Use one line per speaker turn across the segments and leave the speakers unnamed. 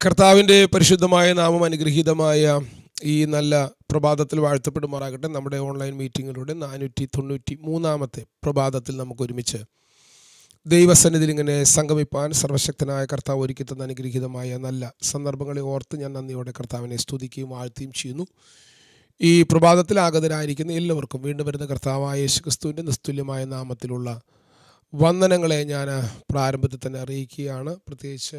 കർത്താവിൻ്റെ പരിശുദ്ധമായ നാമം അനുഗ്രഹീതമായ ഈ നല്ല പ്രഭാതത്തിൽ വാഴ്ത്തപ്പെടുമാറാകട്ടെ നമ്മുടെ ഓൺലൈൻ മീറ്റിങ്ങിലൂടെ നാനൂറ്റി തൊണ്ണൂറ്റി മൂന്നാമത്തെ പ്രഭാതത്തിൽ നമുക്ക് ഒരുമിച്ച് ദൈവസന്നിധിയിൽ ഇങ്ങനെ സംഗമിപ്പാൻ സർവശക്തനായ കർത്താവ് ഒരുക്കി തന്ന അനുഗ്രഹീതമായ നല്ല സന്ദർഭങ്ങളെ ഓർത്ത് ഞാൻ നന്ദിയോടെ കർത്താവിനെ സ്തുതിക്കുകയും വാഴ്ത്തുകയും ചെയ്യുന്നു ഈ പ്രഭാതത്തിൽ ആഗതരായിരിക്കുന്ന എല്ലാവർക്കും വീണ്ടും വരുന്ന കർത്താവായ യേശുക്രിസ്തുവിൻ്റെ നിസ്തുല്യമായ നാമത്തിലുള്ള വന്ദനങ്ങളെ ഞാൻ പ്രാരംഭത്തിൽ തന്നെ അറിയിക്കുകയാണ് പ്രത്യേകിച്ച്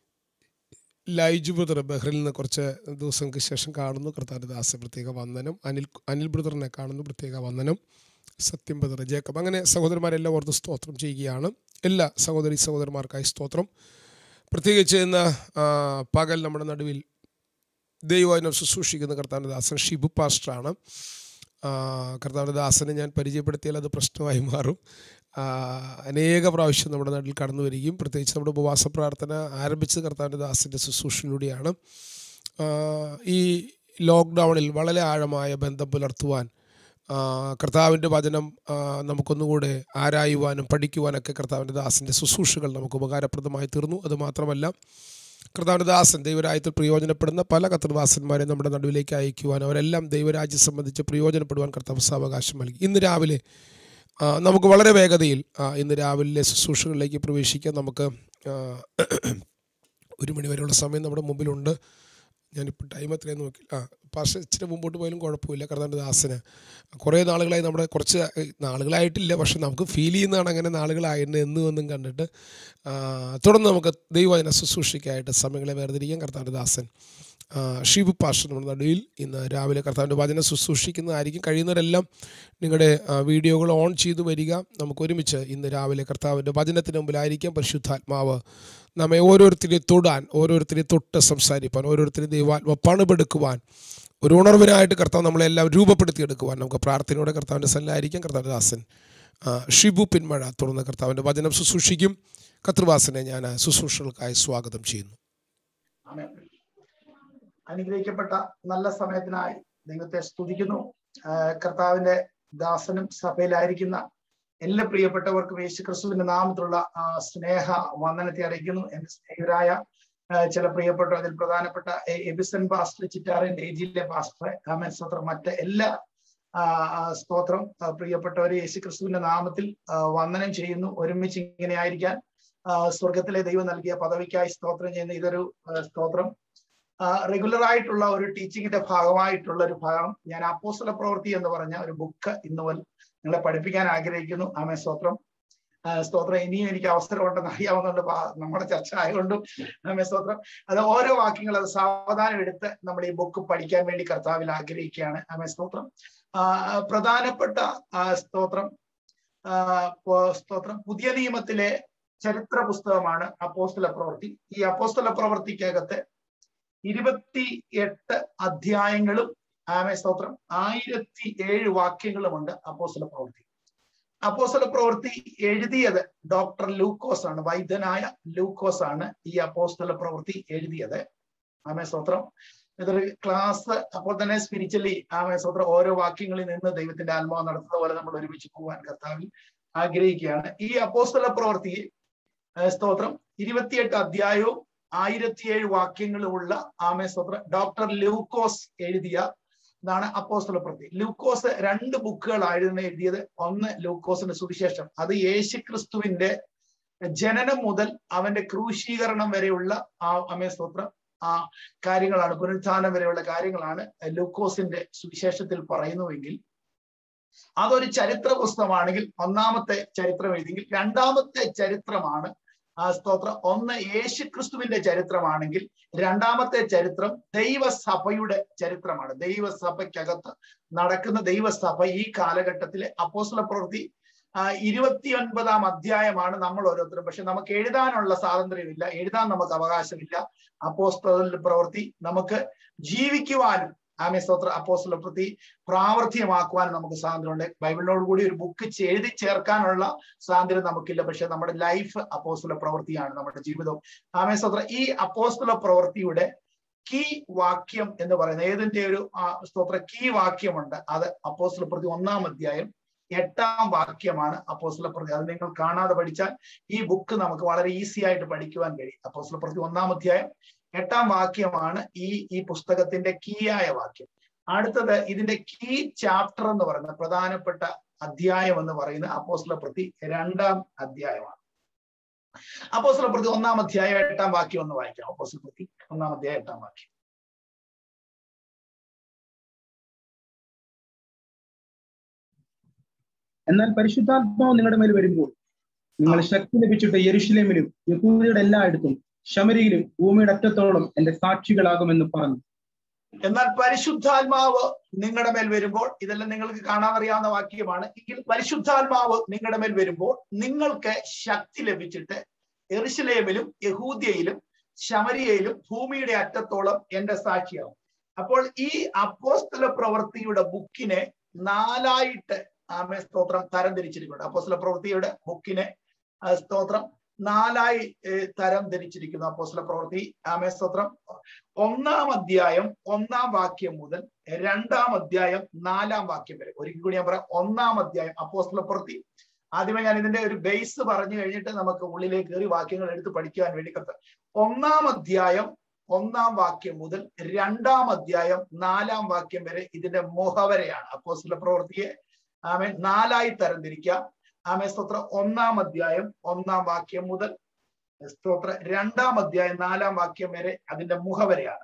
ലൈജു ബ്രദർ ബഹ്റിൽ നിന്ന് കുറച്ച് ദിവസങ്ങൾക്ക് ശേഷം കാണുന്നു കർത്താവിൻ്റെ ദാസ പ്രത്യേക വന്ദനം അനിൽ അനിൽ ബ്രദറിനെ കാണുന്നു പ്രത്യേക വന്ദനം സത്യം ബ്രദർ ജേക്കബ് അങ്ങനെ സഹോദരന്മാരെല്ലാം ഓർത്ത് സ്തോത്രം ചെയ്യുകയാണ് എല്ലാ സഹോദരി സഹോദരന്മാർക്കായി സ്തോത്രം പ്രത്യേകിച്ച് ഇന്ന് ആ, പകൽ നമ്മുടെ നടുവിൽ ദൈവവചനം ശുശ്രൂഷിക്കുന്ന കർത്താവിൻ്റെ ദാസൻ ഷിബു പാസ്റ്ററാണ് ആ, കർത്താവിൻ്റെ ദാസനെ ഞാൻ പരിചയപ്പെടുത്തിയാൽ അത് പ്രശ്നമായി മാറും ആ, അനേക പ്രാവശ്യം നമ്മുടെ നാട്ടിൽ കടന്നു വരികയും പ്രത്യേകിച്ച് നമ്മുടെ ഉപവാസ പ്രാർത്ഥന ആരംഭിച്ചത് കർത്താവിൻ്റെ ദാസൻ്റെ ശുശ്രൂഷയിലൂടെയാണ് ആ, ഈ ലോക്ക്ഡൗണിൽ വളരെ ആഴമായ ബന്ധം പുലർത്തുവാൻ ആ, കർത്താവിൻ്റെ വചനം ആ, നമുക്കൊന്നുകൂടെ ആരായുവാനും പഠിക്കുവാനൊക്കെ കർത്താവിൻ്റെ ദാസൻ്റെ ശുശ്രൂഷകൾ നമുക്ക് ഉപകാരപ്രദമായി തീർന്നു അതുമാത്രമല്ല കർത്താവിൻ്റെ ദാസൻ ദൈവരാജ്യത്തിൽ പ്രയോജനപ്പെടുന്ന പല കർത്തൃദാസന്മാരെ നമ്മുടെ നടുവിലേക്ക് അയക്കുവാൻ അവരെല്ലാം ദൈവരാജ്യം സംബന്ധിച്ച് പ്രയോജനപ്പെടുവാൻ കർത്താവ് സാവകാശം നൽകി ഇന്ന് രാവിലെ ആ, നമുക്ക് വളരെ വേഗതയിൽ ആ, ഇന്ന് രാവിലെ ശുശ്രൂഷകളിലേക്ക് പ്രവേശിക്കാൻ നമുക്ക് ആ, ഒരു മണി വരെയുള്ള സമയം നമ്മുടെ മുമ്പിലുണ്ട് ഞാനിപ്പോൾ ടൈം എത്രയും നോക്കി ആ പക്ഷേ ഇച്ചിരി മുമ്പോട്ട് പോയാലും കുഴപ്പമില്ല കർത്താവിൻ്റെ ദാസന് കുറേ നാളുകളായി നമ്മുടെ കുറച്ച് നാളുകളായിട്ടില്ല പക്ഷെ നമുക്ക് ഫീൽ ചെയ്യുന്നതാണ് അങ്ങനെ നാളുകളായിരുന്നു എന്നും എന്നും കണ്ടിട്ട് ആ, തുടർന്ന് നമുക്ക് ദൈവവചന ശുശ്രൂഷയ്ക്കായിട്ട് സമയങ്ങളെ വേർതിരിക്കാൻ കർത്താവിൻ്റെ ദാസൻ ആ, ഷിബു പാസ്റ്റർ നമ്മുടെ നടുവിൽ ഇന്ന് രാവിലെ കർത്താവിൻ്റെ വചനം ശുശ്രൂഷിക്കുന്നതായിരിക്കും കഴിയുന്നവരെല്ലാം നിങ്ങളുടെ ആ, വീഡിയോകൾ ഓൺ ചെയ്തു വരിക നമുക്ക് ഒരുമിച്ച് ഇന്ന് രാവിലെ കർത്താവിൻ്റെ വചനത്തിന് മുമ്പിലായിരിക്കാം പരിശുദ്ധാത്മാവ് നമ്മെ ഓരോരുത്തരെ തൊടാൻ ഓരോരുത്തരെ തൊട്ട് സംസാരിപ്പാൻ ഓരോരുത്തരെ ദൈവാത്മ പണിപെടുക്കുവാൻ ഒരു ഉണർവിനായിട്ട് കർത്താവ് നമ്മളെല്ലാം രൂപപ്പെടുത്തിയെടുക്കുവാൻ നമുക്ക് പ്രാർത്ഥനയോടെ കർത്താവിൻ്റെ സല്ലായിരിക്കാം കർത്താവിൻ്റെ ദാസൻ ആ, ഷിബു പിന്മഴ തുടർന്ന് കർത്താവിൻ്റെ വചനം ശുശ്രൂഷിക്കും കർത്തൃവാസനെ ഞാൻ ആ ശുശ്രൂഷകൾക്കായി സ്വാഗതം ചെയ്യുന്നു
ആമേൻ. അനുഗ്രഹിക്കപ്പെട്ട നല്ല സമയത്തിനായി ദൈവത്തെ സ്തുതിക്കുന്നു ആ, കർത്താവിന്റെ ദാസനും സഭയിലായിരിക്കുന്ന എല്ലാ പ്രിയപ്പെട്ടവർക്കും യേശു ക്രിസ്തുവിന്റെ നാമത്തിലുള്ള ആ, സ്നേഹ വന്ദനത്തെ അറിയിക്കുന്നു എന്റെ സ്നേഹിതരായ ആ, ചില പ്രിയപ്പെട്ട അതിൽ പ്രധാനപ്പെട്ട എ- എബിസൺ പാസ്റ്റർ ചിറ്റാറിന്റെ ഏജിയിലെ പാസ്റ്റർ ആമേൻ സ്തോത്രം മറ്റ് എല്ലാ ആ, ആ, സ്തോത്രം ആ, പ്രിയപ്പെട്ടവരെ യേശു ക്രിസ്തുവിന്റെ നാമത്തിൽ ആ, വന്ദനം ചെയ്യുന്നു ഒരുമിച്ച് ഇങ്ങനെ ആയിരിക്കാൻ ആ, സ്വർഗത്തിലെ ദൈവം നൽകിയ പദവിക്കായി സ്തോത്രം ചെയ്യുന്ന ഇതൊരു ആ, സ്തോത്രം റെഗുലർ ആയിട്ടുള്ള ഒരു ടീച്ചിങ്ങിന്റെ ഭാഗമായിട്ടുള്ള ഒരു ഭാഗം ഞാൻ അപ്പോസ്തല പ്രവൃത്തി എന്ന് പറഞ്ഞ ഒരു ബുക്ക് ഇന്ന് മുതൽ നിങ്ങളെ പഠിപ്പിക്കാൻ ആഗ്രഹിക്കുന്നു ആമേ സ്തോത്രം ആ, സ്തോത്രം ഇനിയും എനിക്ക് അവസരമുണ്ടെന്ന് അറിയാവുന്നതുകൊണ്ട് പാ- നമ്മുടെ ചർച്ച ആയതുകൊണ്ടും ആമേ സ്തോത്രം അത് ഓരോ വാക്യങ്ങൾ അത് സാവധാനം എടുത്ത് നമ്മൾ ഈ ബുക്ക് പഠിക്കാൻ വേണ്ടി കർത്താവിൽ ആഗ്രഹിക്കുകയാണ് ആമേ സ്തോത്രം ആ, പ്രധാനപ്പെട്ട ആ, സ്തോത്രം ആ, പോ- സ്തോത്രം പുതിയ നിയമത്തിലെ ചരിത്ര പുസ്തകമാണ് അപ്പോസ്തല പ്രവൃത്തി ഈ അപ്പോസ്തല പ്രവൃത്തിക്കകത്ത് ഇരുപത്തി എട്ട് അധ്യായങ്ങളും ആമേ സ്തോത്രം ആയിരത്തി ഏഴ് വാക്യങ്ങളുമുണ്ട് അപ്പോസ്തല പ്രവൃത്തി അപ്പോസ്തല പ്രവൃത്തി എഴുതിയത് ഡോക്ടർ ലൂക്കോസ് ആണ് വൈദ്യനായ ലൂക്കോസ് ആണ് ഈ അപ്പോസ്തല പ്രവൃത്തി എഴുതിയത് ആമേ സ്തോത്രം ഇതൊരു ക്ലാസ് അപ്പോൾ തന്നെ സ്പിരിച്വലി ആമേ സ്തോത്രം ഓരോ വാക്യങ്ങളിൽ നിന്ന് ദൈവത്തിന്റെ ആത്മാവ് നടത്തുന്ന പോലെ നമ്മൾ ഒരുമിച്ച് പോകാൻ കർത്താവിൽ ആഗ്രഹിക്കുകയാണ് ഈ അപ്പോസ്തല പ്രവൃത്തി ഏഹ് സ്തോത്രം ഇരുപത്തിയെട്ട് അധ്യായവും ആയിരത്തിയേഴ് വാക്യങ്ങളുമുള്ള ആമേ സ്തോത്രം ഡോക്ടർ ലൂക്കോസ് എഴുതിയ ഇതാണ് അപ്പോസ്തല പ്രവൃത്തി ലൂക്കോസ് രണ്ട് ബുക്കുകളായിരുന്നു എഴുതിയത് ഒന്ന് ലൂക്കോസിന്റെ സുവിശേഷം അത് യേശു ക്രിസ്തുവിന്റെ ജനനം മുതൽ അവന്റെ ക്രൂശീകരണം വരെയുള്ള ആ അമേ സ്തോത്രം ആ കാര്യങ്ങളാണ് പുനരുത്ഥാനം വരെയുള്ള കാര്യങ്ങളാണ് ലൂക്കോസിന്റെ സുവിശേഷത്തിൽ പറയുന്നുവെങ്കിൽ അതൊരു ചരിത്ര പുസ്തകമാണെങ്കിൽ ഒന്നാമത്തെ ചരിത്രം എഴുതിയെങ്കിൽ രണ്ടാമത്തെ ചരിത്രമാണ് ആ സ്തോത്രം ഒന്ന് യേശു ക്രിസ്തുവിന്റെ ചരിത്രമാണെങ്കിൽ രണ്ടാമത്തെ ചരിത്രം ദൈവസഭയുടെ ചരിത്രമാണ് ദൈവസഭയ്ക്കകത്ത് നടക്കുന്ന ദൈവസഭ ഈ കാലഘട്ടത്തിലെ അപ്പോസ്തല പ്രവൃത്തി ആ, ഇരുപത്തിയൊൻപതാം അധ്യായമാണ് നമ്മൾ ഓരോരുത്തരും പക്ഷെ നമുക്ക് എഴുതാനുള്ള സ്വാതന്ത്ര്യമില്ല എഴുതാൻ നമുക്ക് അവകാശമില്ല അപ്പോസ്തല പ്രവൃത്തി നമുക്ക് ജീവിക്കുവാനും ആമേ സ്തോത്ര അപ്പോസ്തല പ്രവൃത്തി പ്രാവർത്തികമാക്കുവാനും നമുക്ക് സ്വാതന്ത്ര്യമുണ്ട് ബൈബിളിനോട് കൂടി ഒരു ബുക്ക് എഴുതി ചേർക്കാനുള്ള സ്വാതന്ത്ര്യം നമുക്കില്ല പക്ഷെ നമ്മുടെ ലൈഫ് അപ്പോസ്തല പ്രവൃത്തിയാണ് നമ്മുടെ ജീവിതം ആമേ സ്തോത്ര ഈ അപ്പോസ്തല പ്രവൃത്തിയുടെ കീ വാക്യം എന്ന് പറയുന്നത് ഏതിന്റെ ഒരു ആ, സ്തോത്ര കീ വാക്യമുണ്ട് അത് അപ്പോസ്തല പ്രവൃത്തി ഒന്നാം അധ്യായം എട്ടാം വാക്യമാണ് അപ്പോസ്തല പ്രവൃത്തി അത് നിങ്ങൾ കാണാതെ പഠിച്ചാൽ ഈ ബുക്ക് നമുക്ക് വളരെ ഈസി ആയിട്ട് പഠിക്കുവാൻ കഴിയും അപ്പോസ്തല പ്രവൃത്തി ഒന്നാം അധ്യായം എട്ടാം വാക്യമാണ് ഈ ഈ പുസ്തകത്തിന്റെ കീയായ വാക്യം അടുത്തത് ഇതിന്റെ കീ ചാപ്റ്റർ എന്ന് പറയുന്ന പ്രധാനപ്പെട്ട അധ്യായം എന്ന് പറയുന്ന അപ്പോസ്ല പ്രതി രണ്ടാം അധ്യായമാണ് അപ്പോസ്ല പ്രതി ഒന്നാം അധ്യായം എട്ടാം വാക്യം ഒന്ന് വായിക്കാം അപ്പോസ്ല പ്രതി ഒന്നാം അധ്യായം എട്ടാം വാക്യം
എന്നാൽ പരിശുദ്ധാത്മാവ് നിങ്ങളുടെ മേൽ വരുമ്പോൾ നിങ്ങൾ ശക്തി ലഭിച്ചിട്ട് യെരുഷലേമിലും യഹൂദിയുടെ എല്ലായിടത്തും ശമരിയിലും ഭൂമിയുടെ അറ്റത്തോളം എന്റെ സാക്ഷികളാകുമെന്ന് പറഞ്ഞു
എന്നാൽ പരിശുദ്ധാത്മാവ് നിങ്ങളുടെ മേൽ വരുമ്പോൾ ഇതെല്ലാം നിങ്ങൾക്ക് കാണാൻ അറിയാവുന്ന വാക്യമാണ് എങ്കിൽ പരിശുദ്ധാത്മാവ് നിങ്ങളുടെ മേൽ വരുമ്പോൾ നിങ്ങൾക്ക് ശക്തി ലഭിച്ചിട്ട് എറുശലേമിലും യഹൂദ്യയിലും ശമരിയയിലും ഭൂമിയുടെ അറ്റത്തോളം എന്റെ സാക്ഷിയാവും അപ്പോൾ ഈ അപ്പോസ്തല പ്രവൃത്തിയുടെ ബുക്കിനെ നാലായിട്ട് ആമേ സ്തോത്രം തരംതിരിച്ചിരിക്കുന്നുണ്ട് അപ്പോസ്തല പ്രവൃത്തിയുടെ ബുക്കിനെ ആ, സ്തോത്രം നാലായി ഏ, തരം ധരിച്ചിരിക്കുന്നു അപ്പോസ്തല പ്രവൃത്തി ആമേ സ്തോത്രം ഒന്നാം അധ്യായം ഒന്നാം വാക്യം മുതൽ രണ്ടാം അധ്യായം നാലാം വാക്യം വരെ ഒരിക്കൽ കൂടി ഞാൻ പറയാം ഒന്നാം അധ്യായം അപ്പോസ്തല പ്രവൃത്തി ആദ്യമേ ഞാൻ ഇതിന്റെ ഒരു ബേസ് പറഞ്ഞു കഴിഞ്ഞിട്ട് നമുക്ക് ഉള്ളിലേക്ക് കയറി വാക്യങ്ങൾ എടുത്ത് പഠിക്കാൻ വേണ്ടി കത്ത് ഒന്നാം അധ്യായം ഒന്നാം വാക്യം മുതൽ രണ്ടാം അധ്യായം നാലാം വാക്യം വരെ ഇതിന്റെ മുഖവരെയാണ് അപ്പോസ്തല പ്രവൃത്തിയെ ആമേ നാലായി തരംതിരിക്കാം ആമേ സ്തോത്ര ഒന്നാം അധ്യായം ഒന്നാം വാക്യം മുതൽ സ്തോത്ര രണ്ടാം അധ്യായം നാലാം വാക്യം വരെ അതിന്റെ മുഖവരെയാണ്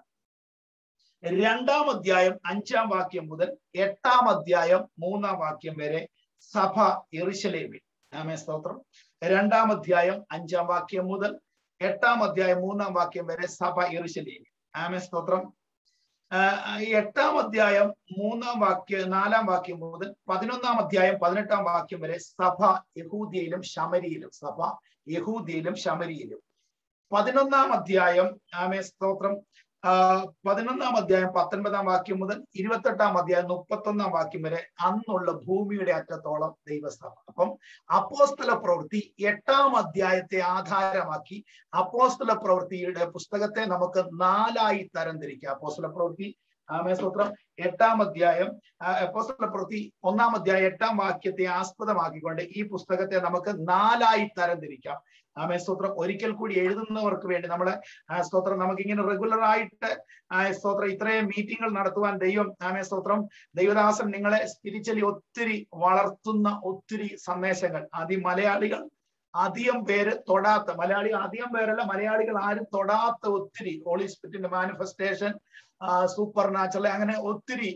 രണ്ടാം അധ്യായം അഞ്ചാം വാക്യം മുതൽ എട്ടാം അധ്യായം മൂന്നാം വാക്യം വരെ സഭ എറിശലേമിൽ ആമേ സ്തോത്രം രണ്ടാം അധ്യായം അഞ്ചാം വാക്യം മുതൽ എട്ടാം അധ്യായം മൂന്നാം വാക്യം വരെ സഭ എറിശലേമിൽ ആമേ സ്തോത്രം ആ, ഈ എട്ടാം അധ്യായം മൂന്നാം വാക്യ നാലാം വാക്യം മുതൽ പതിനൊന്നാം അധ്യായം പതിനെട്ടാം വാക്യം വരെ സഭ യഹൂദിയയിലും ശമരിയിലും സഭ യഹൂദിയയിലും ശമരിയിലും പതിനൊന്നാം അധ്യായം ആമേ സ്തോത്രം ആ, പതിനൊന്നാം അധ്യായം പത്തൊൻപതാം വാക്യം മുതൽ ഇരുപത്തെട്ടാം അധ്യായം മുപ്പത്തൊന്നാം വാക്യം വരെ അന്നുള്ള ഭൂമിയുടെ അറ്റത്തോളം ദൈവസഭ അപ്പം അപ്പോസ്തല പ്രവൃത്തി എട്ടാം അധ്യായത്തെ ആധാരമാക്കി അപ്പോസ്തല പ്രവൃത്തിയുടെ പുസ്തകത്തെ നമുക്ക് നാലായി തരംതിരിക്കാം അപ്പോസ്തല പ്രവൃത്തി ആമേ സ്തോത്രം എട്ടാം അധ്യായം ആ, അപ്പോസ്തല പ്രവൃത്തി ഒന്നാം അധ്യായം എട്ടാം വാക്യത്തെ ആസ്പദമാക്കിക്കൊണ്ട് ഈ പുസ്തകത്തെ നമുക്ക് നാലായി തരംതിരിക്കാം ആമേ സ്തോത്രം ഒരിക്കൽ കൂടി എഴുതുന്നവർക്ക് വേണ്ടി നമ്മളെ ആ, സ്തോത്രം നമുക്ക് ഇങ്ങനെ റെഗുലർ ആയിട്ട് ആ, സ്തോത്രം ഇത്രയും മീറ്റിംഗുകൾ നടത്തുവാൻ ദൈവം ആമേ സ്തോത്രം ദൈവദാസൻ നിങ്ങളെ സ്പിരിച്വലി ഒത്തിരി വളർത്തുന്ന ഒത്തിരി സന്ദേശങ്ങൾ ആദ്യം മലയാളികൾ അധികം പേര് തൊടാത്ത മലയാളികൾ അധികം പേരല്ല മലയാളികൾ ആരും തൊടാത്ത ഒത്തിരി ഹോളി സ്പിരിറ്റിന്റെ മാനിഫെസ്റ്റേഷൻ സൂപ്പർ നാച്ചുറൽ അങ്ങനെ ഒത്തിരി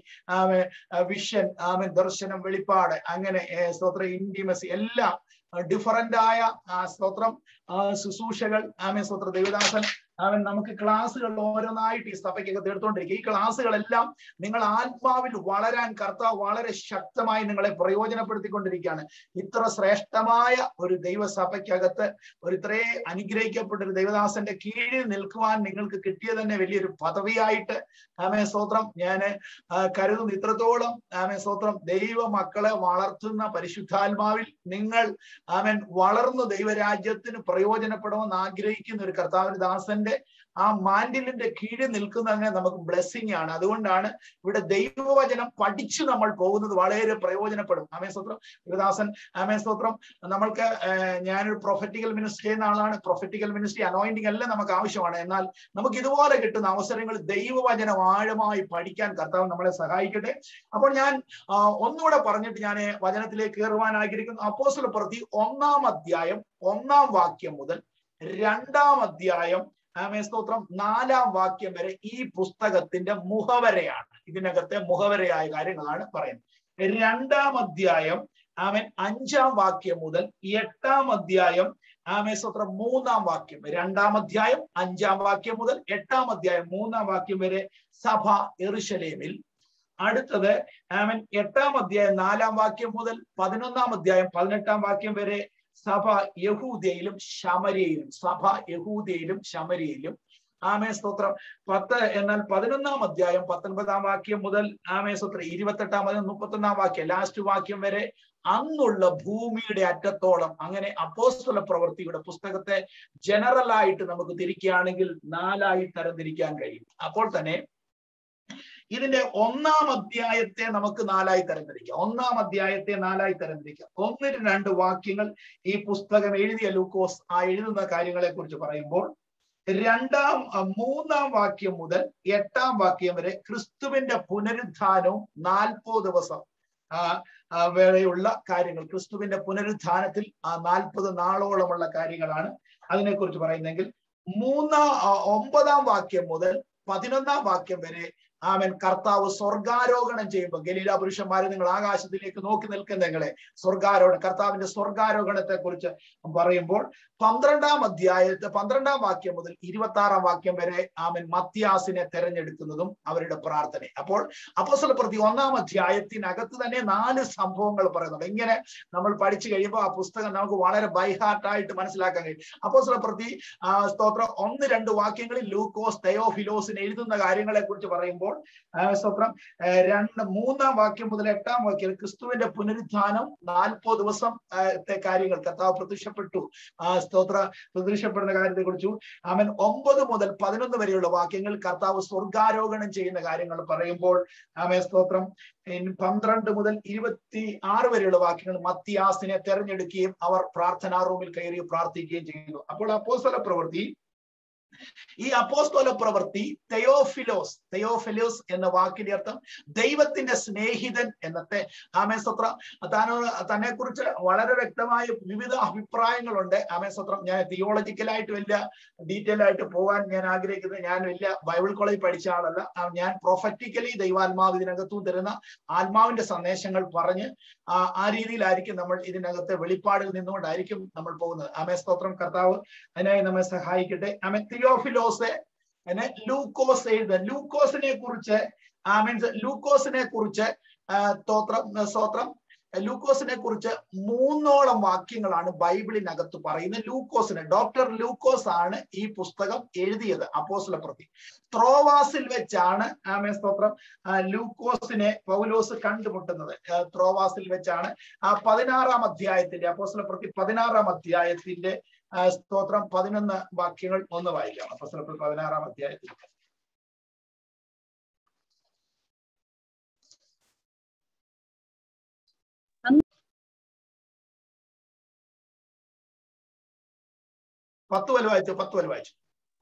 വിഷൻ ആമേ ദർശനം വെളിപ്പാട് അങ്ങനെ ഏ, സ്തോത്ര ഇന്റിമസി എല്ലാം ഡിഫറന്റ് ആയ ആ, സ്തോത്രം ആ, ശുശ്രൂഷകൾ ആമേ സ്തോത്ര ദേവദാസൻ അവൻ നമുക്ക് ക്ലാസ്സുകൾ ഓരോന്നായിട്ട് ഈ സഭയ്ക്കകത്ത് എടുത്തുകൊണ്ടിരിക്കുക ഈ ക്ലാസ്സുകളെല്ലാം നിങ്ങൾ ആത്മാവിൽ വളരാൻ കർത്താവ് വളരെ ശക്തമായി നിങ്ങളെ പ്രയോജനപ്പെടുത്തിക്കൊണ്ടിരിക്കുകയാണ് ഇത്ര ശ്രേഷ്ഠമായ ഒരു ദൈവസഭയ്ക്കകത്ത് ഒരു ഇത്രേ അനുഗ്രഹിക്കപ്പെട്ട ഒരു ദൈവദാസന്റെ കീഴിൽ നിൽക്കുവാൻ നിങ്ങൾക്ക് കിട്ടിയ തന്നെ വലിയൊരു പദവിയായിട്ട് ആമേ സ്തോത്രം ഞാൻ കരുതുന്നു ഇത്രത്തോളം ആമേ സ്തോത്രം ദൈവ മക്കളെ വളർത്തുന്ന പരിശുദ്ധാത്മാവിൽ നിങ്ങൾ ആമൻ വളർന്ന് ദൈവരാജ്യത്തിന് പ്രയോജനപ്പെടുമെന്ന് ആഗ്രഹിക്കുന്ന ഒരു കർത്താവിന്റെ ദാസന്റെ ആ മാൻഡിലിന്റെ കീഴിൽ നിൽക്കുന്നതിനെ നമുക്ക് ബ്ലെസ്സിങ് ആണ് അതുകൊണ്ടാണ് ഇവിടെ ദൈവവചനം പഠിച്ചു നമ്മൾ പോകുന്നത് വളരെ പ്രയോജനപ്പെടും ആമേ സ്തോത്രം യുവദാസൻ ആമേ സ്തോത്രം നമ്മൾക്ക് ഏഹ്, ഞാനൊരു പ്രൊഫറ്റിക്കൽ മിനിസ്റ്റർ ചെയ്യുന്ന ആളാണ് പ്രൊഫറ്റിക്കൽ മിനിസ്ട്രി അനോയിന്റിംഗ് എല്ലാം നമുക്ക് ആവശ്യമാണ് എന്നാൽ നമുക്ക് ഇതുപോലെ കിട്ടുന്ന അവസരങ്ങൾ ദൈവവചനം ആഴമായി പഠിക്കാൻ കർത്താവ് നമ്മളെ സഹായിക്കട്ടെ അപ്പോൾ ഞാൻ ആ, ഒന്നുകൂടെ പറഞ്ഞിട്ട് ഞാൻ വചനത്തിലേക്ക് കയറുവാൻ ആഗ്രഹിക്കുന്നു അപ്പോസ്തല പ്രതി ഒന്നാം അധ്യായം ഒന്നാം വാക്യം മുതൽ രണ്ടാം അധ്യായം ആമേ സ്തോത്രം നാലാം വാക്യം വരെ ഈ പുസ്തകത്തിന്റെ മുഖവരയാണ് ഇതിനകത്തെ മുഖവരയായ കാര്യങ്ങളാണ് പറയുന്നത് രണ്ടാം അധ്യായം ആമൻ അഞ്ചാം വാക്യം മുതൽ എട്ടാം അധ്യായം ആമേ സ്തോത്രം മൂന്നാം വാക്യം രണ്ടാം അധ്യായം അഞ്ചാം വാക്യം മുതൽ എട്ടാം അധ്യായം മൂന്നാം വാക്യം വരെ സഭ എറുശലേമിൽ അടുത്തത് ആമൻ എട്ടാം അധ്യായം നാലാം വാക്യം മുതൽ പതിനൊന്നാം അധ്യായം പതിനെട്ടാം വാക്യം വരെ സഭ യഹൂദയിലും ശമരിയിലും സഭ യഹൂദയിലും ശമരിയിലും ആമേ സ്തോത്രം പത്ത് എന്നാൽ പതിനൊന്നാം അധ്യായം പത്തൊൻപതാം വാക്യം മുതൽ ആമേ സ്തോത്രം ഇരുപത്തെട്ടാം മുതൽ മുപ്പത്തൊന്നാം വാക്യം ലാസ്റ്റ് വാക്യം വരെ അന്നുള്ള ഭൂമിയുടെ അറ്റത്തോളം അങ്ങനെ അപ്പോസ്തല പ്രവൃത്തിയുടെ പുസ്തകത്തെ ജനറൽ ആയിട്ട് നമുക്ക് തിരിക്കുകയാണെങ്കിൽ നാലായി തരംതിരിക്കാൻ കഴിയും അപ്പോൾ തന്നെ ഇതിന്റെ ഒന്നാം അധ്യായത്തെ നമുക്ക് നാലായി തരംതിരിക്കാം ഒന്നാം അധ്യായത്തെ നാലായി തരംതിരിക്കാം ഒന്നിന് രണ്ട് വാക്യങ്ങൾ ഈ പുസ്തകം എഴുതിയ ലൂക്കോസ് ആ എഴുതുന്ന കാര്യങ്ങളെ കുറിച്ച് പറയുമ്പോൾ രണ്ടാം അഹ് മൂന്നാം വാക്യം മുതൽ എട്ടാം വാക്യം വരെ ക്രിസ്തുവിന്റെ പുനരുത്ഥാനവും നാൽപ്പത് ദിവസം ആ ആ, വേളയുള്ള കാര്യങ്ങൾ ക്രിസ്തുവിന്റെ പുനരുത്ഥാനത്തിൽ ആ നാൽപ്പത് നാളോളമുള്ള കാര്യങ്ങളാണ് അതിനെക്കുറിച്ച് പറയുന്നെങ്കിൽ മൂന്നാം ആ, ഒമ്പതാം വാക്യം മുതൽ പതിനൊന്നാം വാക്യം വരെ ആമൻ കർത്താവ് സ്വർഗാരോഹണം ചെയ്യുമ്പോൾ ഗലീല പുരുഷന്മാരെ നിങ്ങൾ ആകാശത്തിലേക്ക് നോക്കി നിൽക്കുന്ന നിങ്ങളെ സ്വർഗാരോഹണം കർത്താവിന്റെ സ്വർഗാരോഹണത്തെ കുറിച്ച് പറയുമ്പോൾ പന്ത്രണ്ടാം അധ്യായത്തെ പന്ത്രണ്ടാം വാക്യം മുതൽ ഇരുപത്തി ആറാം വാക്യം വരെ ആമൻ മത്യാസിനെ തെരഞ്ഞെടുക്കുന്നതും അവരുടെ പ്രാർത്ഥന അപ്പോൾ അപ്പോസ്തല പ്രതി ഒന്നാം അധ്യായത്തിനകത്ത് തന്നെ നാല് സംഭവങ്ങൾ പറയുന്നുണ്ട് ഇങ്ങനെ നമ്മൾ പഠിച്ചു കഴിയുമ്പോൾ ആ പുസ്തകം നമുക്ക് വളരെ ബൈഹാർട്ടായിട്ട് മനസ്സിലാക്കാൻ കഴിയും അപ്പോസ്തല പ്രതി ആ, സ്തോത്രം ഒന്ന് രണ്ട് വാക്യങ്ങളിൽ ലൂക്കോസ് തെയോഫിലോസിന് എഴുതുന്ന കാര്യങ്ങളെ കുറിച്ച് പറയുമ്പോൾ ആ, സ്തോത്രം ആ, രണ്ട് മൂന്നാം വാക്യം മുതൽ എട്ടാം വാക്യം ക്രിസ്തുവിന്റെ പുനരുത്ഥാനം നാൽപ്പത് ദിവസം ആ, ത്തെ കാര്യങ്ങൾ കർത്താവ് പ്രത്യക്ഷപ്പെട്ടു ആ സ്തോത്ര പ്രത്യക്ഷപ്പെടുന്ന കാര്യത്തെ കുറിച്ചു അവൻ ഒമ്പത് മുതൽ പതിനൊന്ന് വരെയുള്ള വാക്യങ്ങൾ കർത്താവ് സ്വർഗാരോഹണം ചെയ്യുന്ന കാര്യങ്ങൾ പറയുമ്പോൾ ആമേ സ്തോത്രം ഇൻ പന്ത്രണ്ട് മുതൽ ഇരുപത്തി ആറ് വരെയുള്ള വാക്യങ്ങൾ മത്തിയാസിനെ തെരഞ്ഞെടുക്കുകയും അവർ പ്രാർത്ഥനാ റൂമിൽ കയറി പ്രാർത്ഥിക്കുകയും ചെയ്യുന്നു അപ്പോൾ അപ്പോസ്തല പ്രവൃത്തി ഈ അപ്പോസ്തോല പ്രവൃത്തി തെയോഫിലോസ് തെയോഫിലോസ് എന്ന വാക്കിന്റെ അർത്ഥം ദൈവത്തിന്റെ സ്നേഹിതൻ എന്നത്തെ ആമേ സത്ര താനോ തന്നെ കുറിച്ച് വളരെ വ്യക്തമായ വിവിധ അഭിപ്രായങ്ങളുണ്ട് ആമേ സത്രം ഞാൻ തിയോളജിക്കലായിട്ട് വലിയ ഡീറ്റെയിൽ ആയിട്ട് പോകാൻ ഞാൻ ആഗ്രഹിക്കുന്നത് ഞാൻ വലിയ ബൈബിൾ കോളേജ് പഠിച്ച ആളല്ല ആ, ഞാൻ പ്രൊഫറ്റിക്കലി ദൈവാത്മാവ് ഇതിനകത്തും തരുന്ന ആത്മാവിന്റെ സന്ദേശങ്ങൾ പറഞ്ഞ് ആ ആ രീതിയിലായിരിക്കും നമ്മൾ ഇതിനകത്ത് വെളിപ്പാടിൽ നിന്നുകൊണ്ടായിരിക്കും നമ്മൾ പോകുന്നത് ആമേ സ്തോത്രം കർത്താവ് അതിനായി നമ്മെ സഹായിക്കട്ടെ ആമേ തിയോഫിലോസ് പിന്നെ ലൂക്കോസ് എഴുതുക ലൂക്കോസിനെ കുറിച്ച് ആ മീൻസ് ലൂക്കോസിനെ കുറിച്ച് ആ, സ്തോത്രം സ്തോത്രം ലൂക്കോസിനെ കുറിച്ച് മൂന്നോളം വാക്യങ്ങളാണ് ബൈബിളിനകത്ത് പറയുന്നത് ലൂക്കോസിന് ഡോക്ടർ ലൂക്കോസ് ആണ് ഈ പുസ്തകം എഴുതിയത് അപ്പോസ്ല പ്രതി ത്രോവാസിൽ വെച്ചാണ് ആമേ സ്തോത്രം ആ, ലൂക്കോസിനെ പൗലോസ് കണ്ടുമുട്ടുന്നത് ആ, ത്രോവാസിൽ വെച്ചാണ് ആ പതിനാറാം അധ്യായത്തിന്റെ അപ്പോസ്ല പ്രതി പതിനാറാം അധ്യായത്തിന്റെ ആ, സ്തോത്രം പതിനൊന്ന് വാക്യങ്ങൾ ഒന്ന് വായിക്കാം അപ്പോസ്ല പ്രതി പതിനാറാം അധ്യായത്തിൽ പത്ത് വല് വായിച്ചു പത്ത് വല് വായിച്ചു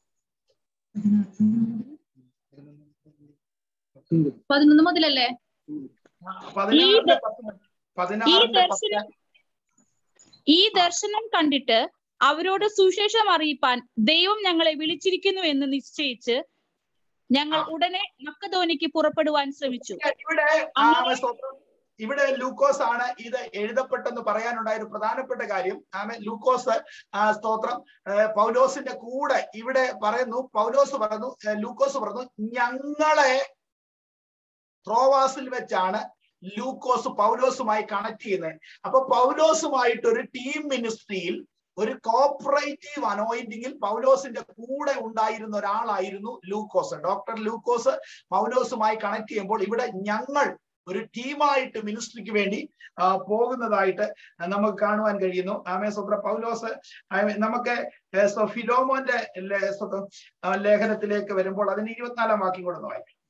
പതിനൊന്ന് മുതലല്ലേ
പതിനാറിന്റെ പത്ത് മതി.
ഈ
പതിനാറിന്റെ പത്ത്
ദർശനം ഈ ദർശനം കണ്ടിട്ട് അവരോട് സുശേഷം അറിയിപ്പാൻ ദൈവം ഞങ്ങളെ വിളിച്ചിരിക്കുന്നു എന്ന് നിശ്ചയിച്ച് ഞങ്ങൾ
ആ.
ഉടനെ മക്കധോനിക്ക് പുറപ്പെടുവാൻ ശ്രമിച്ചു
ഇവിടെ ആമേ സ്തോത്രം ഇവിടെ ലൂക്കോസ് ആണ് ഇത് എഴുതപ്പെട്ടെന്ന് പറയാനുണ്ടായ ഒരു പ്രധാനപ്പെട്ട കാര്യം ആമേ ലൂക്കോസ് ആ, സ്തോത്രം ആ, പൗലോസിന്റെ കൂടെ ഇവിടെ പറയുന്നു പൗലോസ് പറയുന്നു ആ, ലൂക്കോസ് പറഞ്ഞു ഞങ്ങളെ ത്രോവാസിൽ വെച്ചാണ് ലൂക്കോസ് പൗലോസുമായി കണക്ട് ചെയ്യുന്നത് അപ്പൊ പൗലോസുമായിട്ട് ഒരു ടീം മിനിസ്ട്രിയിൽ ഒരു കോപ്പറേറ്റീവ് അനോയിന്റിങ്ങിൽ പൗലോസിന്റെ കൂടെ ഉണ്ടായിരുന്ന ഒരാളായിരുന്നു ലൂക്കോസ് ഡോക്ടർ ലൂക്കോസ് പൗലോസുമായി കണക്ട് ചെയ്യുമ്പോൾ ഇവിടെ ഞങ്ങൾ ഒരു ടീമായിട്ട് മിനിസ്ട്രിക്ക് വേണ്ടി ആ, പോകുന്നതായിട്ട് നമുക്ക് കാണുവാൻ കഴിയുന്നു ആമേ സ്വത്ര പൗലോസ് ആമേ, നമുക്ക് ഏ, സോ ഫിലോമോന്റെ ലേ- സ്വ- ആ, ലേഖനത്തിലേക്ക് വരുമ്പോൾ അതിന് ഇരുപത്തിനാലാം വാക്യം കൂടെ ഒന്ന് വായിക്കാം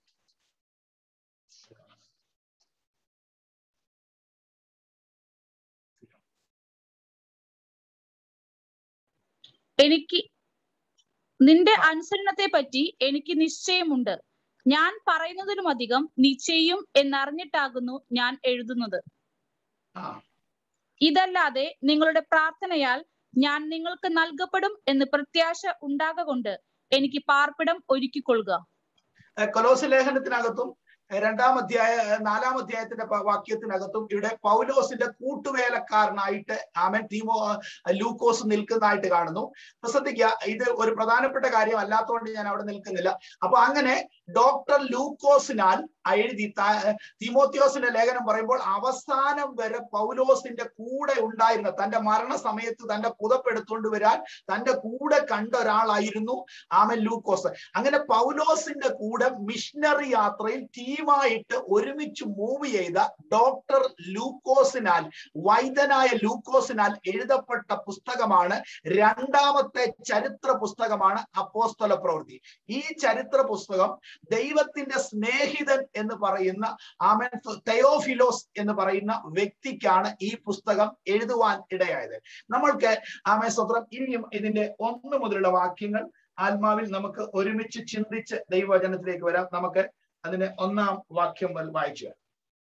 എനിക്ക് നിന്റെ അനുസരണത്തെ പറ്റി എനിക്ക് നിശ്ചയമുണ്ട് ഞാൻ പറയുന്നതിലും അധികം നീ ചെയ്യും എന്നറിഞ്ഞിട്ടാകുന്നു ഞാൻ എഴുതുന്നത്
ആ
ഇതല്ലാതെ നിങ്ങളുടെ പ്രാർത്ഥനയാൽ ഞാൻ നിങ്ങൾക്ക് നൽകപ്പെടും എന്ന് പ്രത്യാശ ഉണ്ടാകൊണ്ട് എനിക്ക് പാർപ്പിടം ഒരുക്കിക്കൊള്ളുക
ഏഹ് കൊലോസ് ലേഖനത്തിനകത്തും ഏഹ് രണ്ടാം അധ്യായ ഏഹ് നാലാം അധ്യായത്തിന്റെ പ- വാക്യത്തിനകത്തും ഇവിടെ പൗലോസിന്റെ കൂട്ടുവേലക്കാരനായിട്ട് ആമൻ തീമോ ഏഹ് ലൂക്കോസ് നിൽക്കുന്നതായിട്ട് കാണുന്നു അപ്പൊ ശ്രദ്ധിക്കുക ഇത് ഒരു പ്രധാനപ്പെട്ട കാര്യം അല്ലാത്തതുകൊണ്ട് ഞാൻ അവിടെ നിൽക്കുന്നില്ല അപ്പൊ അങ്ങനെ ഡോക്ടർ ലൂക്കോസിനാൽ എഴുതി ത- തിമോത്തിയോസിന്റെ ലേഖനം പറയുമ്പോൾ അവസാനം വരെ പൗലോസിന്റെ കൂടെ ഉണ്ടായിരുന്ന തന്റെ മരണസമയത്ത് തന്റെ പുതപ്പെടുത്തുകൊണ്ട് വരാൻ തന്റെ കൂടെ കണ്ട ഒരാളായിരുന്നു ആമൻ ലൂക്കോസ് അങ്ങനെ പൗലോസിന്റെ കൂടെ മിഷണറി യാത്രയിൽ ടീമായിട്ട് ഒരുമിച്ച് മൂവ് ചെയ്ത ഡോക്ടർ ലൂക്കോസിനാൽ വൈദ്യനായ ലൂക്കോസിനാൽ എഴുതപ്പെട്ട പുസ്തകമാണ് രണ്ടാമത്തെ ചരിത്ര പുസ്തകമാണ് അപ്പോസ്തല പ്രവൃത്തി ഈ ചരിത്ര പുസ്തകം ദൈവത്തിന്റെ സ്നേഹിതൻ എന്ന് പറയുന്ന ആമൻ തെയോഫിലോസ് എന്ന് പറയുന്ന വ്യക്തിക്കാണ് ഈ പുസ്തകം എഴുതുവാൻ ഇടയായത് നമ്മൾക്ക് ആമേ സ്വത്രം ഇനിയും ഇതിന്റെ ഒന്ന് മുതലുള്ള വാക്യങ്ങൾ ആത്മാവിൽ നമുക്ക് ഒരുമിച്ച് ചിന്തിച്ച് ദൈവവചനത്തിലേക്ക് വരാം നമുക്ക് അതിന് ഒന്നാം വാക്യം മുതൽ വായിച്ചു വരാം.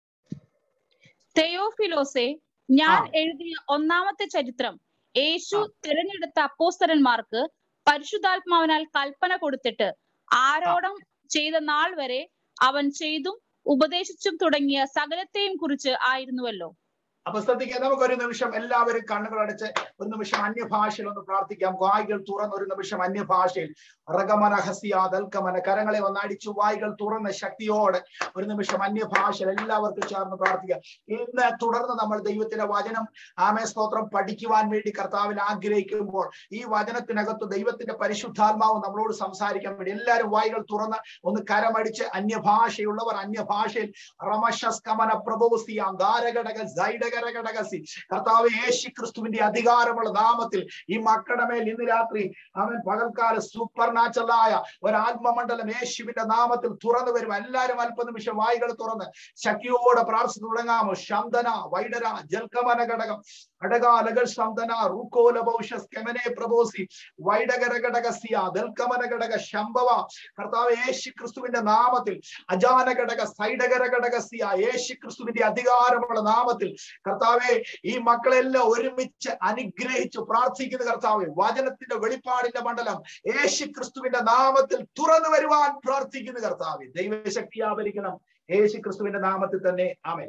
തെയോഫിലോസെ ഞാൻ
ആ.
എഴുതിയ ഒന്നാമത്തെ ചരിത്രം യേശു തിരഞ്ഞെടുത്ത അപ്പോസ്തലന്മാർക്ക് പരിശുദ്ധാത്മാവിനാൽ കൽപ്പന കൊടുത്തിട്ട് ആരോടും ചെയ്ത നാൾ വരെ അവൻ ചെയ്തും ഉപദേശിച്ചും തുടങ്ങിയ സകലത്തെയും കുറിച്ച് ആയിരുന്നുവല്ലോ
അപ്പൊ ശ്രദ്ധിക്കുക നമുക്ക് ഒരു നിമിഷം എല്ലാവരും കണ്ണുകൾ അടച്ച് ഒരു നിമിഷം അന്യഭാഷയിൽ ഒന്ന് പ്രാർത്ഥിക്കാം വായികൾ തുറന്ന് ഒരു നിമിഷം അന്യഭാഷയിൽ റഗമന ഹസിയ ദൽക്കമന കരങ്ങളെ ഒന്ന് അടിച്ചു വായികൾ തുറന്ന് ശക്തിയോടെ ഒരു നിമിഷം അന്യഭാഷയിൽ എല്ലാവർക്കും ചേർന്ന് പ്രാർത്ഥിക്കാം ഇന്ന് തുടർന്ന് നമ്മൾ ദൈവത്തിന്റെ വചനം ആമേ സ്തോത്രം പഠിക്കുവാൻ വേണ്ടി കർത്താവിൽ ആഗ്രഹിക്കുമ്പോൾ ഈ വചനത്തിനകത്ത് ദൈവത്തിന്റെ പരിശുദ്ധാത്മാവ് നമ്മളോട് സംസാരിക്കാൻ വേണ്ടി എല്ലാവരും വായികൾ തുറന്ന് ഒന്ന് കരമടിച്ച് അന്യഭാഷയുള്ളവർ അന്യഭാഷയിൽ റമശസ്കമന പ്രഭോസിയാം ധാരഘടക സൈഡകരഘടകസി കർത്താവ് യേശു ക്രിസ്തുവിന്റെ അധികാരമുള്ള നാമത്തിൽ ഈ മക്കളുടെ മേൽ ഇന്ന് രാത്രി അവൻ പകൽക്കാല സൂപ്പർ നാച്ചുറലായ ഒരു ആത്മമണ്ഡലം യേശുവിന്റെ നാമത്തിൽ തുറന്നു വരും എല്ലാവരും അല്പനിമിഷം വായികൾ തുറന്ന് ശക്തിയോടെ പ്രാർത്ഥിച്ചു തുടങ്ങാമോ ശന്തന വൈഡര ജൽക്കമന ഘടകം ഘടകാലകൾ ശന്തന റൂക്കോല ഭൗഷസ് കെമനെ പ്രബോസി വൈഡകര ഘടകസിയ ദൽക്കമന ഘടക ശംഭവ കർത്താവ് യേശു ക്രിസ്തുവിന്റെ നാമത്തിൽ അജാന ഘടക സൈഡകര ഘടകസിയ യേശു ക്രിസ്തുവിന്റെ അധികാരമുള്ള നാമത്തിൽ കർത്താവെ ഈ മക്കളെല്ലാം ഒരുമിച്ച് അനുഗ്രഹിച്ചു പ്രാർത്ഥിക്കുന്ന കർത്താവെ വചനത്തിന്റെ വെളിപ്പാടിന്റെ മണ്ഡലം യേശു ക്രിസ്തുവിന്റെ നാമത്തിൽ തുറന്നു വരുവാൻ പ്രാർത്ഥിക്കുന്ന കർത്താവെ ദൈവശക്തി ആവരിക്കണം യേശു ക്രിസ്തുവിന്റെ നാമത്തിൽ തന്നെ ആമേൻ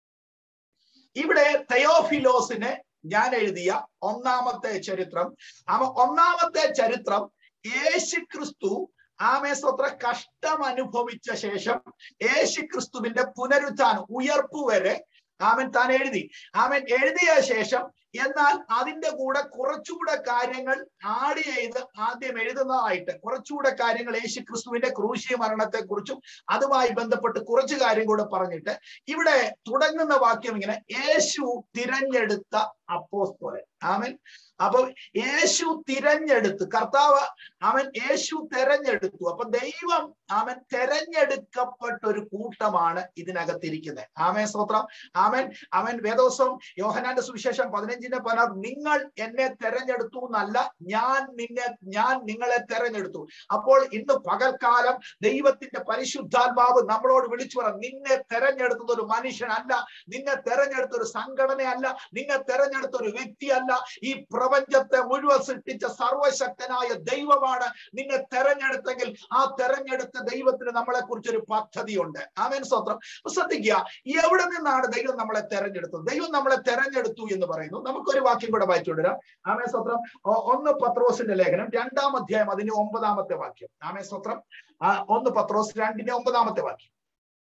ഇവിടെ തെയോഫിലോസിന് ഞാൻ എഴുതിയ ഒന്നാമത്തെ ചരിത്രം അവ ഒന്നാമത്തെ ചരിത്രം യേശു ക്രിസ്തു ആമേ സ്വത്ര കഷ്ടം അനുഭവിച്ച ശേഷം യേശു ക്രിസ്തുവിന്റെ പുനരുത്ഥാനം ഉയർപ്പ് വരെ ആമൻ താൻ എഴുതി ആമൻ എഴുതിയ ശേഷം എന്നാൽ അതിന്റെ കൂടെ കുറച്ചുകൂടെ കാര്യങ്ങൾ ആഡ് ചെയ്ത് ആദ്യം എഴുതുന്നതായിട്ട് കുറച്ചുകൂടെ കാര്യങ്ങൾ യേശു ക്രിസ്തുവിന്റെ ക്രൂശീയ മരണത്തെ കുറിച്ചും അതുമായി ബന്ധപ്പെട്ട് കുറച്ച് കാര്യം കൂടെ പറഞ്ഞിട്ട് ഇവിടെ തുടങ്ങുന്ന വാക്യം ഇങ്ങനെ യേശു തിരഞ്ഞെടുത്ത അപ്പോസ്തോലൻ ആമൻ അപ്പൊ യേശു തിരഞ്ഞെടുത്ത് കർത്താവ് അവൻ യേശു തെരഞ്ഞെടുത്തു അപ്പൊ ദൈവം അവൻ തെരഞ്ഞെടുക്കപ്പെട്ട ഒരു കൂട്ടമാണ് ഇതിനകത്തിരിക്കുന്നത് ആമേ സ്തോത്രം ആമൻ അവൻ വേദോത്സവം യോഹനാന്റെ സുവിശേഷം പതിനഞ്ചിന്റെ പതിനാറ് നിങ്ങൾ എന്നെ തെരഞ്ഞെടുത്തു എന്നല്ല ഞാൻ നിന്നെ ഞാൻ നിങ്ങളെ തെരഞ്ഞെടുത്തു അപ്പോൾ ഇന്ന് പകൽക്കാലം ദൈവത്തിന്റെ പരിശുദ്ധാത്മാവ് നമ്മളോട് വിളിച്ചു പറ നിന്നെ തെരഞ്ഞെടുത്തത് ഒരു മനുഷ്യനല്ല നിന്നെ തെരഞ്ഞെടുത്ത ഒരു സംഘടനയല്ല നിന്നെ തെരഞ്ഞെടുത്ത ഒരു വ്യക്തിയല്ല ഈ പ്രപഞ്ചത്തെ മുഴുവൻ സൃഷ്ടിച്ച സർവശക്തനായ ദൈവമാണ് നിന്നെ തെരഞ്ഞെടുത്തെങ്കിൽ ആ തെരഞ്ഞെടുത്ത ദൈവത്തിന് നമ്മളെ കുറിച്ച് ഒരു പദ്ധതിയുണ്ട് ആമേൻ സ്വത്രം ശ്രദ്ധിക്കുക എവിടെ നിന്നാണ് ദൈവം നമ്മളെ തെരഞ്ഞെടുത്തത് ദൈവം നമ്മളെ തെരഞ്ഞെടുത്തു എന്ന് പറയുന്നു നമുക്കൊരു വാക്യം കൂടെ വായിച്ചു വിടാം ആമേ സ്വത്രം ഒ- ഒന്ന് പത്രോസിന്റെ ലേഖനം രണ്ടാം അധ്യായം അതിന്റെ ഒമ്പതാമത്തെ വാക്യം ആമേ സ്വത്രം ആ, ഒന്ന് പത്രോസ് രണ്ടിന്റെ ഒമ്പതാമത്തെ വാക്യം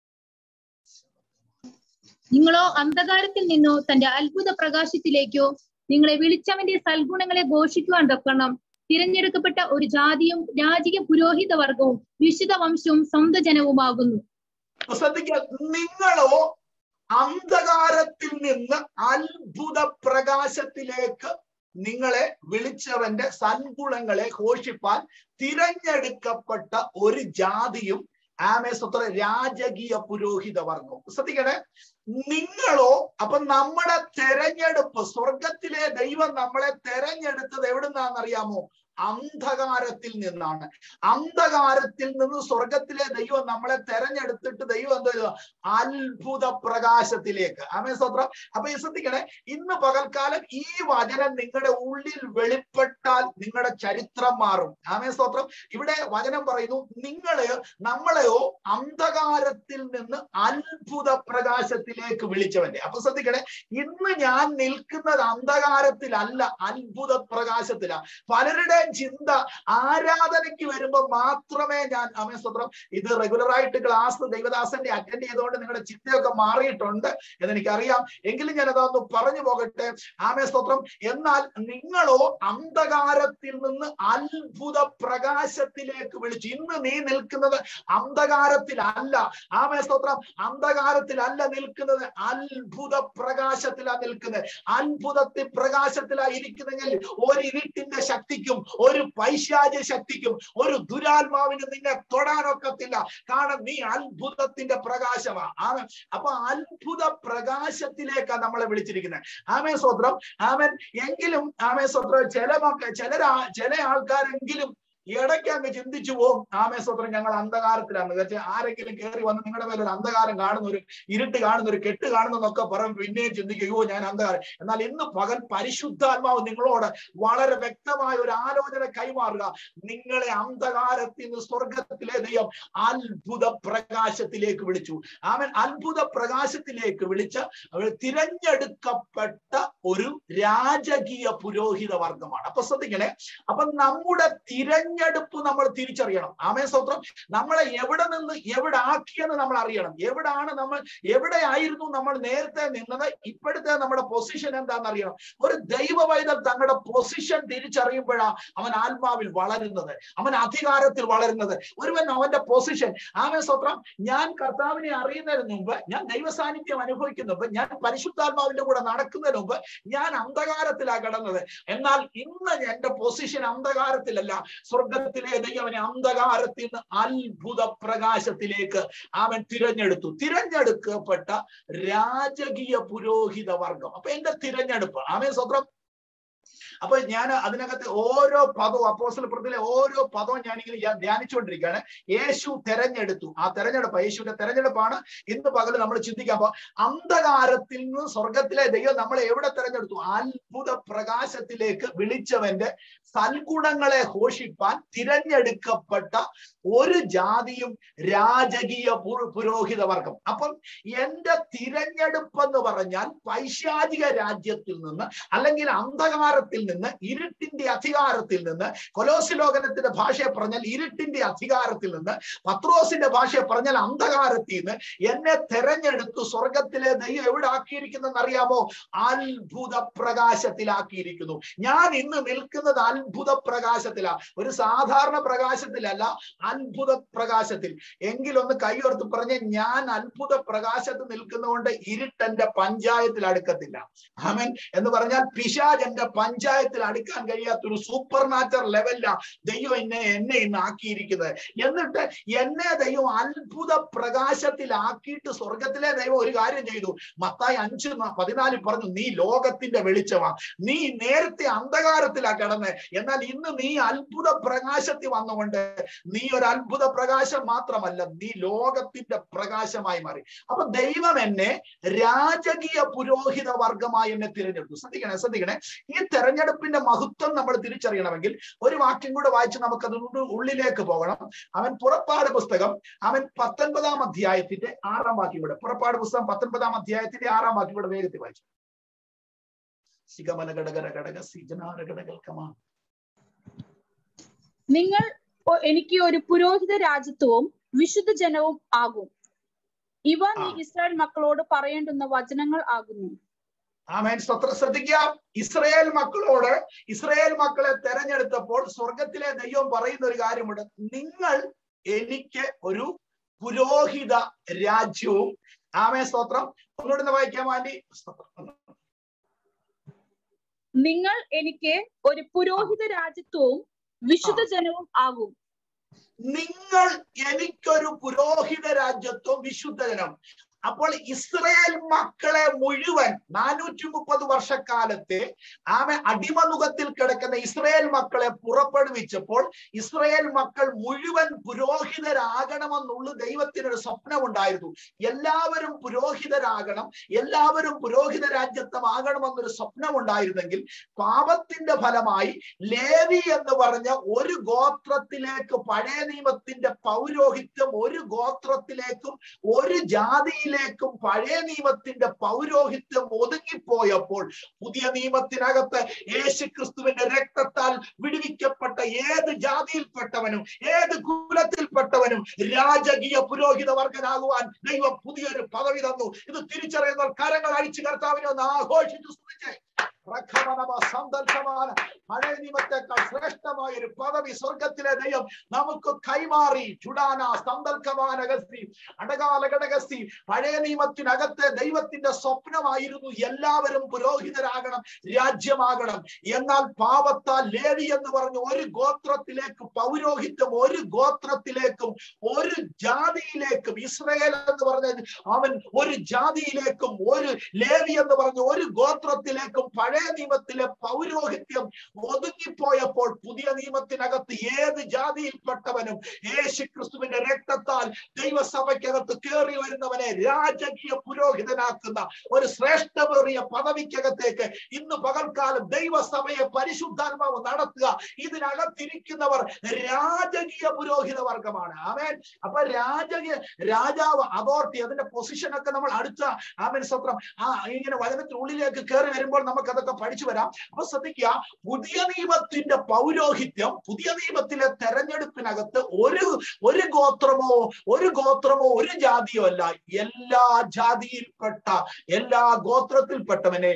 നിങ്ങളോ അന്ധകാരത്തിൽ നിന്നോ തന്റെ അത്ഭുത പ്രകാശത്തിലേക്കോ നിങ്ങളെ വിളിച്ചവന്റെ സൽഗുണങ്ങളെ ഘോഷിക്കുവാൻ തക്കണം തിരഞ്ഞെടുക്കപ്പെട്ട ഒരു ജാതിയും രാജകീയ പുരോഹിത വർഗവും വിശുദ്ധ വംശവും സ്വന്തം ജനവുമാകുന്നു
ശ്രദ്ധിക്കുക നിങ്ങളോ അന്ധകാരത്തിൽ നിന്ന് അത്ഭുത പ്രകാശത്തിലേക്ക് നിങ്ങളെ വിളിച്ചവന്റെ സൽഗുണങ്ങളെ ഘോഷിപ്പാൻ തിരഞ്ഞെടുക്കപ്പെട്ട ഒരു ജാതിയും ആമേ സ്വത്ര രാജകീയ പുരോഹിത വർഗവും ശ്രദ്ധിക്കണേ നിങ്ങളോ അപ്പൊ നമ്മുടെ തെരഞ്ഞെടുപ്പ് സ്വർഗത്തിലെ ദൈവം നമ്മളെ തെരഞ്ഞെടുത്തത് എവിടുന്നാണെന്നറിയാമോ അന്ധകാരത്തിൽ നിന്നാണ് അന്ധകാരത്തിൽ നിന്ന് സ്വർഗത്തിലെ ദൈവം നമ്മളെ തെരഞ്ഞെടുത്തിട്ട് ദൈവം എന്താ ചെയ്തത്? അത്ഭുത പ്രകാശത്തിലേക്ക് ആമേ സ്വത്രം അപ്പൊ ഈ ശ്രദ്ധിക്കണേ ഇന്ന് പകൽക്കാലം ഈ വചനം നിങ്ങളുടെ ഉള്ളിൽ വെളിപ്പെട്ടാൽ നിങ്ങളുടെ ചരിത്രം മാറും ആമേ സ്തോത്രം ഇവിടെ വചനം പറയുന്നു നിങ്ങളെ നമ്മളെയോ അന്ധകാരത്തിൽ നിന്ന് അത്ഭുത പ്രകാശത്തിലേക്ക് വിളിച്ചവന്റെ അപ്പൊ ശ്രദ്ധിക്കണേ ഇന്ന് ഞാൻ നിൽക്കുന്നത് അന്ധകാരത്തിലല്ല അത്ഭുത പ്രകാശത്തിലാണ് പലരുടെയും ചിന്ത ആരാധനയ്ക്ക് വരുമ്പോൾ മാത്രമേ ഞാൻ ആമേ സ്തോത്രം ഇത് റെഗുലർ ആയിട്ട് ക്ലാസ് ദൈവദാസന്റെ അറ്റൻഡ് ചെയ്തുകൊണ്ട് നിങ്ങളുടെ ചിന്തയൊക്കെ മാറിയിട്ടുണ്ട് എന്ന് എനിക്കറിയാം എങ്കിലും ഞാൻ അതൊന്ന് പറഞ്ഞു പോകട്ടെ ആമേ സ്തോത്രം എന്നാൽ നിങ്ങളോ അന്ധകാരത്തിൽ നിന്ന് അത്ഭുത പ്രകാശത്തിലേക്ക് വിളിച്ചു ഇന്ന് നീ നിൽക്കുന്നത് അന്ധകാരത്തിലല്ല ആമേ സ്തോത്രം അന്ധകാരത്തിലല്ല നിൽക്കുന്നത് അത്ഭുത പ്രകാശത്തിലാണ് നിൽക്കുന്നത് അത്ഭുതത്തിൽ പ്രകാശത്തിലാ ഇരിക്കുന്നെങ്കിൽ ഒരു ഇരുട്ടിന്റെ ശക്തിക്കും ഒരു പൈശാച ശക്തിക്കും ഒരു ദുരാത്മാവിന് നിന്നെ തൊടാനൊക്കത്തില്ല കാരണം നീ അത്ഭുതത്തിന്റെ പ്രകാശമാ ആമൻ അപ്പൊ അത്ഭുത പ്രകാശത്തിലേക്കാണ് നമ്മളെ വിളിച്ചിരിക്കുന്നത് ആമേ സ്വത്രം ആമൻ എങ്കിലും ആമേ സ്വത്രം ചില മക്ക ചില ചില ആൾക്കാരെങ്കിലും ഇടയ്ക്ക് അങ്ങ് ചിന്തിച്ചു പോകും ആമേ സ്വത്രം ഞങ്ങൾ അന്ധകാരത്തിലാണ് വെച്ചാൽ ആരെങ്കിലും കയറി വന്ന് നിങ്ങളുടെ മേലെ ഒരു അന്ധകാരം കാണുന്ന ഒരു ഇരുട്ട് കാണുന്ന ഒരു കെട്ട് കാണുന്നതൊക്കെ പറയും പിന്നെയും ചിന്തിക്കുകയോ ഞാൻ അന്ധകാരം എന്നാൽ ഇന്ന് പകൽ പരിശുദ്ധാത്മാവ് നിങ്ങളോട് വളരെ വ്യക്തമായ ഒരു ആലോചന കൈമാറുക നിങ്ങളെ അന്ധകാരത്തിൽ നിന്ന് സ്വർഗത്തിലെ ദൈവം അത്ഭുത പ്രകാശത്തിലേക്ക് വിളിച്ചു അവൻ അത്ഭുത പ്രകാശത്തിലേക്ക് വിളിച്ച് അവർ തിരഞ്ഞെടുക്കപ്പെട്ട ഒരു രാജകീയ പുരോഹിത വർഗമാണ് അപ്പൊ ശ്രദ്ധിക്കണേ അപ്പൊ നമ്മുടെ തിരഞ്ഞെടുപ്പ് നമ്മൾ തിരിച്ചറിയണം ആമേ സ്വത്രം നമ്മളെ എവിടെ നിന്ന് എവിടെ ആക്കിയെന്ന് നമ്മൾ അറിയണം എവിടാണ് നമ്മൾ എവിടെയായിരുന്നു നമ്മൾ നേരത്തെ നിന്നത് ഇപ്പോഴത്തെ നമ്മുടെ പൊസിഷൻ എന്താണെന്ന് അറിയണം ഒരു ദൈവ പൈതൽ തങ്ങളുടെ പൊസിഷൻ തിരിച്ചറിയുമ്പോഴാ അവൻ ആത്മാവിൽ വളരുന്നത് അവൻ അധികാരത്തിൽ വളരുന്നത് ഒരുവൻ അവന്റെ പൊസിഷൻ ആമേ സ്വത്രം ഞാൻ കർത്താവിനെ അറിയുന്നതിന് മുമ്പ് ഞാൻ ദൈവ സാന്നിധ്യം അനുഭവിക്കുന്ന മുമ്പ് ഞാൻ പരിശുദ്ധാത്മാവിന്റെ കൂടെ നടക്കുന്നതിന് മുമ്പ് ഞാൻ അന്ധകാരത്തിലാ കിടന്നത് എന്നാൽ ഇന്ന് എന്റെ പൊസിഷൻ അന്ധകാരത്തിലല്ല സ്വർഗത്തിലെ ദൈവനെ അന്ധകാരത്തിൽ നിന്ന് അത്ഭുത പ്രകാശത്തിലേക്ക് അവൻ തിരഞ്ഞെടുത്തു തിരഞ്ഞെടുക്കപ്പെട്ട രാജകീയ പുരോഹിത വർഗം അപ്പൊ എന്റെ തിരഞ്ഞെടുപ്പ് ആമേ സ്വത്രം അപ്പൊ ഞാൻ അതിനകത്ത് ഓരോ പദവും അപ്പോസ്റ്റൽ പ്രതിലെ ഓരോ പദവും ഞാനിങ്ങനെ ഞാൻ ധ്യാനിച്ചുകൊണ്ടിരിക്കുകയാണ് യേശു തെരഞ്ഞെടുത്തു ആ തെരഞ്ഞെടുപ്പ് യേശുവിന്റെ തെരഞ്ഞെടുപ്പാണ് ഇന്ന് പകല് നമ്മൾ ചിന്തിക്കാൻ പോ അന്ധകാരത്തിൽ നിന്ന് സ്വർഗത്തിലെ ദൈവം നമ്മളെ എവിടെ തെരഞ്ഞെടുത്തു അത്ഭുത പ്രകാശത്തിലേക്ക് വിളിച്ചവന്റെ സൽഗുണങ്ങളെ ഘോഷിപ്പാൻ തിരഞ്ഞെടുക്കപ്പെട്ട ഒരു ജാതിയും രാജകീയ പു- പുരോഹിത വർഗം അപ്പം എന്റെ തിരഞ്ഞെടുപ്പ് എന്ന് പറഞ്ഞാൽ പൈശാചിക രാജ്യത്തിൽ നിന്ന് അല്ലെങ്കിൽ അന്ധകാരത്തിൽ നിന്ന് ഇരുട്ടിന്റെ അധികാരത്തിൽ നിന്ന് കൊലോസി ലോകനത്തിന്റെ ഭാഷയെ പറഞ്ഞാൽ ഇരുട്ടിന്റെ അധികാരത്തിൽ നിന്ന് പത്രോസിന്റെ ഭാഷയെ പറഞ്ഞാൽ അന്ധകാരത്തിൽ നിന്ന് എന്നെ തെരഞ്ഞെടുത്തു സ്വർഗത്തിലെ ദൈവം എവിടെ ആക്കിയിരിക്കുന്നെന്ന് അറിയാമോ അത്ഭുത പ്രകാശത്തിലാക്കിയിരിക്കുന്നു ഞാൻ ഇന്ന് നിൽക്കുന്നത് അത്ഭുത പ്രകാശത്തിലാ ഒരു സാധാരണ പ്രകാശത്തിലല്ല അത്ഭുത പ്രകാശത്തിൽ എങ്കിലൊന്ന് കൈയോർത്ത് പറഞ്ഞ് ഞാൻ അത്ഭുത പ്രകാശത്ത് നിൽക്കുന്നതുകൊണ്ട് ഇരുട്ടെന്റെ പഞ്ചായത്തിൽ അടുക്കത്തില്ല ആമൻ എന്ന് പറഞ്ഞാൽ പിശാജ് എന്റെ പഞ്ചായത്തിൽ അടുക്കാൻ കഴിയാത്ത ഒരു സൂപ്പർ നാച്ചർ ലെവലിലാ ദൈവം എന്നെ എന്നെ ഇന്ന് ആക്കിയിരിക്കുന്നത് എന്നിട്ട് എന്നെ ദൈവം അത്ഭുത പ്രകാശത്തിലാക്കിയിട്ട് സ്വർഗത്തിലെ ദൈവം ഒരു കാര്യം ചെയ്തു മത്തായി അഞ്ച് ന- പതിനാലിൽ പറഞ്ഞു നീ ലോകത്തിന്റെ വെളിച്ചമാ നീ നേരത്തെ അന്ധകാരത്തിലാ കിടന്ന് എന്നാൽ ഇന്ന് നീ അത്ഭുത പ്രകാശത്തിൽ വന്നുകൊണ്ട് നീ ഒരു അത്ഭുത പ്രകാശം മാത്രമല്ല നീ ലോകത്തിന്റെ പ്രകാശമായി മാറി അപ്പൊ ദൈവം എന്നെ രാജകീയ പുരോഹിത വർഗമായി എന്നെ തിരഞ്ഞെടുത്തു ശ്രദ്ധിക്കണേ ശ്രദ്ധിക്കണേ ഈ തെരഞ്ഞെടുപ്പിന്റെ മഹത്വം നമ്മൾ തിരിച്ചറിയണമെങ്കിൽ ഒരു വാക്യം കൂടെ വായിച്ച് നമുക്ക് അതിനോട് ഉള്ളിലേക്ക് പോകണം അവൻ പുറപ്പാട് പുസ്തകം അവൻ പത്തൊൻപതാം അധ്യായത്തിന്റെ ആറാം വാക്യം കൂടെ പുറപ്പാട് പുസ്തകം പത്തൊൻപതാം അധ്യായത്തിന്റെ ആറാം വാക്യം കൂടെ വേഗത്തിൽ വായിച്ചു സിഗമന ഘടകര ഘടക സിജനാര ഘടകൽക്കമാ
നിങ്ങൾ ഒ- എനിക്ക് ഒരു പുരോഹിത രാജ്യത്വവും വിശുദ്ധ ജനവും ആകും ഇവ നീ
ആ.
ഇസ്രായേൽ മക്കളോട് പറയേണ്ടുന്ന വചനങ്ങൾ ആകുന്നു
ആമേൻ സ്വത്ര ശ്രദ്ധിക്കുക ഇസ്രയേൽ മക്കളോട് ഇസ്രയേൽ മക്കളെ തെരഞ്ഞെടുത്തപ്പോൾ സ്വർഗത്തിലെ ദൈവം പറയുന്ന ഒരു കാര്യമുണ്ട് നിങ്ങൾ എനിക്ക് ഒരു പുരോഹിത രാജ്യവും ആമേ സ്തോത്രം ഒന്നുകൂടെ വായിക്കാൻ വേണ്ടി സ്തോത്രം
നിങ്ങൾ എനിക്ക് ഒരു പുരോഹിത രാജ്യത്വവും വിശുദ്ധ ജനവും ആകും
നിങ്ങൾ എനിക്കൊരു പുരോഹിത രാജ്യത്വം വിശുദ്ധജനം അപ്പോൾ ഇസ്രയേൽ മക്കളെ മുഴുവൻ നാനൂറ്റി മുപ്പത് വർഷക്കാലത്തെ ആമെ അടിമനുഖത്തിൽ കിടക്കുന്ന ഇസ്രയേൽ മക്കളെ പുറപ്പെടുവിച്ചപ്പോൾ ഇസ്രയേൽ മക്കൾ മുഴുവൻ പുരോഹിതരാകണമെന്നുള്ള ദൈവത്തിനൊരു സ്വപ്നമുണ്ടായിരുന്നു എല്ലാവരും പുരോഹിതരാകണം എല്ലാവരും പുരോഹിത രാജ്യത്വമാകണമെന്നൊരു സ്വപ്നമുണ്ടായിരുന്നെങ്കിൽ പാപത്തിന്റെ ഫലമായി ലേവി എന്ന് പറഞ്ഞ ഒരു ഗോത്രത്തിലേക്ക് പഴയ നിയമത്തിന്റെ പൗരോഹിത്യം ഒരു ഗോത്രത്തിലേക്കും ഒരു ജാതിയിലേക്കും പഴയ നിയമത്തിന്റെ പൗരോഹിത്യം ഒതുങ്ങിപ്പോയപ്പോൾ പുതിയ നിയമത്തിനകത്ത് യേശു ക്രിസ്തുവിന്റെ രക്തത്താൽ വിടുവിക്കപ്പെട്ട ഏത് ജാതിയിൽപ്പെട്ടവനും ഏത് കുലത്തിൽപ്പെട്ടവനും രാജകീയ പുരോഹിത വർഗനാകുവാൻ ദൈവം പുതിയൊരു പദവി തന്നു ഇത് തിരിച്ചറിയുന്നവർ കരങ്ങൾ അഴിച്ചു കർത്താവിനെ ഒന്ന് ആഘോഷിച്ചു സ്തുതിച്ചേ പ്രഖമനമ സന്ദർശമാണ് പഴയ നിയമത്തെക്കാൾ ശ്രേഷ്ഠമായ ഒരു പദവി സ്വർഗത്തിലെ ദൈവം നമുക്ക് കൈമാറി ചുടാന സന്ദർഭമാനഗസ്തി അടകാലഘടകസ്തി പഴയ നിയമത്തിനകത്തെ ദൈവത്തിന്റെ സ്വപ്നമായിരുന്നു എല്ലാവരും പുരോഹിതരാകണം രാജ്യമാകണം എന്നാൽ പാപത്താൽ ലേവി എന്ന് പറഞ്ഞ ഒരു ഗോത്രത്തിലേക്ക് പൗരോഹിത്യം ഒരു ഗോത്രത്തിലേക്കും ഒരു ജാതിയിലേക്കും ഇസ്രയേൽ എന്ന് പറഞ്ഞ അവൻ ഒരു ജാതിയിലേക്കും ഒരു ലേവി എന്ന് പറഞ്ഞ ഒരു ഗോത്രത്തിലേക്കും പഴയ നിയമത്തിലെ പൗരോഹിത്യം ഒതുങ്ങിപ്പോയപ്പോൾ പുതിയ നിയമത്തിനകത്ത് ഏത് ജാതിയിൽപ്പെട്ടവനും യേശു ക്രിസ്തുവിന്റെ രക്തത്താൽ ദൈവസഭയ്ക്കകത്ത് കയറി വരുന്നവനെ രാജകീയ പുരോഹിതനാക്കുന്ന ഒരു ശ്രേഷ്ഠമേറിയ പദവിക്കകത്തേക്ക് ഇന്ന് പകൽക്കാലം ദൈവസഭയെ പരിശുദ്ധാത്മാവ് നടത്തുക ഇതിനകത്തിരിക്കുന്നവർ രാജകീയ പുരോഹിത വർഗമാണ് ആമേൻ അപ്പൊ രാജകീയ രാജാവ് അതോറിറ്റി അതിന്റെ പൊസിഷനൊക്കെ നമ്മൾ അടുത്ത ആമേൻ സത്രം ആ ഇങ്ങനെ വചനത്തിനുള്ളിലേക്ക് കയറി വരുമ്പോൾ നമുക്ക് അതൊക്കെ പഠിച്ചു വരാം അപ്പൊ ശ്രദ്ധിക്കുക പുതിയ നിയമത്തിന്റെ പൗരോഹിത്യം പുതിയ നിയമത്തിലെ തെരഞ്ഞെടുപ്പിനകത്ത് ഒരു ഒരു ഗോത്രമോ ഒരു ഗോത്രമോ ഒരു ജാതിയോ അല്ല എല്ലാ ജാതിയിൽപ്പെട്ട എല്ലാ ഗോത്രത്തിൽപ്പെട്ടവനെ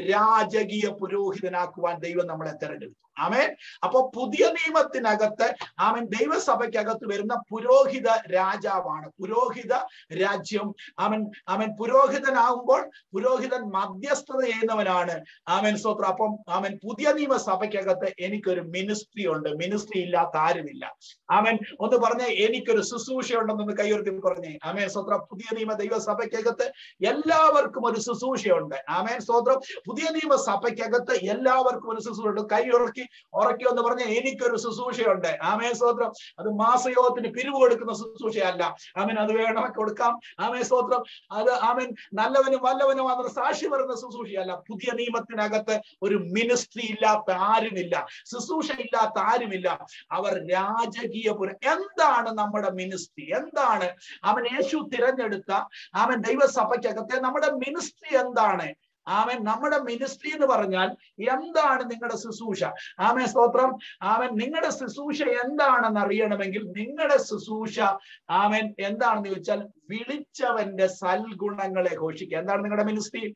രാജകീയ പുരോഹിതനാക്കുവാൻ ദൈവം നമ്മളെ തെരഞ്ഞെടുത്തു ആമേൻ അപ്പൊ പുതിയ നിയമത്തിനകത്ത് ആമൻ ദൈവസഭയ്ക്കകത്ത് വരുന്ന പുരോഹിത രാജാവാണ് പുരോഹിത രാജ്യം അവൻ അവൻ പുരോഹിതനാകുമ്പോൾ പുരോഹിതൻ മധ്യസ്ഥത ചെയ്യുന്നവനാണ് ആമൻ സ്വത്ര അപ്പം അവൻ പുതിയ നിയമസഭയ്ക്കകത്ത് എനിക്കൊരു മിനിസ്ട്രി ഉണ്ട് മിനിസ്ട്രി ഇല്ലാത്ത ആരുമില്ല ആമൻ ഒന്ന് പറഞ്ഞേ എനിക്കൊരു ശുശ്രൂഷ ഉണ്ടെന്നൊന്ന് കൈയുയർത്തി പറഞ്ഞേ ആമേൻ സ്വത്ര പുതിയ നിയമ ദൈവസഭയ്ക്കകത്ത് എല്ലാവർക്കും ഒരു ശുശ്രൂഷയുണ്ട് ആമേൻ സ്തോത്രം പുതിയ നിയമസഭയ്ക്കകത്ത് എല്ലാവർക്കും ഒരു ശുശ്രൂഷ ഉണ്ട് കൈയുറക്കി ഉറക്കി എന്ന് പറഞ്ഞ എനിക്കൊരു ശുശ്രൂഷയുണ്ട് ആമേ സ്തോത്രം അത് മാസയോഗത്തിന് പിരിവ് കൊടുക്കുന്ന ശുശ്രൂഷയല്ല ആമൻ അത് വേണമെങ്കിൽ കൊടുക്കാം ആമേ സ്തോത്രം അത് ആമൻ നല്ലവനും വല്ലവനും മാത്രം സാക്ഷി പറയുന്ന ശുശ്രൂഷയല്ല പുതിയ നിയമത്തിനകത്ത് ഒരു മിനിസ്ട്രി ഇല്ലാത്ത ആരുമില്ല ശുശ്രൂഷ ഇല്ലാത്ത ആരുമില്ല അവർ രാജകീയ പുര എന്താണ് നമ്മുടെ മിനിസ്ട്രി എന്താണ് അവൻ യേശു തിരഞ്ഞെടുത്ത അവൻ ദൈവസഭയ്ക്കകത്തെ നമ്മുടെ മിനിസ്ട്രി എന്താണ് ആമൻ നമ്മുടെ മിനിസ്ട്രി എന്ന് പറഞ്ഞാൽ എന്താണ് നിങ്ങളുടെ ശുശ്രൂഷ ആമൻ സ്തോത്രം ആമൻ നിങ്ങളുടെ ശുശ്രൂഷ എന്താണെന്ന് അറിയണമെങ്കിൽ നിങ്ങളുടെ ശുശ്രൂഷ ആമൻ എന്താണെന്ന് ചോദിച്ചാൽ വിളിച്ചവന്റെ സൽഗുണങ്ങളെ ഘോഷിക്കുക എന്താണ് നിങ്ങളുടെ മിനിസ്ട്രി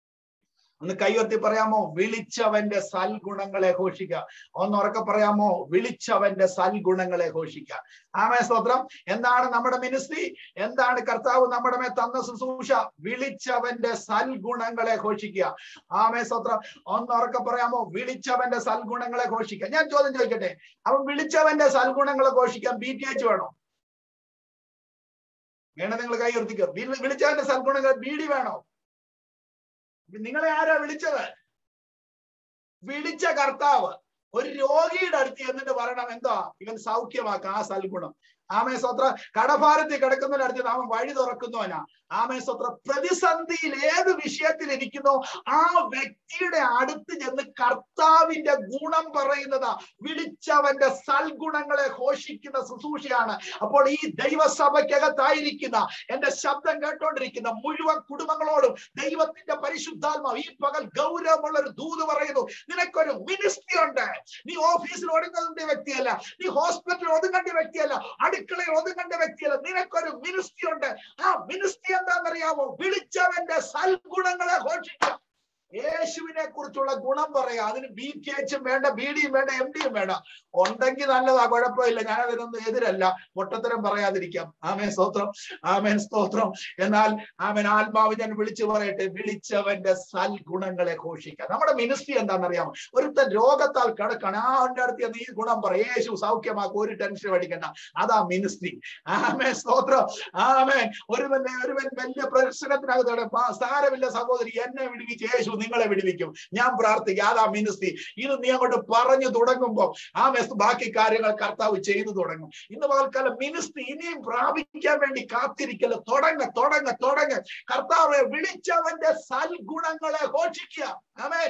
ഒന്ന് കൈയൊത്തി പറയാമോ വിളിച്ചവന്റെ സൽഗുണങ്ങളെ ഘോഷിക്കുക ഒന്ന് ഉറക്കെ പറയാമോ വിളിച്ചവന്റെ സൽഗുണങ്ങളെ ഘോഷിക്കുക ആമേ സ്തോത്രം എന്താണ് നമ്മുടെ മിനിസ്ട്രി എന്താണ് കർത്താവ് നമ്മുടെ മേ തന്ന ശുശ്രൂഷ വിളിച്ചവന്റെ സൽഗുണങ്ങളെ ഘോഷിക്കുക ആമേ സ്തോത്രം ഒന്ന് ഉറക്കെ പറയാമോ വിളിച്ചവന്റെ സൽഗുണങ്ങളെ ഘോഷിക്കുക ഞാൻ ചോദ്യം ചോദിക്കട്ടെ അവൻ വിളിച്ചവന്റെ സൽഗുണങ്ങളെ ഘോഷിക്കാൻ ബി ടി എച്ച് വേണോ വേണം നിങ്ങൾ കൈ ഉയർത്തിക്കോ വിളിച്ചവന്റെ സൽഗുണങ്ങൾ ബി ഡി വേണോ നിങ്ങളെ ആരാ വിളിച്ചത് വിളിച്ച കർത്താവ് ഒരു രോഗിയുടെ അടുത്ത് എന്നിട്ട് പറയണം എന്താ ഇവൻ സൗഖ്യമാക്കാം ആ സൽഗുണം ആമേ സ്വത്ര കടഭാരത്തിൽ കിടക്കുന്നതിന്റെ അടുത്ത് അവൻ വഴി തുറക്കുന്നവനാ ആമേ സ്വത്ര പ്രതിസന്ധിയിൽ ഏത് വിഷയത്തിൽ ഇരിക്കുന്നോ ആ വ്യക്തിയുടെ അടുത്ത് ചെന്ന് കർത്താവിന്റെ ഗുണം പറയുന്നതാ വിളിച്ചവന്റെ സൽഗുണങ്ങളെ ഘോഷിക്കുന്ന ശുശ്രൂഷയാണ് അപ്പോൾ ഈ ദൈവസഭയ്ക്കകത്തായിരിക്കുന്ന എന്റെ ശബ്ദം കേട്ടോണ്ടിരിക്കുന്ന മുഴുവൻ കുടുംബങ്ങളോടും ദൈവത്തിന്റെ പരിശുദ്ധാത്മാവ് ഈ പകൽ ഗൗരവമുള്ള ഒരു ദൂത് പറയുന്നു നിനക്കൊരു മിനിസ്ട്രി ഉണ്ട് നീ ഓഫീസിൽ ഒതുങ്ങേണ്ട വ്യക്തിയല്ല നീ ഹോസ്പിറ്റലിൽ ഒതുങ്ങേണ്ട വ്യക്തിയല്ല അടുക്കളയിൽ ഒതുങ്ങേണ്ട വ്യക്തിയല്ല നിനക്കൊരു മിനിസ്ട്രി ഉണ്ട് ആ മിനിസ്ട്രി എന്താണെന്നറിയാമോ വിളിച്ചവന്റെ സൽഗുണങ്ങളെ ഘോഷിക്കുക യേശുവിനെ കുറിച്ചുള്ള ഗുണം പറയാ അതിന് ബി ടി എച്ചും വേണ്ട ബി ഡിയും വേണ്ട എം ഡിയും വേണ്ട ഉണ്ടെങ്കിൽ നല്ലതാ കുഴപ്പമില്ല ഞാൻ അതിനൊന്നും എതിരല്ല പൊട്ടത്തരം പറയാതിരിക്കാം ആമേൻ സ്തോത്രം ആമേൻ സ്തോത്രം എന്നാൽ ആമേൻ ആത്മാവ് ഞാൻ വിളിച്ചു പറയട്ടെ വിളിച്ചവന്റെ സൽഗുണങ്ങളെ ഘോഷിക്കാം നമ്മുടെ മിനിസ്ട്രി എന്താണെന്നറിയാമോ ഒരുത്തൻ രോഗത്താൽ കിടക്കണം ആ അവന്റെ അടുത്ത് നീ ഗുണം പറ യേശു സൗഖ്യമാക്കും ഒരു ടെൻഷൻ അടിക്കണ്ട അതാ മിനിസ്ട്രി ആമേൻ സ്തോത്രം ആമേൻ ഒരുവൻ ഒരുവൻ വലിയ പ്രശ്നത്തിനകത്തോടെ സാരമില്ല സഹോദരി എന്നെ വിടുവിച്ച് യേശു നിങ്ങളെ വിടുവിക്കും ഞാൻ പ്രാർത്ഥിക്കും അതാ മിനിസ്ട്രി ഇത് നീ അങ്ങോട്ട് പറഞ്ഞു തുടങ്ങുമ്പോൾ ആ മെസ് ബാക്കി കാര്യങ്ങൾ കർത്താവ് ചെയ്തു തുടങ്ങും ഇന്ന് പകൽക്കാലം മിനിസ്ട്രി ഇനിയും പ്രാപിക്കാൻ വേണ്ടി കാത്തിരിക്കല് തുടങ്ങ തുടങ്ങ തുടങ്ങ കർത്താവെ വിളിച്ചവന്റെ സൽഗുണങ്ങളെ ഘോഷിക്കുക ആമേൻ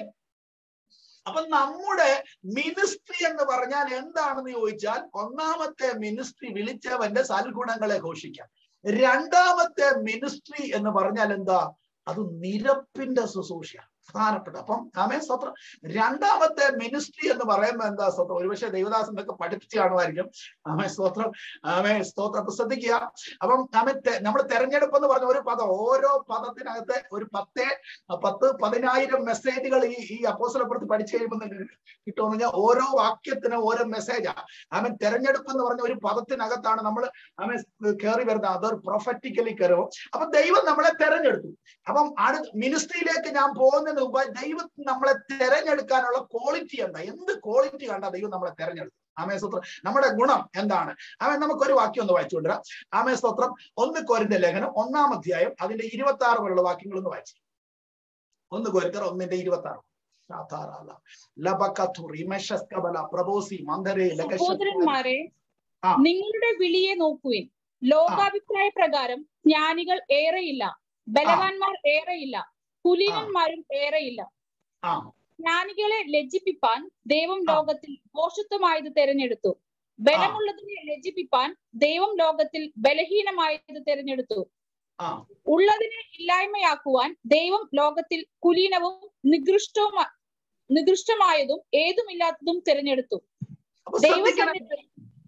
അപ്പൊ നമ്മുടെ മിനിസ്ട്രി എന്ന് പറഞ്ഞാൽ എന്താണെന്ന് ചോദിച്ചാൽ ഒന്നാമത്തെ മിനിസ്ട്രി വിളിച്ചവന്റെ സൽഗുണങ്ങളെ ഘോഷിക്കാം രണ്ടാമത്തെ മിനിസ്ട്രി എന്ന് പറഞ്ഞാൽ എന്താ അത് നിരപ്പിന്റെ ശുശ്രൂഷയാണ് പ്രധാനപ്പെട്ട അപ്പം ആമേ സ്തോത്രം രണ്ടാമത്തെ മിനിസ്ട്രി എന്ന് പറയുമ്പോൾ എന്താ സ്തോത്രം ഒരുപക്ഷെ ദേവദാസൻ ഇതൊക്കെ പഠിപ്പിച്ച് കാണുമായിരിക്കും ആമേ സ്തോത്രം ആമേ സ്തോത്രം അപ്പൊ ശ്രദ്ധിക്കുക അപ്പം ആമേ നമ്മൾ തെരഞ്ഞെടുപ്പ് എന്ന് പറഞ്ഞ ഒരു പദം ഓരോ പദത്തിനകത്ത് ഒരു പത്ത് പത്ത് പതിനായിരം മെസ്സേജുകൾ ഈ ഈ അപ്പോസലപ്പുറത്ത് പഠിച്ചു കഴിയുമ്പോൾ കിട്ടുമെന്ന് പറഞ്ഞാൽ ഓരോ വാക്യത്തിനും ഓരോ മെസ്സേജാ ആമൻ തെരഞ്ഞെടുപ്പ് എന്ന് പറഞ്ഞ ഒരു പദത്തിനകത്താണ് നമ്മൾ ആമേ കയറി വരുന്നത് അതൊരു പ്രൊഫറ്റിക്കലി കയറും അപ്പൊ ദൈവം നമ്മളെ തെരഞ്ഞെടുത്തു അപ്പം അടു മിനിസ്ട്രിയിലേക്ക് ഞാൻ പോകുന്നതിന് മുമ്പ് ദൈവം നമ്മളെ തെരഞ്ഞെടുക്കാനുള്ള ക്വാളിറ്റി എന്താ എന്ത് ക്വാളിറ്റി കണ്ടാ ദൈവം നമ്മളെ തെരഞ്ഞെടുത്തു ആമേ സ്തോത്രം നമ്മുടെ ഗുണം എന്താണ് ആമേ നമുക്കൊരു വാക്യം ഒന്ന് വായിച്ചുകൊണ്ടിരാം ആമേ സ്തോത്രം ഒന്ന് കോരിന്റെ ലേഖനം ഒന്നാം അധ്യായം അതിന്റെ ഇരുപത്തി ആറ് വരെയുള്ള വാക്യങ്ങൾ ഒന്ന് വായിച്ചു ഒന്ന് കോരിത്തർ ഒന്നിന്റെ ഇരുപത്തി ആറ് ഷാതാറാല. ലബക്കത്തു റിമശസ്കബല പ്രബോസി മന്ദരേ ലകശ
സഹോദരന്മാരെ
ആ.
നിങ്ങളുടെ വിളിയെ നോക്കുവിൻ ലോകാഭിപ്രായ പ്രകാരം ജ്ഞാനികൾ ഏറെയില്ല ബലവാന്മാർ ഏറെയില്ല കുലീനന്മാരും ഏറെയില്ല
ആ
ജ്ഞാനികളെ ലജ്ജിപ്പിപ്പാൻ ദൈവം
ആ.
ലോകത്തിൽ ദോഷത്വമായത് തെരഞ്ഞെടുത്തു ബലമുള്ളതിനെ ലജ്ജിപ്പിപ്പാൻ ദൈവം ലോകത്തിൽ ബലഹീനമായത് തെരഞ്ഞെടുത്തു
ആ
ഉള്ളതിനെ ഇല്ലായ്മയാക്കുവാൻ ദൈവം ലോകത്തിൽ കുലീനവും നികൃഷ്ടവും നികൃഷ്ടമായതും ഏതുമില്ലാത്തതും തിരഞ്ഞെടുത്തു
അപ്പൊ
ദൈവം
ശ്രദ്ധിക്കണം
തന്നെ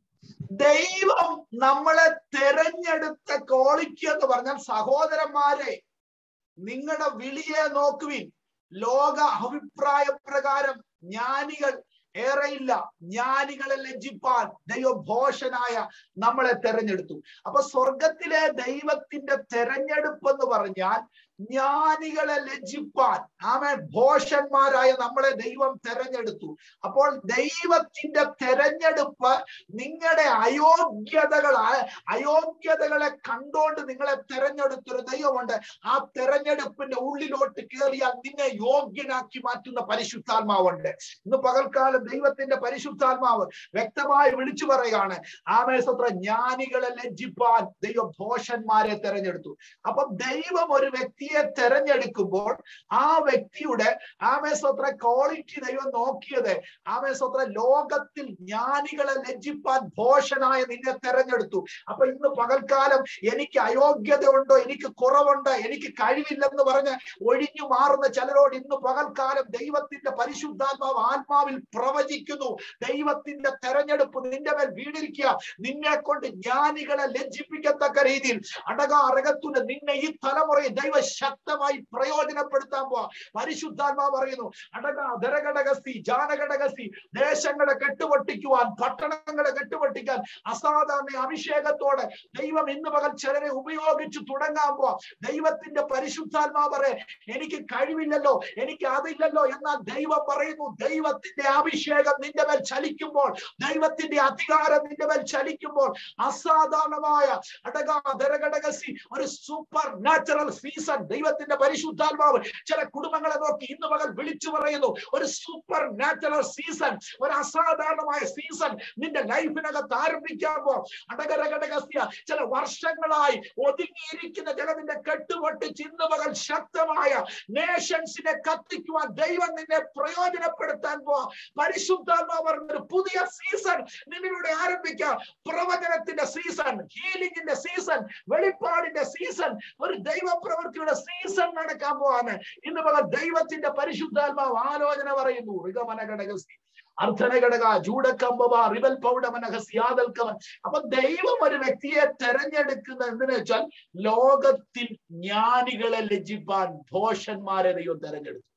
ദൈവം നമ്മളെ തെരഞ്ഞെടുത്ത ക്വാളിറ്റി എന്ന് പറഞ്ഞാൽ സഹോദരന്മാരെ നിങ്ങളുടെ വിളിയെ നോക്കുവിൻ ലോക അഭിപ്രായ പ്രകാരം ജ്ഞാനികൾ ഏറെയില്ല ജ്ഞാനികളെ ലജ്ജിപ്പാൻ ദൈവഭോഷനായ നമ്മളെ തെരഞ്ഞെടുത്തു അപ്പൊ സ്വർഗത്തിലെ ദൈവത്തിന്റെ തെരഞ്ഞെടുപ്പ് എന്ന് പറഞ്ഞാൽ ജ്ഞാനികളെ ലജ്ജിപ്പാൻ ആമേ ഭോഷന്മാരായ നമ്മളെ ദൈവം തെരഞ്ഞെടുത്തു അപ്പോൾ ദൈവത്തിന്റെ തെരഞ്ഞെടുപ്പ് നിങ്ങളുടെ അയോഗ്യതകളെ അയോഗ്യതകളെ കണ്ടോണ്ട് നിങ്ങളെ തെരഞ്ഞെടുത്തൊരു ദൈവമുണ്ട് ആ തെരഞ്ഞെടുപ്പിന്റെ ഉള്ളിലോട്ട് കയറിയാൽ നിന്നെ യോഗ്യനാക്കി മാറ്റുന്ന പരിശുദ്ധാത്മാവുണ്ട് ഇന്ന് പകൽക്കാലം ദൈവത്തിന്റെ പരിശുദ്ധാത്മാവ് വ്യക്തമായി വിളിച്ചു പറയുകയാണ് ആമേസത്ര ജ്ഞാനികളെ ലജ്ജിപ്പാൻ ദൈവം ഭോഷന്മാരെ തെരഞ്ഞെടുത്തു അപ്പൊ ദൈവം ഒരു വ്യക്തിയെ തെരഞ്ഞെടുക്കുമ്പോൾ ആ വ്യക്തിയുടെ ആമേസത്ര ക്വാളിറ്റി ദൈവം നോക്കിയത് ആമേസത്ര ലോകത്തിൽ ജ്ഞാനികളെ ലജ്ജിപ്പാൻ ഭോഷനായ നിന്നെ തെരഞ്ഞെടുത്തു അപ്പൊ ഇന്ന് പകൽക്കാലം എനിക്ക് അയോഗ്യത ഉണ്ടോ എനിക്ക് കുറവുണ്ട് എനിക്ക് കഴിവില്ലെന്ന് പറഞ്ഞ് ഒഴിഞ്ഞു മാറുന്ന ചിലരോട് ഇന്ന് പകൽക്കാലം ദൈവത്തിന്റെ പരിശുദ്ധാത്മാവ് ആത്മാവിൽ പ്രവചിക്കുന്നു ദൈവത്തിന്റെ തെരഞ്ഞെടുപ്പ് നിന്റെ മേൽ വീടിരിക്കുക നിന്നെ കൊണ്ട് ജ്ഞാനികളെ ലജ്ജിപ്പിക്കത്തക്ക രീതിയിൽ അടക അറകത്തുണ്ട് നിന്നെ ഈ തലമുറയിൽ ദൈവ ശക്തമായി പ്രയോജനപ്പെടുത്താൻ പോവാ പരിശുദ്ധാത്മാ പറയുന്നു അടക ധരഘടകസ്തി ജാനഘടകസ്തി ദേശങ്ങളെ കെട്ടുപൊട്ടിക്കുവാൻ പട്ടണങ്ങളെ കെട്ടുപൊട്ടിക്കാൻ അസാധാരണ അഭിഷേകത്തോടെ ദൈവം ഇന്ന് പകൽ ചിലരെ ഉപയോഗിച്ച് തുടങ്ങാൻ പോവാ ദൈവത്തിന്റെ പരിശുദ്ധാത്മാ പറയെ എനിക്ക് കഴിവില്ലല്ലോ എനിക്ക് അതില്ലല്ലോ എന്നാൽ ദൈവം പറയുന്നു ദൈവത്തിന്റെ അഭിഷേകം നിന്റെ മേൽ ചലിക്കുമ്പോൾ ദൈവത്തിന്റെ അധികാരം നിന്റെ മേൽ ചലിക്കുമ്പോൾ അസാധാരണമായ അടകാധരഘടകസി ഒരു സൂപ്പർ നാച്ചുറൽ സീസൺ ദൈവത്തിന്റെ പരിശുദ്ധാത്മാവ് ചില കുടുംബങ്ങളെ നോക്കി ഇന്ന് പകൽ വിളിച്ചു പറയുന്നു ഒരു സൂപ്പർ നാച്ചുറൽ സീസൺ ഒരു അസാധാരണമായ സീസൺ നിന്റെ ലൈഫിനകത്ത് ആരംഭിക്കാൻ പോ അടകരഘടകസ്യ ചില വർഷങ്ങളായി ഒതുങ്ങിയിരിക്കുന്ന ജലത്തിന്റെ കെട്ടുപൊട്ടിച്ച് ഇന്ന് പകൽ ശക്തമായ നേഷൻസിനെ കത്തിക്കുവാൻ ദൈവം നിന്നെ പ്രയോജനപ്പെടുത്താൻ പോവാ പരിശുദ്ധാത്മാവ് പറഞ്ഞ ഒരു പുതിയ സീസൺ നിന്നിലൂടെ ആരംഭിക്കാം പ്രവചനത്തിന്റെ സീസൺ ഹീലിംഗിന്റെ സീസൺ വെളിപ്പാടിന്റെ സീസൺ ഒരു ദൈവ പ്രവൃത്തിയുടെ സീസൺ നടക്കാൻ പോവാണ് ഇന്ന് പകൽ ദൈവത്തിന്റെ പരിശുദ്ധാത്മാവ് ആലോചന പറയുന്നു ഋഗമനഘടകസ്തി അർദ്ധനഘടക ജൂഡക്കമ്പവ റിവൽ പൗഡമനഹസ്യാദൽക്കവൻ അപ്പൊ ദൈവം ഒരു വ്യക്തിയെ തെരഞ്ഞെടുക്കുന്ന എന്തിനു വെച്ചാൽ ലോകത്തിൽ ജ്ഞാനികളെ ലജ്ജിപ്പാൻ ഭോഷന്മാരെ ദൈവം തെരഞ്ഞെടുത്തു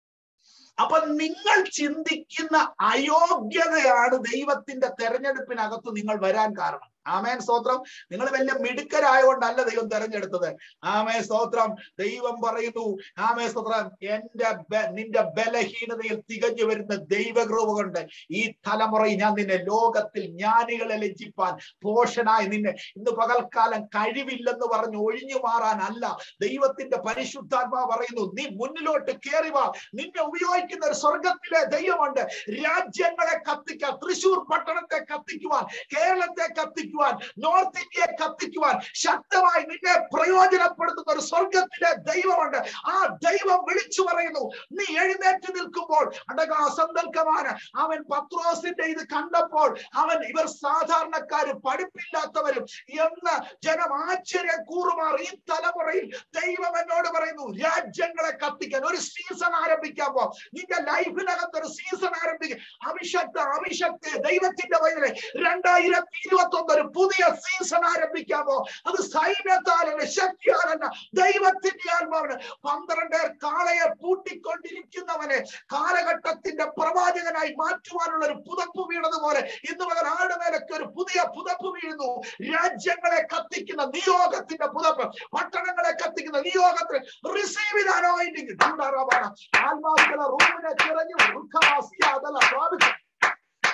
അപ്പൊ നിങ്ങൾ ചിന്തിക്കുന്ന അയോഗ്യതയാണ് ദൈവത്തിന്റെ തെരഞ്ഞെടുപ്പിനകത്ത് നിങ്ങൾ വരാൻ കാരണം ആമേൻ സ്തോത്രം നിങ്ങൾ വലിയ മിടുക്കരായോണ്ടല്ല ദൈവം തെരഞ്ഞെടുത്തത് ആമേ സ്തോത്രം ദൈവം പറയുന്നു ആമേ സ്തോത്രം എന്റെ ബ- നിന്റെ ബലഹീനതയിൽ തികഞ്ഞു വരുന്ന ദൈവകൃപ കൊണ്ട് ഈ തലമുറയിൽ ഞാൻ നിന്നെ ലോകത്തിൽ ജ്ഞാനികളെ ലജ്ജിപ്പാൻ പോഷനായി നിന്നെ ഇന്ന് പകൽക്കാലം കഴിവില്ലെന്ന് പറഞ്ഞ് ഒഴിഞ്ഞു മാറാനല്ല ദൈവത്തിന്റെ പരിശുദ്ധാത്മാ പറയുന്നു നീ മുന്നിലോട്ട് കയറി വാ നിന്നെ ഉപയോഗിക്കുന്ന ഒരു സ്വർഗത്തിലെ ദൈവമുണ്ട് രാജ്യങ്ങളെ കത്തിക്കാൻ തൃശൂർ പട്ടണത്തെ കത്തിക്കുവാൻ കേരളത്തെ കത്തിക്കുവാൻ നോർത്ത് ഇന്ത്യയെ കത്തിക്കുവാൻ ശക്തമായി നിന്നെ പ്രയോജനപ്പെടുത്തുന്ന ഒരു സ്വർഗത്തിലെ ദൈവമുണ്ട് ആ ദൈവം വിളിച്ചു പറയുന്നു നീ എഴുന്നേറ്റ് നിൽക്കുമ്പോൾ അടകാ സന്തൽക്കമാണ് അവൻ പത്രോസിന്റെ ഇത് കണ്ടപ്പോൾ അവൻ ഇവർ സാധാരണക്കാര് പഠിപ്പില്ലാത്തവരും എന്ന് ജനം ആശ്ചര്യം കൂറുമാർ ഈ തലമുറയിൽ ദൈവം എന്നോട് പറയുന്നു രാജ്യങ്ങളെ കത്തിക്കാൻ ഒരു സീസൺ ആരംഭിക്കാൻ പോ നിന്റെ ലൈഫിനകത്ത് ഒരു സീസൺ ആരംഭിക്കും അഭിഷക്ത അഭിഷക്തി ദൈവത്തിന്റെ വയലിൽ രണ്ടായിരത്തി ഇരുപത്തി ഒന്ന് ഒരു പുതിയ സീസൺ ആരംഭിക്കാമോ അത് സൈന്യത്താലല്ല ശക്തിയാലല്ല ദൈവത്തിന്റെ ആത്മാവിന് പന്ത്രണ്ട് കാളയെ പൂട്ടിക്കൊണ്ടിരിക്കുന്നവനെ കാലഘട്ടത്തിന്റെ പ്രവാചകനായി മാറ്റുവാനുള്ള ഒരു പുതപ്പ് വീണതുപോലെ ഇന്ന് മുതൽ ആടുമേലൊക്കെ ഒരു പുതിയ പുതപ്പ് വീഴുന്നു രാജ്യങ്ങളെ കത്തിക്കുന്ന നിയോഗത്തിന്റെ പുതപ്പ് പട്ടണങ്ങളെ കത്തിക്കുന്ന നിയോഗത്തിൽ റിസീവ് ചെയ്ത് അനോയിന്റിങ് ആത്മാക്കളെ റൂമിനെ തിരഞ്ഞു വൃക്കവാസി അതല്ല പ്രാപിച്ചു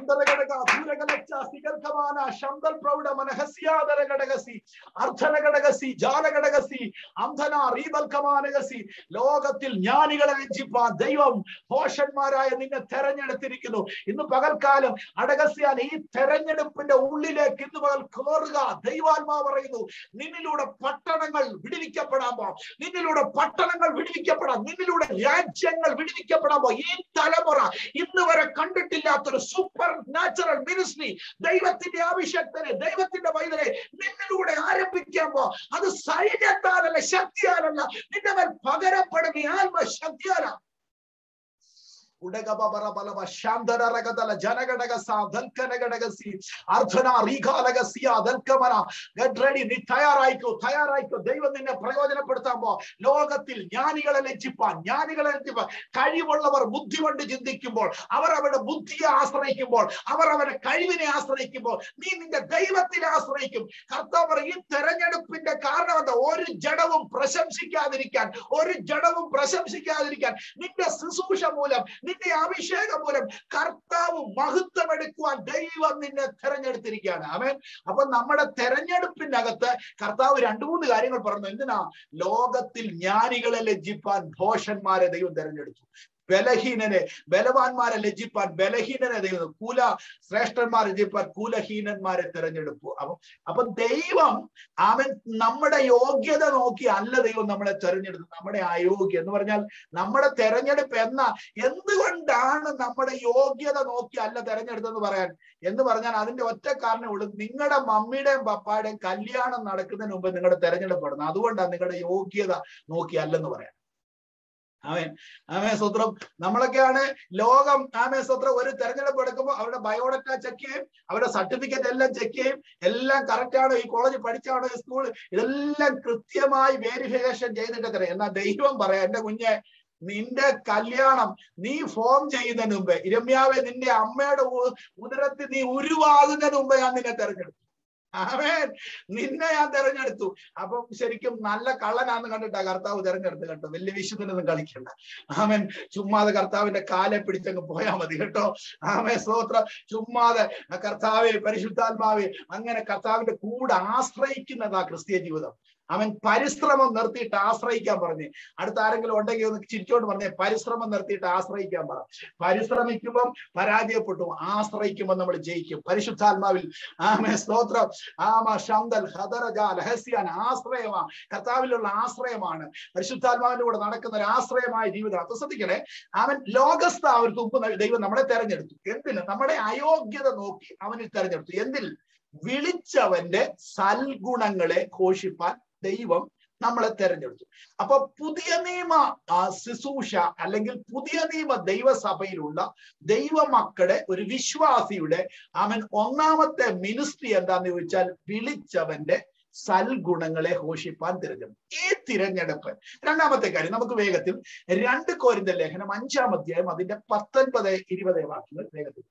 അന്തരഘടക ദൂരകലച്ച സിഗർഗമാന ശബ്ദൽ പ്രൗഢ മനഹസ്യാദരഘടകസി അർദ്ധനഘടകസി ജാലഘടകസി അന്ധന റീബൽക്കമാനകസി ലോകത്തിൽ ജ്ഞാനികളെ രഞ്ജിപ്പാൻ ദൈവം ഭോഷന്മാരായ നിന്നെ തെരഞ്ഞെടുത്തിരിക്കുന്നു ഇന്ന് പകൽക്കാലം അടകസ്യാൻ ഈ തെരഞ്ഞെടുപ്പിന്റെ ഉള്ളിലേക്ക് ഇന്ന് പകൽ കയറുക ദൈവാത്മാ പറയുന്നു നിന്നിലൂടെ പട്ടണങ്ങൾ വിടുവിക്കപ്പെടാൻ പോ നിന്നിലൂടെ പട്ടണങ്ങൾ വിടുവിക്കപ്പെടാം നിന്നിലൂടെ രാജ്യങ്ങൾ വിടുവിക്കപ്പെടാൻ പോ ഈ തലമുറ ഇന്ന് വരെ കണ്ടിട്ടില്ലാത്തൊരു സൂപ്പർ നാച്ചുറൽ മിനിസ്ട്രി ദൈവത്തിന്റെ അഭിഷക്തനെ ദൈവത്തിന്റെ വൈദ്യരെ നിന്നിലൂടെ ആരംഭിക്കാൻ പോ അത് സൈന്യത്താലല്ല ശക്തിയാലല്ല നിന്റെ മേൽ പകരപ്പെടുന്ന ആത്മശക്തിയാല ഉടകബറബലവ ശാന്തരകതല ജനഘടകസ ദൽക്കനഘടകസി അർദ്ധന റീകാലകസിയ ദൽക്കമന ഗെറ്റ് റെഡി നീ തയ്യാറായിക്കോ തയ്യാറായിക്കോ ദൈവം നിന്നെ പ്രയോജനപ്പെടുത്താൻ പോ ലോകത്തിൽ ജ്ഞാനികളെ ലജ്ജിപ്പാൻ ജ്ഞാനികളെ ലജ്ജിപ്പാൻ കഴിവുള്ളവർ ബുദ്ധി കൊണ്ട് ചിന്തിക്കുമ്പോൾ അവർ അവരുടെ ബുദ്ധിയെ ആശ്രയിക്കുമ്പോൾ അവർ അവരുടെ കഴിവിനെ ആശ്രയിക്കുമ്പോൾ നീ നിന്റെ ദൈവത്തിനെ ആശ്രയിക്കും കർത്താവ് ഈ തെരഞ്ഞെടുപ്പിന്റെ കാരണം എന്താ ഒരു ജഡവും പ്രശംസിക്കാതിരിക്കാൻ ഒരു ജഡവും പ്രശംസിക്കാതിരിക്കാൻ നിന്റെ ശുശ്രൂഷ മൂലം നിന്റെ അഭിഷേകം മൂലം കർത്താവ് മഹത്വം എടുക്കുവാൻ ദൈവം നിന്നെ തെരഞ്ഞെടുത്തിരിക്കുകയാണ് അവൻ അപ്പൊ നമ്മുടെ തെരഞ്ഞെടുപ്പിന്റെ അകത്ത് കർത്താവ് രണ്ടു മൂന്ന് കാര്യങ്ങൾ പറഞ്ഞു എന്തിനാ ലോകത്തിൽ ജ്ഞാനികളെ ലജ്ജിപ്പാൻ ഭോഷന്മാരെ ദൈവം തെരഞ്ഞെടുത്തു ബലഹീനനെ ബലവാന്മാരെ ലജ്ജിപ്പാൻ ബലഹീനനെ ദൈവം കൂല ശ്രേഷ്ഠന്മാരെ ലജ്ജിപ്പാൻ കൂലഹീനന്മാരെ തെരഞ്ഞെടുപ്പു അപ്പം അപ്പൊ ദൈവം അവൻ നമ്മുടെ യോഗ്യത നോക്കി അല്ല ദൈവം നമ്മളെ തെരഞ്ഞെടുത്തു നമ്മുടെ അയോഗ്യം എന്ന് പറഞ്ഞാൽ നമ്മുടെ തെരഞ്ഞെടുപ്പ് എന്ന എന്തുകൊണ്ടാണ് നമ്മുടെ യോഗ്യത നോക്കി അല്ല തെരഞ്ഞെടുത്തെന്ന് പറയാൻ എന്ന് പറഞ്ഞാൽ അതിന്റെ ഒറ്റ കാരണമേ ഉള്ളൂ നിങ്ങളുടെ മമ്മിയുടെയും പപ്പായുടെയും കല്യാണം നടക്കുന്നതിന് മുമ്പ് നിങ്ങളുടെ തെരഞ്ഞെടുപ്പ് അതുകൊണ്ടാണ് നിങ്ങളുടെ യോഗ്യത നോക്കി അല്ലെന്ന് പറയാൻ ആമേൻ ആമേ സ്വത്രം നമ്മളൊക്കെയാണ് ലോകം ആമേ സ്വത്രം ഒരു തെരഞ്ഞെടുപ്പ് എടുക്കുമ്പോൾ അവരുടെ ബയോഡറ്റ ചെക്ക് ചെയ്യും അവരുടെ സർട്ടിഫിക്കറ്റ് എല്ലാം ചെക്ക് ചെയ്യും എല്ലാം കറക്റ്റ് ആണോ ഈ കോളേജ് പഠിച്ചാണോ ഈ സ്കൂൾ ഇതെല്ലാം കൃത്യമായി വേരിഫിക്കേഷൻ ചെയ്തിട്ട് തരാം എന്നാൽ ദൈവം പറയാം എന്റെ കുഞ്ഞെ നിന്റെ കല്യാണം നീ ഫോം ചെയ്യുന്നതിന് മുമ്പേ ഇരമ്യാവെ നിന്റെ അമ്മയുടെ ഉ- ഉദരത്തിൽ നീ ഉരുവാകുന്നതിന് മുമ്പേ ഞാൻ നിന്നെ തെരഞ്ഞെടുത്തു ആമേൻ നിന്നെ ഞാൻ തെരഞ്ഞെടുത്തു അപ്പം ശരിക്കും നല്ല കള്ളനാന്ന് കണ്ടിട്ടാ കർത്താവ് തെരഞ്ഞെടുത്ത് കേട്ടോ വലിയ വിശുദ്ധനൊന്നും കളിക്കണ്ട ആമേൻ ചുമ്മാതെ കർത്താവിന്റെ കാലെ പിടിച്ചങ്ങ് പോയാൽ മതി കേട്ടോ ആമേ സ്തോത്ര ചുമ്മാതെ കർത്താവെ പരിശുദ്ധാത്മാവെ അങ്ങനെ കർത്താവിന്റെ കൂടെ ആശ്രയിക്കുന്നതാ ക്രിസ്തീയ ജീവിതം അവൻ പരിശ്രമം നിർത്തിയിട്ട് ആശ്രയിക്കാൻ പറഞ്ഞു അടുത്ത ആരെങ്കിലും ഉണ്ടെങ്കിൽ ഒന്ന് ചിരിച്ചോണ്ട് പറഞ്ഞേ പരിശ്രമം നിർത്തിയിട്ട് ആശ്രയിക്കാൻ പറ പരിശ്രമിക്കുമ്പം പരാജയപ്പെട്ടു ആശ്രയിക്കുമ്പോൾ നമ്മൾ ജയിക്കും പരിശുദ്ധാത്മാവിൽ ആമേ സ്തോത്രം ആമ ശന്തൽ ഹദറജ ലഹസ്യാൻ ആശ്രയമാ കർത്താവിലുള്ള ആശ്രയമാണ് പരിശുദ്ധാത്മാവിന്റെ കൂടെ നടക്കുന്ന ഒരു ആശ്രയമായ ജീവിതം അപ്പൊ ശ്രദ്ധിക്കണേ അവൻ ലോകസ്ഥ അവർക്ക് മുമ്പ് ന- ദൈവം നമ്മളെ തെരഞ്ഞെടുത്തു എന്തിന് നമ്മുടെ അയോഗ്യത നോക്കി അവനിൽ തെരഞ്ഞെടുത്തു എന്തിൽ വിളിച്ചവന്റെ സൽഗുണങ്ങളെ ഘോഷിപ്പാൻ ദൈവം നമ്മളെ തെരഞ്ഞെടുത്തു അപ്പൊ പുതിയ നിയമ ആ, ശുശ്രൂഷ അല്ലെങ്കിൽ പുതിയ നിയമ ദൈവസഭയിലുള്ള ദൈവമക്കളുടെ ഒരു വിശ്വാസിയുടെ അവൻ ഒന്നാമത്തെ മിനിസ്ട്രി എന്താന്ന് ചോദിച്ചാൽ വിളിച്ചവന്റെ സൽഗുണങ്ങളെ ഘോഷിപ്പാൻ തിരഞ്ഞെടുത്തു ഈ തിരഞ്ഞെടുപ്പ് രണ്ടാമത്തെ കാര്യം നമുക്ക് വേഗത്തിൽ രണ്ട് കോരിന്റെ ലേഖനം അഞ്ചാം അധ്യായം അതിന്റെ പത്തൊൻപത് ഇരുപത് വാക്യങ്ങൾ വേഗത്തിൽ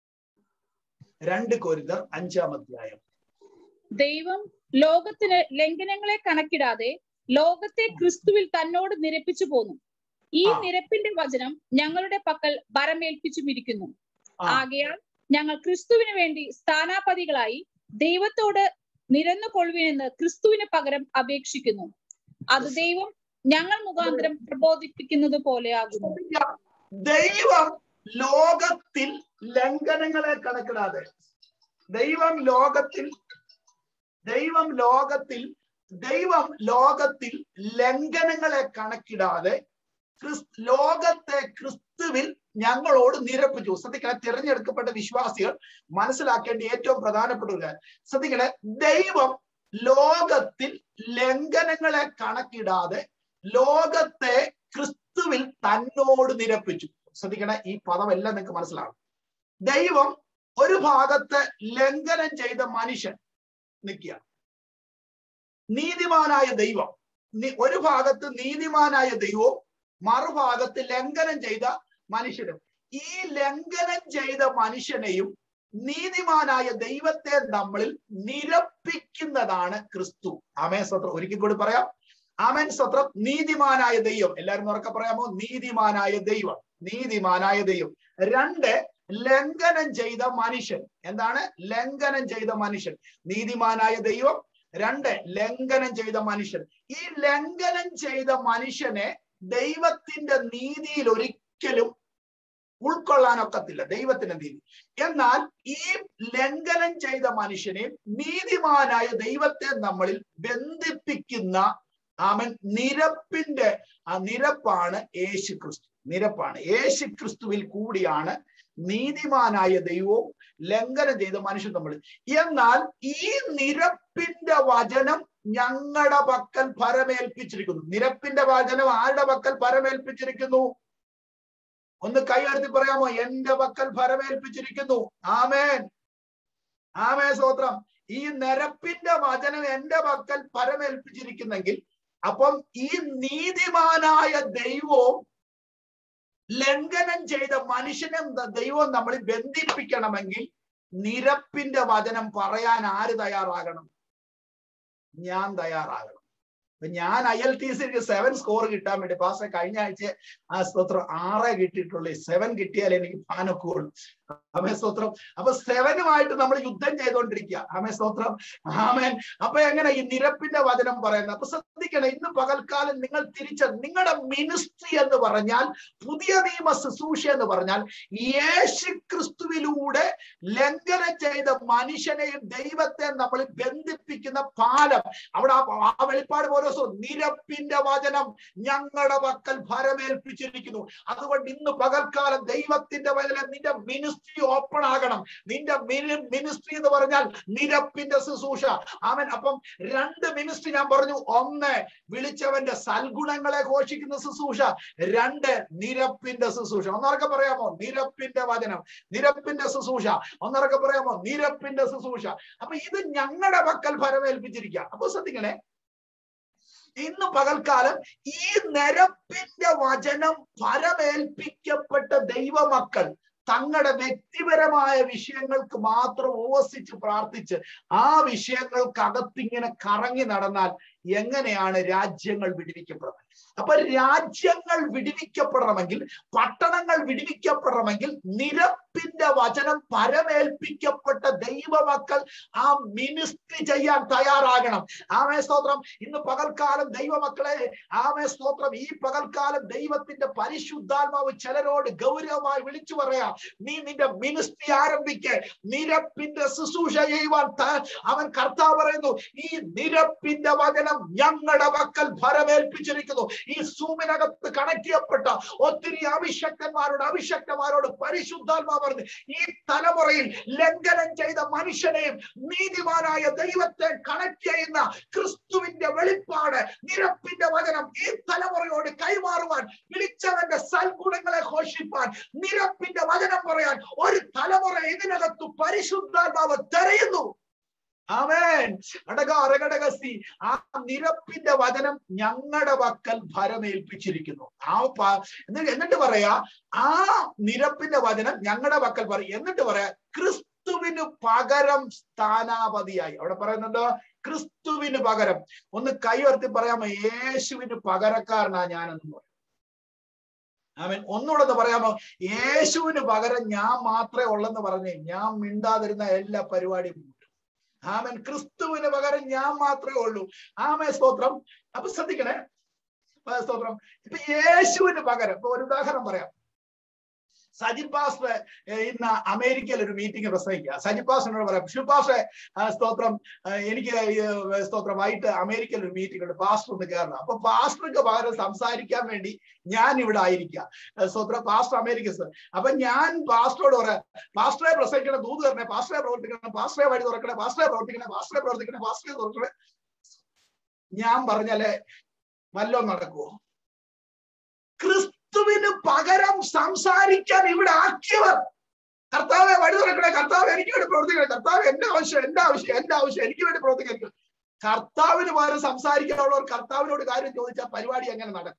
രണ്ട് കോരിന്തർ അഞ്ചാം അധ്യായം
ദൈവം ലോകത്തിന് ലംഘനങ്ങളെ കണക്കിടാതെ ലോകത്തെ ക്രിസ്തുവിൽ തന്നോട് നിരപ്പിച്ചു പോന്നു ഈ
ആ.
നിരപ്പിന്റെ വചനം ഞങ്ങളുടെ പക്കൽ ഭരമേൽപ്പിച്ചുമിരിക്കുന്നു
ആ.
ആകയാൽ ഞങ്ങൾ ക്രിസ്തുവിന് വേണ്ടി സ്ഥാനാപതികളായി ദൈവത്തോട് നിരന്നു കൊള്ളുവിനെന്ന് ക്രിസ്തുവിന് പകരം അപേക്ഷിക്കുന്നു അത് ദൈവം ഞങ്ങൾ മുഖാന്തരം പ്രബോധിപ്പിക്കുന്നത് പോലെയാകുന്നു
ദൈവം ലോകത്തിൽ ലംഘനങ്ങളെ കണക്കിടാതെ ദൈവം ലോകത്തിൽ ദൈവം ലോകത്തിൽ ദൈവം ലോകത്തിൽ ലംഘനങ്ങളെ കണക്കിടാതെ ക്രിസ് ലോകത്തെ ക്രിസ്തുവിൽ ഞങ്ങളോട് നിരപ്പിച്ചു ശ്രദ്ധിക്കണേ തിരഞ്ഞെടുക്കപ്പെട്ട വിശ്വാസികൾ മനസ്സിലാക്കേണ്ട ഏറ്റവും പ്രധാനപ്പെട്ട ഒരു കാര്യം ശ്രദ്ധിക്കണേ ദൈവം ലോകത്തിൽ ലംഘനങ്ങളെ കണക്കിടാതെ ലോകത്തെ ക്രിസ്തുവിൽ തന്നോട് നിരപ്പിച്ചു ശ്രദ്ധിക്കണേ ഈ പദമെല്ലാം നിങ്ങൾക്ക് മനസ്സിലാവും ദൈവം ഒരു ഭാഗത്ത് ലംഘനം ചെയ്ത മനുഷ്യൻ നിൽക്കുക നീതിമാനായ ദൈവം നി- ഒരു ഭാഗത്ത് നീതിമാനായ ദൈവവും മറുഭാഗത്ത് ലംഘനം ചെയ്ത മനുഷ്യനും ഈ ലംഘനം ചെയ്ത മനുഷ്യനെയും നീതിമാനായ ദൈവത്തെ നമ്മളിൽ നിരപ്പിക്കുന്നതാണ് ക്രിസ്തു ആമേ സ്വത്രം ഒരിക്കൽ കൂടി പറയാം ആമേൻ സ്വത്രം നീതിമാനായ ദൈവം എല്ലാവരും ഉറക്കെ പറയാമോ നീതിമാനായ ദൈവം നീതിമാനായ ദൈവം രണ്ട് ലംഘനം ചെയ്ത മനുഷ്യൻ എന്താണ് ലംഘനം ചെയ്ത മനുഷ്യൻ നീതിമാനായ ദൈവം രണ്ട് ലംഘനം ചെയ്ത മനുഷ്യൻ ഈ ലംഘനം ചെയ്ത മനുഷ്യനെ ദൈവത്തിന്റെ നീതിയിൽ ഒരിക്കലും ഉൾക്കൊള്ളാനൊക്കത്തില്ല ദൈവത്തിന്റെ നീതി എന്നാൽ ഈ ലംഘനം ചെയ്ത മനുഷ്യനെ നീതിമാനായ ദൈവത്തെ നമ്മളിൽ ബന്ധിപ്പിക്കുന്ന അവൻ നിരപ്പിന്റെ ആ നിരപ്പാണ് യേശു ക്രിസ്തു നിരപ്പാണ് യേശു ക്രിസ്തുവിൽ കൂടിയാണ് നീതിമാനായ ദൈവവും ലംഘനം ചെയ്ത മനുഷ്യൻ നമ്മൾ എന്നാൽ ഈ നിരപ്പിന്റെ വചനം ഞങ്ങളുടെ പക്കൽ ഫലമേൽപ്പിച്ചിരിക്കുന്നു നിരപ്പിന്റെ വചനം ആരുടെ പക്കൽ ഫലമേൽപ്പിച്ചിരിക്കുന്നു ഒന്ന് കൈ ഉയർത്തി പറയാമോ എന്റെ പക്കൽ ഫലമേൽപ്പിച്ചിരിക്കുന്നു ആമേൻ ആമേ സ്തോത്രം ഈ നിരപ്പിന്റെ വചനം എന്റെ പക്കൽ ഫലമേൽപ്പിച്ചിരിക്കുന്നെങ്കിൽ അപ്പം ഈ നീതിമാനായ ദൈവവും ലംഘനം ചെയ്ത മനുഷ്യനെ ദൈവം നമ്മൾ ബന്ധിപ്പിക്കണമെങ്കിൽ നിരപ്പിന്റെ വചനം പറയാൻ ആര് തയ്യാറാകണം ഞാൻ തയ്യാറാകണം അപ്പൊ ഞാൻ ഐ എൽ ടി സിക്ക് സെവൻ സ്കോർ കിട്ടാൻ വേണ്ടി പാസ് കഴിഞ്ഞ ആഴ്ച ആ സ്തോത്രം ആറേ കിട്ടിയിട്ടുള്ളൂ സെവൻ കിട്ടിയാൽ എനിക്ക് പാനൊക്കുള്ളൂ ആമേ സ്തോത്രം അപ്പൊ സെവനുമായിട്ട് നമ്മൾ യുദ്ധം ചെയ്തുകൊണ്ടിരിക്കുക ആമേ സ്തോത്രം ആമേൻ അപ്പൊ എങ്ങനെ ഈ നിരപ്പിന്റെ വചനം പറയുന്നത് അപ്പൊ ശ്രദ്ധിക്കണം ഇന്ന് പകൽക്കാലം നിങ്ങൾ തിരിച്ച നിങ്ങളുടെ മിനിസ്ട്രി എന്ന് പറഞ്ഞാൽ പുതിയ നിയമ ശുശ്രൂഷ എന്ന് പറഞ്ഞാൽ യേശു ക്രിസ്തുവിലൂടെ ലംഘനം ചെയ്ത മനുഷ്യനെയും ദൈവത്തെ നമ്മൾ ബന്ധിപ്പിക്കുന്ന പാലം അവിടെ ആ- ആ വെളിപ്പാട് ഓരോ ദിവസവും നിരപ്പിന്റെ വചനം ഞങ്ങളുടെ പക്കൽ ഭരമേൽപ്പിച്ചിരിക്കുന്നു അതുകൊണ്ട് ഇന്ന് പകൽക്കാലം ദൈവത്തിന്റെ വചനം നിന്റെ മിനിസ്ട്രി ഓപ്പൺ ആകണം നിന്റെ മിനിസ്ട്രി എന്ന് പറഞ്ഞാൽ നിരപ്പിന്റെ ശുശ്രൂഷ അവൻ അപ്പം രണ്ട് മിനിസ്ട്രി ഞാൻ പറഞ്ഞു ഒന്ന് വിളിച്ചവന്റെ സൽഗുണങ്ങളെ ഘോഷിക്കുന്ന ശുശ്രൂഷ രണ്ട് നിരപ്പിന്റെ ശുശ്രൂഷ ഒന്നറക്കെ പറയാമോ നിരപ്പിന്റെ വചനം നിരപ്പിന്റെ ശുശ്രൂഷ ഒന്നറക്കെ പറയാമോ നിരപ്പിന്റെ ശുശ്രൂഷ അപ്പൊ ഇത് ഞങ്ങളുടെ പക്കൽ ഫലമേൽപ്പിച്ചിരിക്കുക അപ്പൊ ശ്രദ്ധിക്കണേ ഇന്ന് പകൽക്കാലം ഈ നിരപ്പിന്റെ വചനം ഫലമേൽപ്പിക്കപ്പെട്ട ദൈവമക്കൾ തങ്ങളുടെ വ്യക്തിപരമായ വിഷയങ്ങൾക്ക് മാത്രം ഉപസിച്ച് പ്രാർത്ഥിച്ച് ആ വിഷയങ്ങൾക്കകത്തിങ്ങനെ കറങ്ങി നടന്നാൽ എങ്ങനെയാണ് രാജ്യങ്ങൾ വിടിവിക്കപ്പെടുന്നത് അപ്പൊ രാജ്യങ്ങൾ വിടിവിക്കപ്പെടണമെങ്കിൽ പട്ടണങ്ങൾ വിടിവിക്കപ്പെടണമെങ്കിൽ നിരപ്പിന്റെ വചനം പരമേൽപ്പിക്കപ്പെട്ട ദൈവമക്കൾ ആ മിനിസ്ട്രി ചെയ്യാൻ തയ്യാറാകണം ആമേ സ്തോത്രം ഇന്ന് പകൽക്കാലം ദൈവമക്കളെ ആമേ സ്തോത്രം ഈ പകൽക്കാലം ദൈവത്തിന്റെ പരിശുദ്ധാത്മാവ് ചിലരോട് ഗൗരവമായി വിളിച്ചു പറയാ നീ നിന്റെ മിനിസ്ട്രി ആരംഭിക്ക് നിരപ്പിന്റെ ശുശ്രൂഷ ചെയ്യുവാൻ ത- അവൻ കർത്താവ് പറയുന്നു ഈ നിരപ്പിന്റെ വചനം ഞങ്ങളുടെ പക്കൽ ഫലമേൽപ്പിച്ചിരിക്കുന്നു ഈ സൂമിനകത്ത് കണക്ട് ചെയ്യപ്പെട്ട ഒത്തിരി അഭിഷക്തന്മാരോട് അഭിഷക്തന്മാരോട് പരിശുദ്ധാത്മാ പറഞ്ഞു ഈ തലമുറയിൽ ലംഘനം ചെയ്ത മനുഷ്യനെയും നീതിമാനായ ദൈവത്തെ കണക്ട് ചെയ്യുന്ന ക്രിസ്തുവിന്റെ വെളിപ്പാട് നിരപ്പിന്റെ വചനം ഈ തലമുറയോട് കൈമാറുവാൻ വിളിച്ചവന്റെ സൽഗുണങ്ങളെ ഘോഷിപ്പാൻ നിരപ്പിന്റെ വചനം പറയാൻ ഒരു തലമുറ ഇതിനകത്ത് പരിശുദ്ധാത്മാവ് തെരയുന്നു ആമേൻ അടക അരകടകസി ആ നിരപ്പിന്റെ വചനം ഞങ്ങളുടെ പക്കൽ ഭരമേൽപ്പിച്ചിരിക്കുന്നു ആ പ- എന്നിട്ട് എന്നിട്ട് പറയാ ആ നിരപ്പിന്റെ വചനം ഞങ്ങളുടെ പക്കൽ പറയും എന്നിട്ട് പറയാ ക്രിസ്തുവിന് പകരം സ്ഥാനാപതിയായി അവിടെ പറയുന്നുണ്ടോ ക്രിസ്തുവിന് പകരം ഒന്ന് കൈ ഉയർത്തി പറയാമോ യേശുവിന് പകരക്കാരനാ ഞാനെന്ന് പറയും ആമേൻ ഒന്നുകൂടെ ഒന്ന് പറയാമോ യേശുവിന് പകരം ഞാൻ മാത്രമേ ഉള്ളെന്ന് പറഞ്ഞേ ഞാൻ മിണ്ടാതിരുന്ന എല്ലാ പരിപാടിയും വിട്ടു. ആമേൻ ക്രിസ്തുവിന് പകരം ഞാൻ മാത്രമേ ഉള്ളൂ ആമേ സ്തോത്രം അപ്പൊ ശ്രദ്ധിക്കണേ ആ, സ്തോത്രം ഇപ്പൊ യേശുവിന് പകരം ഇപ്പൊ ഒരു ഉദാഹരണം പറയാം സജിത് പാസ്റ്റർ ഏർ, ഇന്ന് അമേരിക്കയിൽ ഒരു മീറ്റിംഗ് പ്രസംഗിക്കുക സജിത് പാസ്റ്ററിനോട് പറയാം ഷിവ് പാസ്റ്റർ സ്തോത്രം ആ, എനിക്ക് ഈ, ഏർ, സ്തോത്രം വൈകിട്ട് അമേരിക്കയിൽ ഒരു മീറ്റിംഗ് ഉണ്ട് പാസ്റ്റർ ഒന്ന് കയറണം അപ്പൊ പാസ്റ്റർക്ക് പകരം സംസാരിക്കാൻ വേണ്ടി ഞാൻ ഇവിടെ ആയിരിക്കാം ഏർ, സ്തോത്രം പാസ്റ്റർ അമേരിക്ക സർ അപ്പൊ ഞാൻ പാസ്റ്ററോട് പറയാം പാസ്റ്ററെ പ്രസംഗിക്കണം ദൂത് തരണേ പാസ്റ്ററെ പ്രവർത്തിക്കണം പാസ്റ്ററെ വഴി തുറക്കണേ പാസ്റ്ററെ പ്രവർത്തിക്കണേ പാസ്റ്ററെ പ്രവർത്തിക്കണേ പാസ്റ്ററെ തുറക്കണേ ഞാൻ പറഞ്ഞാലേ വല്ലതും നടക്കുവോ ക്രിസ്തുവിന് പകരം സംസാരിക്കാൻ ഇവിടെ ആക്കിയവർ കർത്താവെ വഴി തുറക്കണേ കർത്താവ് എനിക്ക് വേണ്ടി പ്രവർത്തിക്കണേ കർത്താവ് എന്റെ ആവശ്യം എന്റെ ആവശ്യം എന്റെ ആവശ്യം എനിക്ക് വേണ്ടി പ്രവർത്തിക്കണം കർത്താവിന് പകരം സംസാരിക്കാനുള്ളവർ കർത്താവിനോട് കാര്യം ചോദിച്ചാൽ പരിപാടി എങ്ങനെ നടക്കും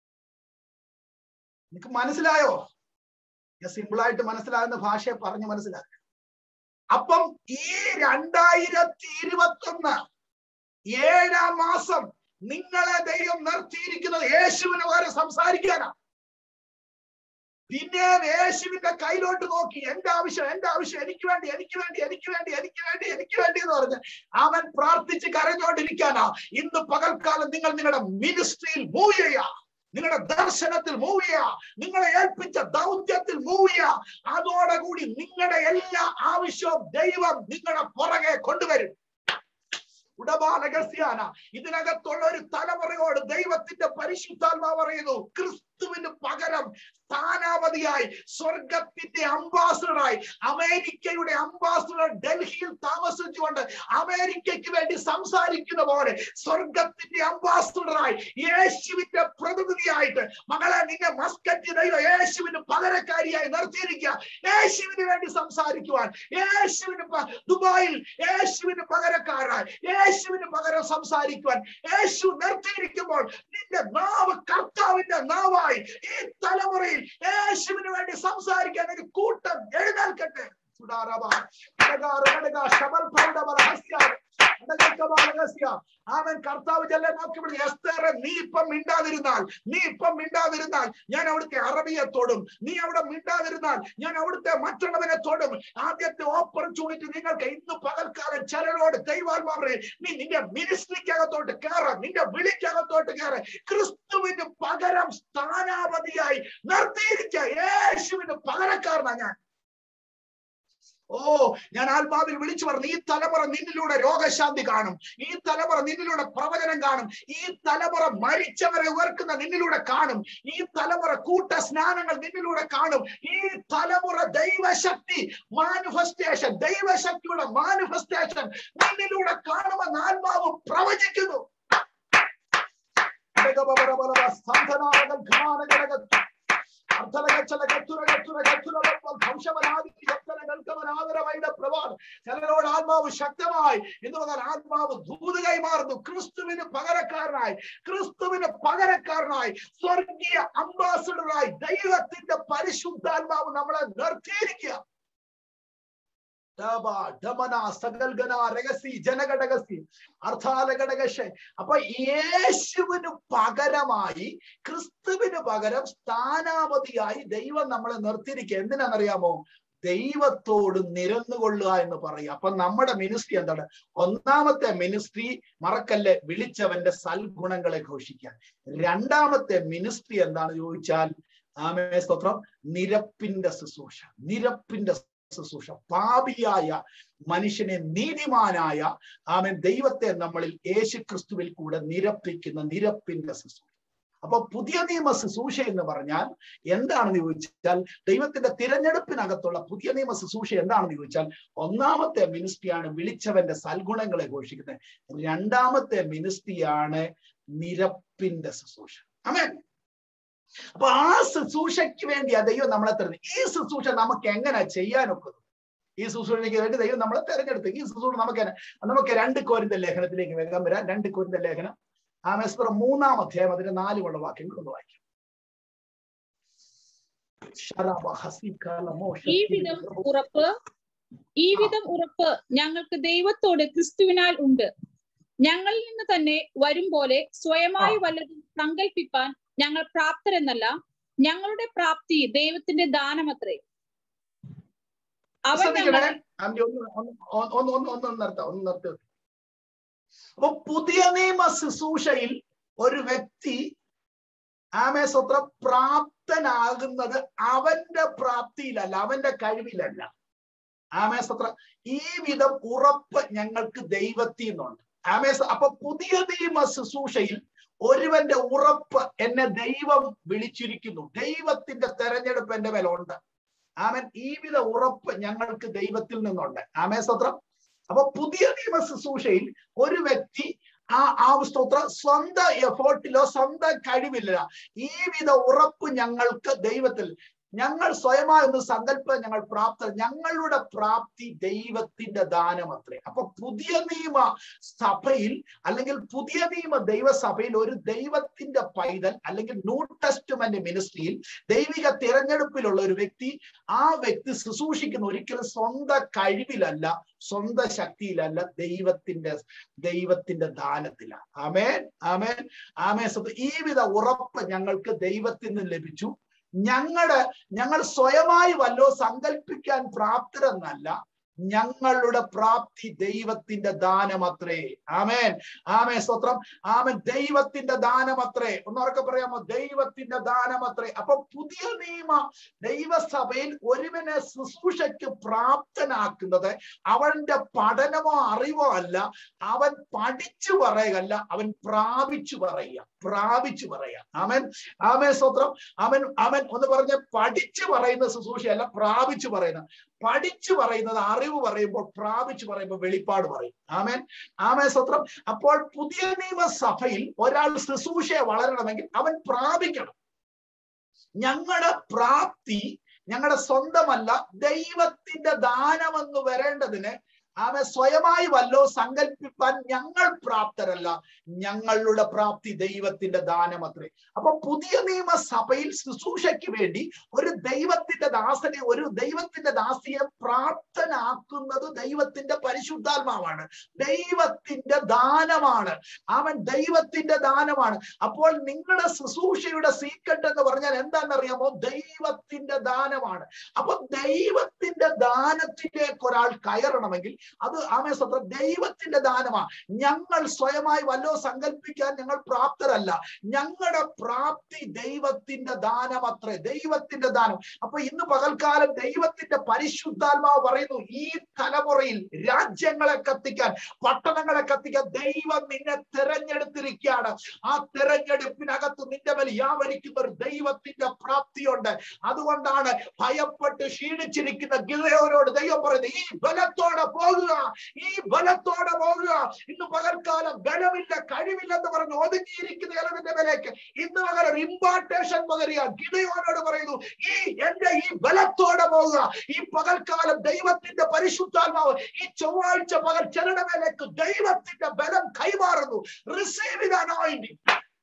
എനിക്ക് മനസ്സിലായോ ഞാൻ സിമ്പിളായിട്ട് മനസ്സിലാകുന്ന ഭാഷയെ പറഞ്ഞ് മനസ്സിലാക്കുക അപ്പം ഈ രണ്ടായിരത്തി ഇരുപത്തി ഒന്ന് ഏഴാം മാസം നിങ്ങളെ ദൈവം നിർത്തിയിരിക്കുന്നത് യേശുവിന് പകരം സംസാരിക്കാനാ പിന്നെ യേശുവിന്റെ കയ്യിലോട്ട് നോക്കി എന്റെ ആവശ്യം എന്റെ ആവശ്യം എനിക്ക് വേണ്ടി എനിക്ക് വേണ്ടി എനിക്ക് വേണ്ടി എനിക്ക് വേണ്ടി എനിക്ക് വേണ്ടി എന്ന് പറഞ്ഞ് അവൻ പ്രാർത്ഥിച്ച് കരഞ്ഞോണ്ടിരിക്കാനാ ഇന്ന് പകൽക്കാലം നിങ്ങൾ നിങ്ങളുടെ മിനിസ്ട്രിയിൽ മൂവ് ചെയ്യാ നിങ്ങളുടെ ദർശനത്തിൽ മൂവ് ചെയ്യാ നിങ്ങളെ ഏൽപ്പിച്ച ദൗത്യത്തിൽ മൂവ് ചെയ്യാ അതോടുകൂടി നിങ്ങളുടെ എല്ലാ ആവശ്യവും ദൈവം നിങ്ങളുടെ പുറകെ കൊണ്ടുവരും ഉടമാനഗസ്യാന ഇതിനകത്തുള്ള ഒരു തലമുറയോട് ദൈവത്തിന്റെ പരിശുദ്ധാത്മാവ് പറയുന്നു ക്രിസ്തുവിന് പകരം സ്ഥാനാപതിയായി സ്വർഗത്തിന്റെ അംബാസഡറായി അമേരിക്കയുടെ അംബാസഡർ ഡൽഹിയിൽ താമസിച്ചുകൊണ്ട് അമേരിക്കയ്ക്ക് വേണ്ടി സംസാരിക്കുന്ന പോലെ സ്വർഗത്തിന്റെ അംബാസഡറായി യേശുവിന്റെ പ്രതിനിധിയായിട്ട് മകളെ നിന്നെ മസ്കറ്റ് ദൈവം യേശുവിന് പകരക്കാരിയായി നിർത്തിയിരിക്കുക യേശുവിന് വേണ്ടി സംസാരിക്കുവാൻ യേശുവിന് പ- ദുബായിൽ യേശുവിന് പകരക്കാരായി യേശുവിന് പകരം സംസാരിക്കുവാൻ യേശു നിർത്തിയിരിക്കുമ്പോൾ നിന്റെ നാവ് കർത്താവിന്റെ നാവായി ഈ തലമുറയിൽ യേശുവിന് വേണ്ടി സംസാരിക്കാൻ ഒരു കൂട്ടം എഴുന്നേൽക്കട്ടെ സുഡാരബ, അടകാ, റടകാ, ശബൽ ഭൗഡബ, രഹസ്യ, അടകക്കബ, രഹസ്യ. അവൻ കർത്താവ് ചെല്ലെ നോക്കി വിളി എസ്തേറെ നീ ഇപ്പം മിണ്ടാതിരുന്നാൽ നീ ഇപ്പം മിണ്ടാതിരുന്നാൽ ഞാൻ അവിടുത്തെ അറബിയെ തൊടും നീ അവിടെ മിണ്ടാതിരുന്നാൽ ഞാൻ അവിടുത്തെ മറ്റുള്ളവനെ തൊടും ആദ്യത്തെ ഓപ്പർച്യൂണിറ്റി നിങ്ങൾക്ക് ഇന്ന് പകൽക്കാലം ചിലരോട് ദൈവാത്മാ പറയും നീ നിന്റെ മിനിസ്ട്രിക്കകത്തോട്ട് കയറ നിന്റെ വിളിക്കകത്തോട്ട് കയറ ക്രിസ്തുവിന് പകരം സ്ഥാനാപതിയായി നിർത്തിയിരിക്കുക യേശുവിന് പകരക്കാരനാ ഞാൻ ഓ ഞാൻ ആത്മാവിൽ വിളിച്ചു പറഞ്ഞു ഈ തലമുറ നിന്നിലൂടെ രോഗശാന്തി കാണും ഈ തലമുറ നിന്നിലൂടെ പ്രവചനം കാണും ഈ തലമുറ മരിച്ചവരെ ഉയർക്കുന്ന നിന്നിലൂടെ കാണും ഈ തലമുറ കൂട്ട സ്നാനങ്ങൾ നിന്നിലൂടെ കാണും ഈ തലമുറ ദൈവശക്തി മാനിഫെസ്റ്റേഷൻ ദൈവശക്തിയുടെ മാനിഫെസ്റ്റേഷൻ നിന്നിലൂടെ കാണുമെന്ന് ആത്മാവ് പ്രവചിക്കുന്നു ചിലരോട് ആത്മാവ് ശക്തമായി എന്ന് പറഞ്ഞാൽ ആത്മാവ് ദൂത് കൈമാറുന്നു ക്രിസ്തുവിന് പകരക്കാരനായി ക്രിസ്തുവിന് പകരക്കാരനായി സ്വർഗീയ അംബാസഡറായി ദൈവത്തിന്റെ പരിശുദ്ധാത്മാവ് നമ്മളെ നിർത്തിയിരിക്കുക ഡബ, ഡമന, സകൽഗന, രഹസി, ജനഘടകസി, അർത്ഥാലഘടകശ. അപ്പൊ യേശുവിന് പകരമായി ക്രിസ്തുവിന് പകരം സ്ഥാനാപതിയായി ദൈവം നമ്മളെ നിർത്തിയിരിക്കുക എന്തിനാണെന്നറിയാമോ ദൈവത്തോട് നിരന്നുകൊള്ളുക എന്ന് പറയുക അപ്പൊ നമ്മുടെ മിനിസ്ട്രി എന്താണ് ഒന്നാമത്തെ മിനിസ്ട്രി മറക്കല്ലേ വിളിച്ചവന്റെ സൽഗുണങ്ങളെ ഘോഷിക്കാൻ രണ്ടാമത്തെ മിനിസ്ട്രി എന്താണ് ചോദിച്ചാൽ ആമേ സ്തോത്രം നിരപ്പിന്റെ ശുശ്രൂഷ നിരപ്പിന്റെ ശുശ്രൂഷ പാപിയായ മനുഷ്യനെ നീതിമാനായ ആമൻ ദൈവത്തെ നമ്മളിൽ യേശു ക്രിസ്തുവിൽ കൂടെ നിരപ്പിക്കുന്ന നിരപ്പിന്റെ ശുശ്രൂഷ അപ്പൊ പുതിയ നിയമ ശുശ്രൂഷ എന്ന് പറഞ്ഞാൽ എന്താണെന്ന് ചോദിച്ചാൽ ദൈവത്തിന്റെ തിരഞ്ഞെടുപ്പിനകത്തുള്ള പുതിയ നിയമ ശുശ്രൂഷ എന്താണെന്ന് ചോദിച്ചാൽ ഒന്നാമത്തെ മിനിസ്ട്രിയാണ് വിളിച്ചവന്റെ സൽഗുണങ്ങളെ ഘോഷിക്കുന്നത് രണ്ടാമത്തെ മിനിസ്ട്രിയാണ് നിരപ്പിന്റെ ശുശ്രൂഷ അമേൻ അപ്പൊ ആ ശുശ്രൂഷയ്ക്ക് വേണ്ടിയാ ദൈവം നമ്മളെ തെരഞ്ഞെടുത്തു ഈ ശുശ്രൂഷ നമുക്ക് എങ്ങനെ ചെയ്യാനൊക്കുന്നു ഈ ശുശ്രൂഷയ്ക്ക് വേണ്ടി ദൈവം നമ്മളെ തെരഞ്ഞെടുത്തു ഈ ശുശ്രൂഷ നമുക്ക് എങ്ങനെ- നമുക്ക് രണ്ട് കോരിന്റെ ലേഖനത്തിലേക്ക് വേഗം വരാം രണ്ട് കോരിന്റെ ലേഖനം ആ മെസ്ബർ മൂന്നാം അധ്യായം അതിന്റെ നാലുമുള്ള വാക്യങ്ങൾ ഒന്ന് വായിക്കാം ശരബ, ഹസികാല, മോശ,
ഈ വിധം ഉറപ്പ് ഈ വിധം ഉറപ്പ് ഞങ്ങൾക്ക് ദൈവത്തോട് ക്രിസ്തുവിനാൽ ഉണ്ട് ഞങ്ങളിൽ നിന്ന് തന്നെ വരും പോലെ സ്വയമായി വല്ലതും സങ്കല്പിപ്പാൻ ഞങ്ങൾ പ്രാപ്തരെന്നല്ല ഞങ്ങളുടെ പ്രാപ്തി ദൈവത്തിന്റെ ദാനമത്രേ അവൻ
ശ്രദ്ധിക്കണേ
ഞങ്ങളെ
ആൻറ്റി ഒന്ന് ഒന്ന് ഒന്ന് ഒന്ന് ഒന്ന് ഒന്ന് നിർത്താം ഒന്ന് നിർത്തി അപ്പൊ പുതിയ നിയമ ശുശ്രൂഷയിൽ ഒരു വ്യക്തി ആമേ സ്വത്ര പ്രാപ്തനാകുന്നത് അവന്റെ പ്രാപ്തിയിലല്ല അവന്റെ കഴിവിലല്ല ആമേ സ്വത്ര ഈ വിധം ഉറപ്പ് ഞങ്ങൾക്ക് ദൈവത്തിൽ നിന്നുണ്ട് ആമേ സ്വ- അപ്പൊ പുതിയ നിയമ ശുശ്രൂഷയിൽ ഒരുവന്റെ ഉറപ്പ് എന്നെ ദൈവം വിളിച്ചിരിക്കുന്നു ദൈവത്തിന്റെ തെരഞ്ഞെടുപ്പ് എന്റെ മേലുണ്ട് ആമൻ ഈ വിധ ഉറപ്പ് ഞങ്ങൾക്ക് ദൈവത്തിൽ നിന്നുണ്ട് ആമേ സ്തോത്രം അപ്പൊ പുതിയ നിയമ ശുശ്രൂഷയിൽ ഒരു വ്യക്തി ആ ആ സ്തോത്രം സ്വന്തം എഫേർട്ടിലോ സ്വന്തം കഴിവില്ല ഈ വിധ ഉറപ്പ് ഞങ്ങൾക്ക് ദൈവത്തിൽ ഞങ്ങൾ സ്വയമായി ഒന്ന് സങ്കല്പം ഞങ്ങൾ പ്രാപ്ത ഞങ്ങളുടെ പ്രാപ്തി ദൈവത്തിന്റെ ദാനമത്രേ അപ്പൊ പുതിയ നിയമ സഭയിൽ അല്ലെങ്കിൽ പുതിയ നിയമ ദൈവസഭയിൽ ഒരു ദൈവത്തിന്റെ പൈതൽ അല്ലെങ്കിൽ ന്യൂ ടെസ്റ്റ്മെന്റ് മിനിസ്ട്രിയിൽ ദൈവിക തിരഞ്ഞെടുപ്പിലുള്ള ഒരു വ്യക്തി ആ വ്യക്തി ശുശ്രൂഷിക്കുന്ന ഒരിക്കലും സ്വന്തം കഴിവിലല്ല സ്വന്തം ശക്തിയിലല്ല ദൈവത്തിന്റെ ദൈവത്തിന്റെ ദാനത്തിലാണ് ആമേൻ ആമേൻ ആമേൻ സ്വന്തം ഈ വിധ ഉറപ്പ് ഞങ്ങൾക്ക് ദൈവത്തിൽ നിന്ന് ലഭിച്ചു ഞങ്ങളുടെ ഞങ്ങൾ സ്വയമായി വല്ലോ സങ്കല്പിക്കാൻ പ്രാപ്തരെന്നല്ല ഞങ്ങളുടെ പ്രാപ്തി ദൈവത്തിന്റെ ദാനമത്രേ ആമേൻ ആമേ സ്വത്രം ആമൻ ദൈവത്തിന്റെ ദാനമത്രേ ഒന്നുറക്കെ പറയാമോ ദൈവത്തിന്റെ ദാനമത്രേ അപ്പൊ പുതിയ നിയമ ദൈവസഭയിൽ ഒരുവനെ ശുശ്രൂഷയ്ക്ക് പ്രാപ്തനാക്കുന്നത് അവന്റെ പഠനമോ അറിവോ അല്ല അവൻ പഠിച്ചു പറയുകയല്ല അവൻ പ്രാപിച്ചു പറയുക പ്രാപിച്ചു പറയുക ആമൻ ആമേ സ്വത്രം അവൻ അവൻ ഒന്ന് പറഞ്ഞ പഠിച്ചു പറയുന്ന ശുശ്രൂഷയല്ല പ്രാപിച്ചു പറയുന്ന പഠിച്ചു പറയുന്നത് അറിവ് പറയുമ്പോൾ പ്രാപിച്ചു പറയുമ്പോൾ വെളിപ്പാട് പറയും ആമേൻ ആമേ സ്വത്രം അപ്പോൾ പുതിയ നിയമസഭയിൽ ഒരാൾ ശുശ്രൂഷയെ വളരണമെങ്കിൽ അവൻ പ്രാപിക്കണം ഞങ്ങളുടെ പ്രാപ്തി ഞങ്ങളുടെ സ്വന്തമല്ല ദൈവത്തിന്റെ ദാനമെന്ന് വരേണ്ടതിന് ആമെ സ്വയമായി വല്ലോ സങ്കല്പിപ്പാൻ ഞങ്ങൾ പ്രാപ്തരല്ല ഞങ്ങളുടെ പ്രാപ്തി ദൈവത്തിന്റെ ദാനമത്രേ അപ്പൊ പുതിയ നിയമസഭയിൽ ശുശ്രൂഷയ്ക്ക് വേണ്ടി ഒരു ദൈവത്തിന്റെ ദാസനെ ഒരു ദൈവത്തിന്റെ ദാസിയെ പ്രാപ്തനാക്കുന്നത് ദൈവത്തിന്റെ പരിശുദ്ധാത്മാവാണ് ദൈവത്തിന്റെ ദാനമാണ് അവൻ ദൈവത്തിന്റെ ദാനമാണ് അപ്പോൾ നിങ്ങളുടെ ശുശ്രൂഷയുടെ സീക്രട്ട് എന്ന് പറഞ്ഞാൽ എന്താണെന്നറിയാമോ ദൈവത്തിന്റെ ദാനമാണ് അപ്പൊ ദൈവത്തിന്റെ ദാനത്തിലേക്ക് ഒരാൾ കയറണമെങ്കിൽ അത് ആമേ സ്വത്ര ദൈവത്തിന്റെ ദാനമാണ് ഞങ്ങൾ സ്വയമായി വല്ലോ സങ്കല്പിക്കാൻ ഞങ്ങൾ പ്രാപ്തരല്ല ഞങ്ങളുടെ പ്രാപ്തി ദൈവത്തിന്റെ ദാനമത്രേ ദൈവത്തിന്റെ ദാനം അപ്പൊ ഇന്ന് പകൽക്കാലം ദൈവത്തിന്റെ പരിശുദ്ധാത്മാവ് പറയുന്നു ഈ തലമുറയിൽ രാജ്യങ്ങളെ കത്തിക്കാൻ പട്ടണങ്ങളെ കത്തിക്കാൻ ദൈവം നിന്നെ തിരഞ്ഞെടുത്തിരിക്കുകയാണ് ആ തിരഞ്ഞെടുപ്പിനകത്ത് നിന്റെ മേൽ യാവരിക്കുന്ന ഒരു ദൈവത്തിന്റെ പ്രാപ്തിയുണ്ട് അതുകൊണ്ടാണ് ഭയപ്പെട്ട് ക്ഷീണിച്ചിരിക്കുന്ന ഗിലയോരോട് ദൈവം പറയുന്നത് ഈ ബലത്തോടെ പോകുക ഈ ബലത്തോടെ പോകുക ഇന്ന് പകൽക്കാലം ബലമില്ല കഴിവില്ലെന്ന് പറഞ്ഞ് ഒതുങ്ങിയിരിക്കുന്ന ഇളവിന്റെ മേലേക്ക് ഇന്ന് പകരം ഇമ്പാർട്ടേഷൻ പകരുക ഗിതയോനോട് പറയുന്നു ഈ എന്റെ ഈ ബലത്തോടെ പോകുക ഈ പകൽക്കാലം ദൈവത്തിന്റെ പരിശുദ്ധാത്മാവ് ഈ ചൊവ്വാഴ്ച പകൽ ചിലരുടെ മേലേക്ക് ദൈവത്തിന്റെ ബലം കൈമാറുന്നു റിസീവ് ഇത് അനോയിന്റിങ്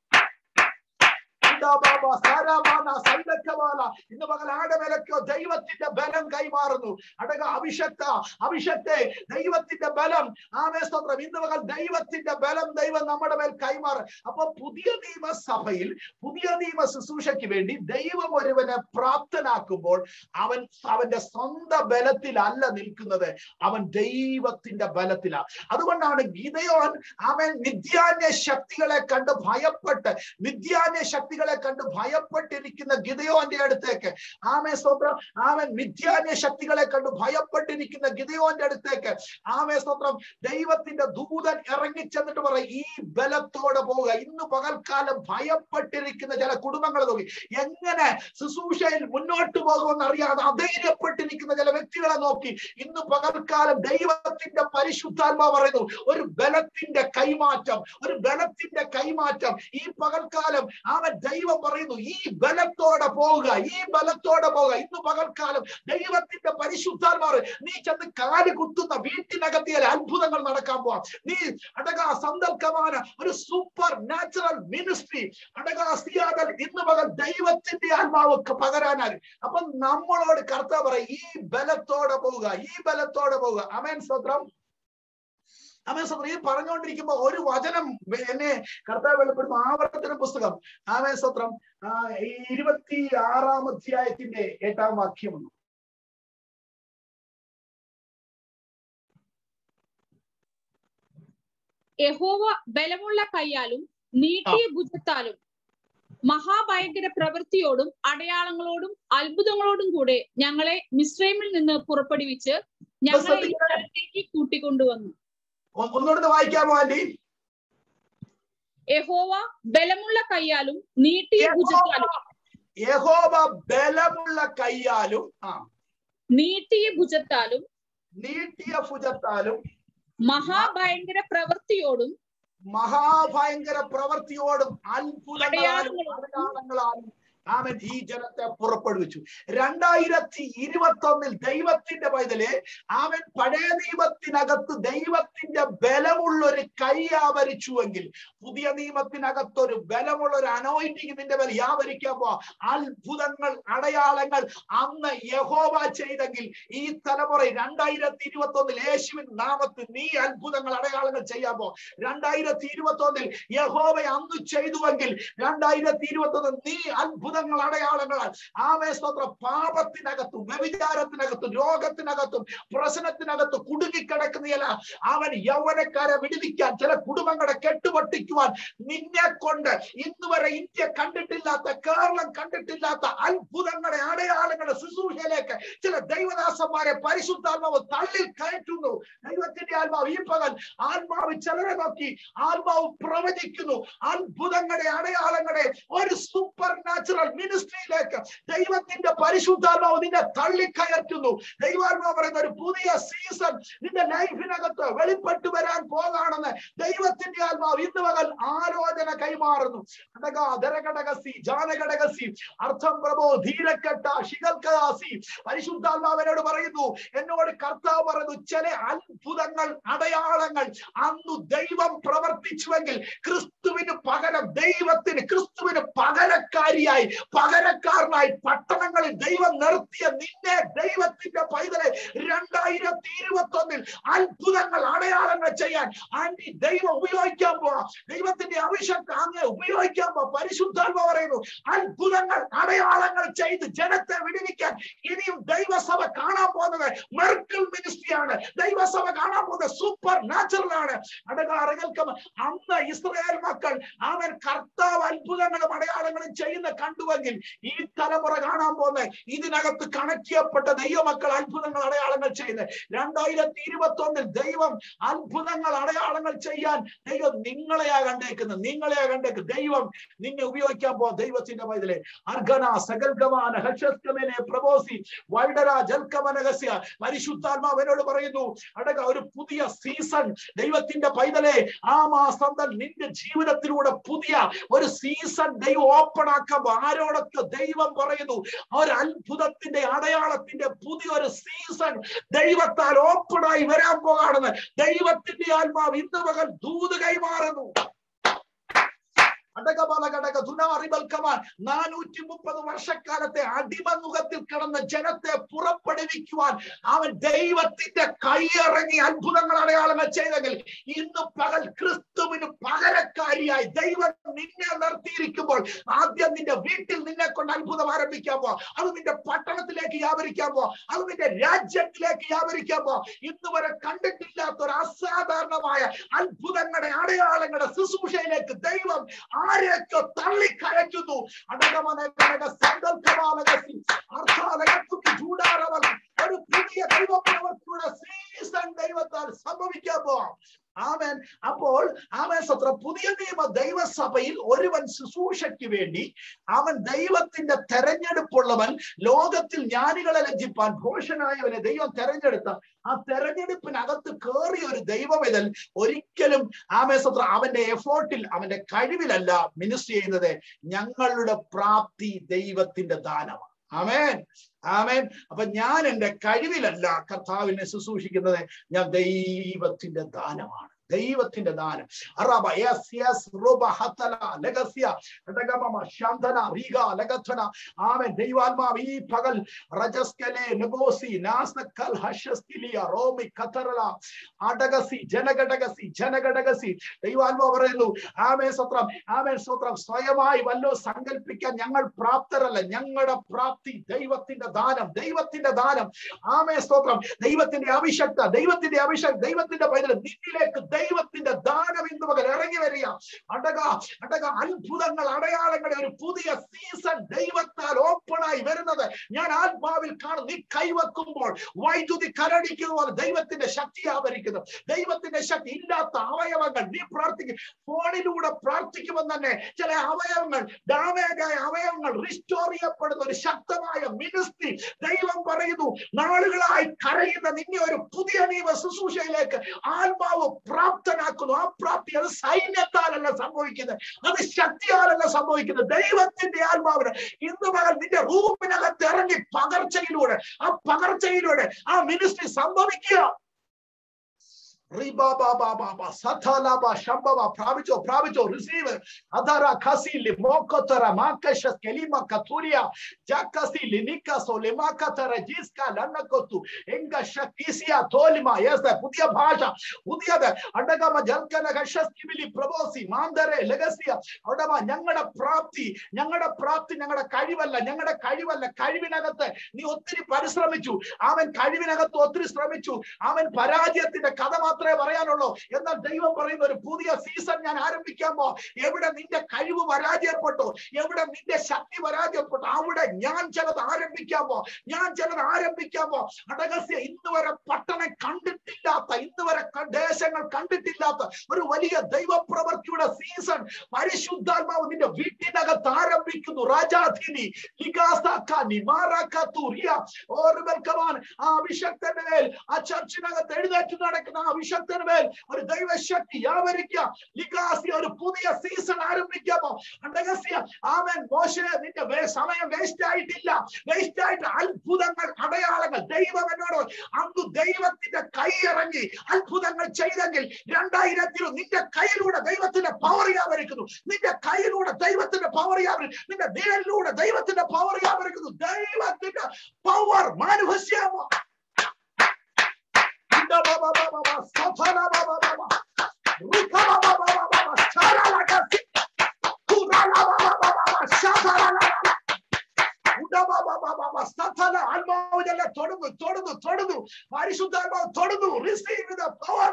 ഇന്ന് പകൽ ആടെ മേലക്കോ ദൈവത്തിന്റെ ബലം കൈമാറുന്നു അടക അഭിഷക്ത അഭിഷക്തെ ദൈവത്തിന്റെ ബലം ആമേ സ്തോത്രം ഇന്ന് പകൽ ദൈവത്തിന്റെ ബലം ദൈവം നമ്മുടെ മേൽ കൈമാറും അപ്പൊ പുതിയ നിയമസഭയിൽ പുതിയ നിയമ ശുശ്രൂഷയ്ക്ക് വേണ്ടി ദൈവം ഒരുവനെ പ്രാപ്തനാക്കുമ്പോൾ അവൻ അവന്റെ സ്വന്തം ബലത്തിലല്ല നിൽക്കുന്നത് അവൻ ദൈവത്തിന്റെ ബലത്തിലാണ് അതുകൊണ്ടാണ് ഗീതയോൻ അവൻ നിത്യാന്യ ശക്തികളെ കണ്ട് ഭയപ്പെട്ട് നിത്യാന്യ ശക്തികളെ കണ്ട് ഭയപ്പെട്ടിരിക്കുന്ന ഗിതയോന്റെ അടുത്തേക്ക് ആമേ സ്തോത്രം ആമൻ മിഥ്യാന്യ ശക്തികളെ കണ്ട് ഭയപ്പെട്ടിരിക്കുന്ന ഗിതയോന്റെ അടുത്തേക്ക് ആമേ സ്തോത്രം ദൈവത്തിന്റെ ദൂതൻ ഇറങ്ങി ചെന്നിട്ട് പറയും ഈ ബലത്തോടെ പോവുക ഇന്ന് പകൽക്കാലം ഭയപ്പെട്ടിരിക്കുന്ന ചില കുടുംബങ്ങൾ നോക്കി എങ്ങനെ ശുശ്രൂഷയിൽ മുന്നോട്ട് പോകുമെന്ന് അറിയാതെ അധൈര്യപ്പെട്ടിരിക്കുന്ന ചില വ്യക്തികളെ നോക്കി ഇന്ന് പകൽക്കാലം ദൈവത്തിന്റെ പരിശുദ്ധാത്മാ പറയുന്നു ഒരു ബലത്തിന്റെ കൈമാറ്റം ഒരു ബലത്തിന്റെ കൈമാറ്റം ഈ പകൽക്കാലം അവൻ ദൈവം പറയുന്നു ഈ ബലത്തോടെ പോവുക ഈ ബലത്തോടെ പോവുക ഇന്ന് പകൽക്കാലം ദൈവത്തിന്റെ പരിശുദ്ധാത്മാവ് നീ ചെന്ന് കാല് കുത്തുന്ന വീട്ടിനകത്തിയാൽ അത്ഭുതങ്ങൾ നടക്കാൻ പോവാം നീ അടകാ സന്തൽക്കമാന ഒരു സൂപ്പർ നാച്ചുറൽ മിനിസ്ട്രി അടകാ സിയാദൽ ഇന്ന് പകൽ ദൈവത്തിന്റെ ആത്മാവ് പകരാനായി അപ്പൊ നമ്മളോട് കർത്താവ് പറയും ഈ ബലത്തോടെ പോവുക ഈ ബലത്തോടെ പോവുക അമേൻ സ്വത്രം ആമേ സ്വത്രം ഈ പറഞ്ഞുകൊണ്ടിരിക്കുമ്പോ ഒരു വചനം എന്നെ കർത്താവ് വെളിപ്പെടുത്തും ആവർത്തന പുസ്തകം ആമേ സ്വത്രം ഈ ഇരുപത്തി ആറാം അധ്യായത്തിന്റെ എട്ടാം വാക്യമാണ്
യഹോവ ബലമുള്ള കൈയാലും നീട്ടിയ ഭുജത്താലും മഹാഭയങ്കര പ്രവൃത്തിയോടും അടയാളങ്ങളോടും അത്ഭുതങ്ങളോടും കൂടെ ഞങ്ങളെ മിശ്രൈമിൽ നിന്ന് പുറപ്പെടുവിച്ച് ഞങ്ങളെ ഈ സ്ഥലത്തേക്ക് കൂട്ടിക്കൊണ്ടുവന്നു
ഒന്നുകൂടെ വായിക്കാമോ ആന്റി
യഹോവ ബലമുള്ള കൈയാലും നീട്ടിയ ഭുജത്താലും
യഹോവ ബലമുള്ള കൈയാലും ആ
നീട്ടിയ ഭുജത്താലും
നീട്ടിയ ഭുജത്താലും
മഹാഭയങ്കര പ്രവൃത്തിയോടും
മഹാഭയങ്കര പ്രവൃത്തിയോടും അത്ഭുതങ്ങളാലും അടയാളങ്ങളാലും ആമൻ ഈ ജനത്തെ പുറപ്പെടുവിച്ചു രണ്ടായിരത്തി ഇരുപത്തി ഒന്നിൽ ദൈവത്തിന്റെ പൈതലെ ആമൻ പഴയ നിയമത്തിനകത്ത് ദൈവത്തിന്റെ ബലമുള്ള ഒരു കൈ ആവരിച്ചുവെങ്കിൽ പുതിയ നിയമത്തിനകത്ത് ഒരു ബലമുള്ള ഒരു അനോയിറ്റിങ് നിന്റെ മേൽ യാവരിക്കാൻ പോവാ അത്ഭുതങ്ങൾ അടയാളങ്ങൾ അന്ന് യഹോവ ചെയ്തെങ്കിൽ ഈ തലമുറ രണ്ടായിരത്തി ഇരുപത്തി ഒന്നിൽ യേശുവിൻ നാമത്തിൽ നീ അത്ഭുതങ്ങൾ അടയാളങ്ങൾ ചെയ്യാൻ പോ രണ്ടായിരത്തി ഇരുപത്തി ഒന്നിൽ യഹോവ അന്ന് ചെയ്തുവെങ്കിൽ രണ്ടായിരത്തി ഇരുപത്തി ഒന്നിൽ നീ അത്ഭുത അത്ഭുതങ്ങൾ അടയാളങ്ങളാൽ ആമേ സ്തോത്രം പാപത്തിനകത്തും വ്യഭിചാരത്തിനകത്തും രോഗത്തിനകത്തും പ്രശ്നത്തിനകത്ത് കുടുങ്ങിക്കിടക്കുന്നതില അവൻ യൗവനക്കാരെ വിടുവിക്കാൻ ചില കുടുംബങ്ങളെ കെട്ടുപൊട്ടിക്കുവാൻ നിന്നെ കൊണ്ട് ഇന്ന് വരെ ഇന്ത്യ കണ്ടിട്ടില്ലാത്ത കേരളം കണ്ടിട്ടില്ലാത്ത അത്ഭുതങ്ങളെ അടയാളങ്ങളുടെ ശുശ്രൂഷയിലേക്ക് ചില ദൈവദാസന്മാരെ പരിശുദ്ധാത്മാവ് തള്ളിൽ കയറ്റുന്നു ദൈവത്തിന്റെ ആത്മാവ് ഈ പകൽ ആത്മാവ് ചിലരെ നോക്കി ആത്മാവ് പ്രവചിക്കുന്നു അത്ഭുതങ്ങളുടെ അടയാളങ്ങളെ ഒരു സൂപ്പർ നാച്ചുറൽ മിനിസ്ട്രിയിലേക്ക് ദൈവത്തിന്റെ പരിശുദ്ധാത്മാവ് നിന്നെ തള്ളിക്കയറ്റുന്നു ദൈവാത്മാവ് പറയുന്ന ഒരു പുതിയ സീസൺ നിന്റെ ലൈഫിനകത്ത് വെളിപ്പെട്ടു വരാൻ പോകാണെന്ന് ദൈവത്തിന്റെ ആത്മാവ് ഇന്ന് പകൽ ആലോചന കൈമാറുന്നു ഘടകസി ജാനഘടകസി അർത്ഥം പ്രഭോ ധീരക്കെട്ട ശിഖൽക്കദാസി പരിശുദ്ധാത്മാവിനോട് പറയുന്നു എന്നോട് കർത്താവ് പറയുന്നു ചില അത്ഭുതങ്ങൾ അടയാളങ്ങൾ അന്ന് ദൈവം പ്രവർത്തിച്ചുവെങ്കിൽ ക്രിസ്തുവിന് പകരം ദൈവത്തിന് ക്രിസ്തുവിന് പകരക്കാരിയായി പകരക്കാരനായി പട്ടണങ്ങളിൽ ദൈവം നിർത്തിയ നിന്നെ ദൈവത്തിന്റെ പൈതലെ രണ്ടായിരത്തി ഇരുപത്തി ഒന്നിൽ അത്ഭുതങ്ങൾ അടയാളങ്ങൾ ചെയ്യാൻ ആന്റി ദൈവം ഉപയോഗിക്കാൻ പോവാ ദൈവത്തിന്റെ അഭിഷേകം അങ്ങ് ഉപയോഗിക്കാൻ പോവാ പരിശുദ്ധാത്മ പറയുന്നു അത്ഭുതങ്ങൾ അടയാളങ്ങൾ ചെയ്ത് ജനത്തെ വിടുവിക്കാൻ ഇനിയും ദൈവസഭ കാണാൻ പോകുന്നത് മെർക്കിൾ മിനിസ്ട്രിയാണ് ദൈവസഭ കാണാൻ പോകുന്നത് സൂപ്പർ നാച്ചുറൽ ആണ് അടകാറുകൾക്കും അന്ന് ഇസ്രായേൽ മക്കൾ അവൻ കർത്താവ് അത്ഭുതങ്ങളും അടയാളങ്ങളും ചെയ്യുന്ന കണ്ടുവെങ്കിൽ ഈ തലമുറ കാണാൻ പോകുന്നത് ഇതിനകത്ത് കണക്ട് ചെയ്യപ്പെട്ട ദൈവമക്കൾ അത്ഭുതങ്ങൾ അടയാളങ്ങൾ ചെയ്യുന്നത് രണ്ടായിരത്തി ഇരുപത്തി ഒന്നിൽ ദൈവം അത്ഭുതങ്ങൾ അടയാളങ്ങൾ ചെയ്യാൻ ദൈവം നിങ്ങളെയാ കണ്ടേക്കുന്നത് നിങ്ങളെയാ കണ്ടേക്ക് ദൈവം നിന്നെ ഉപയോഗിക്കാൻ പോ ദൈവത്തിന്റെ പൈതലെ അർഗന സകൽഗമാന ഹർഷസ്കമനെ പ്രബോസി വൈഡര ജൽക്കമനഗസ്യ പരിശുദ്ധാത്മാവനോട് പറയുന്നു അടക ഒരു പുതിയ സീസൺ ദൈവത്തിന്റെ പൈതലെ ആ മാസം നിന്റെ ജീവിതത്തിലൂടെ പുതിയ ഒരു സീസൺ ദൈവം ഓപ്പൺ ആക്കുമ്പോ ആരോടൊക്കെ ദൈവം പറയുന്നു ഒരു അത്ഭുതത്തിന്റെ അടയാളത്തിന്റെ പുതിയൊരു സീസൺ ദൈവത്താൽ ഓപ്പൺ ആയി വരാൻ പോകാണെന്ന് ദൈവത്തിന്റെ ആത്മാവ് ഇന്ന് മകൾ ദൂത് കൈമാറുന്നു അടകബലഘടക ദുനാറിബൽക്കമാൻ നാനൂറ്റി മുപ്പത് വർഷക്കാലത്തെ അടിമനുഖത്തിൽ കിടന്ന ജനത്തെ പുറപ്പെടുവിക്കുവാൻ അവൻ ദൈവത്തിന്റെ കൈയിറങ്ങി അത്ഭുതങ്ങൾ അടയാളങ്ങൾ ചെയ്തെങ്കിൽ ഇന്ന് പകൽ ക്രിസ്തുവിന് പകരക്കാരിയായി ദൈവം നിന്നെ നിർത്തിയിരിക്കുമ്പോൾ ആദ്യം നിന്റെ വീട്ടിൽ നിന്നെ കൊണ്ട് അത്ഭുതം ആരംഭിക്കാൻ പോ അത് നിന്റെ പട്ടണത്തിലേക്ക് വ്യാപരിക്കാൻ പോ അത് നിന്റെ രാജ്യത്തിലേക്ക് വ്യാപരിക്കാൻ പോ ഇന്ന് വരെ കണ്ടിട്ടില്ലാത്ത ഒരു അസാധാരണമായ അത്ഭുതങ്ങളുടെ അടയാളങ്ങളുടെ ശുശ്രൂഷയിലേക്ക് ദൈവം ആരെയൊക്കെ തള്ളിക്കയറ്റുന്നു അടകമനകടക സങ്കൽപ്പമാലകസി അർത്ഥാലകത്തുക്ക് ചൂടാറവൽ ഒരു പുതിയ ദൈവപ്രവർത്തിയുടെ സീസൺ ദൈവത്താൽ സംഭവിക്കാൻ പോവാം ആമേൻ അപ്പോൾ ആമേൻ സത്ര പുതിയ നിയമ ദൈവസഭയിൽ ഒരുവൻ ശുശ്രൂഷയ്ക്ക് വേണ്ടി അവൻ ദൈവത്തിന്റെ തെരഞ്ഞെടുപ്പുള്ളവൻ ലോകത്തിൽ ജ്ഞാനികളെ ലജ്ജിപ്പാൻ ഘോഷനായവനെ ദൈവം തെരഞ്ഞെടുത്ത ആ തെരഞ്ഞെടുപ്പിനകത്ത് കയറിയ ഒരു ദൈവവിതൽ ഒരിക്കലും ആമേ സത്ര അവന്റെ എഫോർട്ടിൽ അവന്റെ കഴിവിലല്ല മിനിസ്റ്റർ ചെയ്യുന്നത് ഞങ്ങളുടെ പ്രാപ്തി ദൈവത്തിന്റെ ദാനമാണ് ആമേൻ ആമേൻ അപ്പൊ ഞാൻ എന്റെ കഴിവിലല്ല കർത്താവിനെ ശുശ്രൂഷിക്കുന്നത് ഞാൻ ദൈവത്തിന്റെ ദാനമാണ് ദൈവത്തിന്റെ ദാനം അറബ യെസ് യെസ് റുബ ഹതല ലഗസ്യ രഗമമ ശാന്തന റീഗ ലഗഥന ആമേൻ ദൈവാത്മാവ് ഈ പകൽ റജസ്കലെ നഗോസി നാസക്കൽ ഹഷസ്കിലിയ റോമി കതറല അടകസി ജനഘടകസി ജനഘടകസി ദൈവാത്മാവ് പറയുന്നു ആമേ സ്വത്രം ആമേ സ്വത്രം സ്വയമായി വല്ലോ സങ്കല്പിക്കാൻ ഞങ്ങൾ പ്രാപ്തരല്ല ഞങ്ങളുടെ പ്രാപ്തി ദൈവത്തിന്റെ ദാനം ദൈവത്തിന്റെ ദാനം ആമേ സ്തോത്രം ദൈവത്തിന്റെ അഭിഷക്ത ദൈവത്തിന്റെ അഭിഷേക് ദൈവത്തിന്റെ പൈതൽ നിന്നിലേക്ക് ദൈവത്തിന്റെ ദാനം ഇന്ന് പകൽ ഇറങ്ങി വരിക അടക അടക അത്ഭുതങ്ങൾ അടയാളങ്ങളുടെ ഒരു പുതിയ സീസൺ ദൈവത്താൽ ഓപ്പണായി വരുന്നത് ഞാൻ ആത്മാവിൽ കാണും നീ കൈവെക്കുമ്പോൾ വൈദ്യുതി കരടിക്കുന്ന പോലെ ദൈവത്തിന്റെ ശക്തി ആവരിക്കുന്നു ദൈവത്തിന്റെ ശക്തി ഇല്ലാത്ത അവയവങ്ങൾ നീ പ്രാർത്ഥിക്കും ഫോണിലൂടെ പ്രാർത്ഥിക്കുമ്പോൾ തന്നെ ചില അവയവങ്ങൾ ഡാമേജ് ആയ അവയവങ്ങൾ റിസ്റ്റോർ ചെയ്യപ്പെടുന്ന ഒരു ശക്തമായ മിനിസ്ട്രി ദൈവം പറയുന്നു നാളുകളായി കരയുന്ന നിന്നെ ഒരു പുതിയ നിയമ ശുശ്രൂഷയിലേക്ക് ആത്മാവ് പ്രാപ്തനാക്കുന്നു ആ പ്രാപ്തി അത് സൈന്യത്താലല്ല സംഭവിക്കുന്നത് അത് ശക്തിയാലല്ല സംഭവിക്കുന്നത് ദൈവത്തിന്റെ ആത്മാവിന് ഇന്ന് പകൽ നിന്റെ റൂമിനകത്ത് ഇറങ്ങി പകർച്ചയിലൂടെ ആ പകർച്ചയിലൂടെ ആ മിനിസ്ട്രി സംഭവിക്കുക റിബാബാബാബാബ സഥാലാബ ശംബവ പ്രാപിച്ചോ പ്രാപിച്ചോ റിസീവ് അധര ഖസിലി മോക്കത്തര മാക്കശ കെലിമ കത്തൂരിയ ജാക്കസിലി നിക്കസോ ലിമാക്കത്തര ജിസ്ക ലന്നക്കൊത്തു എങ്ക ഷക്കീസിയ തോലിമ യെസ് പുതിയ ഭാഷ പുതിയത് അടകമ ജൽക്കന ഹഷസ്കിബിലി പ്രബോസി മാന്തരെ ലഗസിയ അടമ ഞങ്ങളുടെ പ്രാപ്തി ഞങ്ങളുടെ പ്രാപ്തി ഞങ്ങളുടെ കഴിവല്ല ഞങ്ങളുടെ കഴിവല്ല കഴിവിനകത്ത് നീ ഒത്തിരി പരിശ്രമിച്ചു അവൻ കഴിവിനകത്ത് ഒത്തിരി ശ്രമിച്ചു അവൻ പരാജയത്തിന്റെ കഥ മാത്രമേ പറയാനുള്ളൂ എന്നാൽ ദൈവം പറയുന്ന ഒരു പുതിയ സീസൺ ഞാൻ ആരംഭിക്കാമോ എവിടെ നിന്റെ കഴിവ് പരാജയപ്പെട്ടു എവിടെ നിന്റെ ശക്തി പരാജയപ്പെട്ടു അവിടെ ഞാൻ ചിലത് ആരംഭിക്കാമോ ഞാൻ ചിലത് ആരംഭിക്കാമോ അടകസ്യ ഇന്ന് വരെ പട്ടണം കണ്ടിട്ടില്ലാത്ത ഇന്ന് വരെ ക- ദേശങ്ങൾ കണ്ടിട്ടില്ലാത്ത ഒരു വലിയ ദൈവപ്രവൃത്തിയുടെ സീസൺ പരിശുദ്ധാത്മാവ് നിന്റെ വീട്ടിനകത്ത് ആരംഭിക്കുന്നു രാജാധിനി ലിഗാസാക്കാനി മാറാക്കാത്തൂറിയ ഓർമ്മൽക്കവാൻ ആ അഭിഷക്തന്റെ മേൽ ആ ചർച്ചിനകത്ത് എഴുന്നേറ്റ് നടക്കുന്ന ആ അഭിഷക്തന്റെ മേൽ ഒരു ദൈവശക്തി വ്യാപരിക്കുക ലിഗാസി ഒരു പുതിയ സീസൺ ആരംഭിക്കാമോ അണ്ടകസ്യ ആമൻ മോശെ നിന്റെ വേ- സമയം വേസ്റ്റ് ആയിട്ടില്ല വേസ്റ്റ് ആയിട്ട് അത്ഭുതങ്ങൾ അടയാളങ്ങൾ ദൈവം എന്നോട് അന്ന് ദൈവത്തിന്റെ കൈ ഇറങ്ങി അത്ഭുതങ്ങൾ ചെയ്തെങ്കിൽ രണ്ടായിരത്തിലും നിന്റെ കയ്യിലൂടെ ദൈവത്തിന്റെ പവർ വ്യാപരിക്കുന്നു നിന്റെ കയ്യിലൂടെ ദൈവത്തിന്റെ പവർ വ്യാപരിക്കുന്നു നിന്റെ നിഴലിലൂടെ ദൈവത്തിന്റെ പവർ വ്യാപരിക്കുന്നു ദൈവത്തിന്റെ പവർ മാനുഭസ്യാമോ ആത്മാവിനെല്ലാം തൊടുന്നു തൊടുന്നു തൊടുന്നു പരിശുദ്ധാത്മാവ് തൊടുന്നു receive the power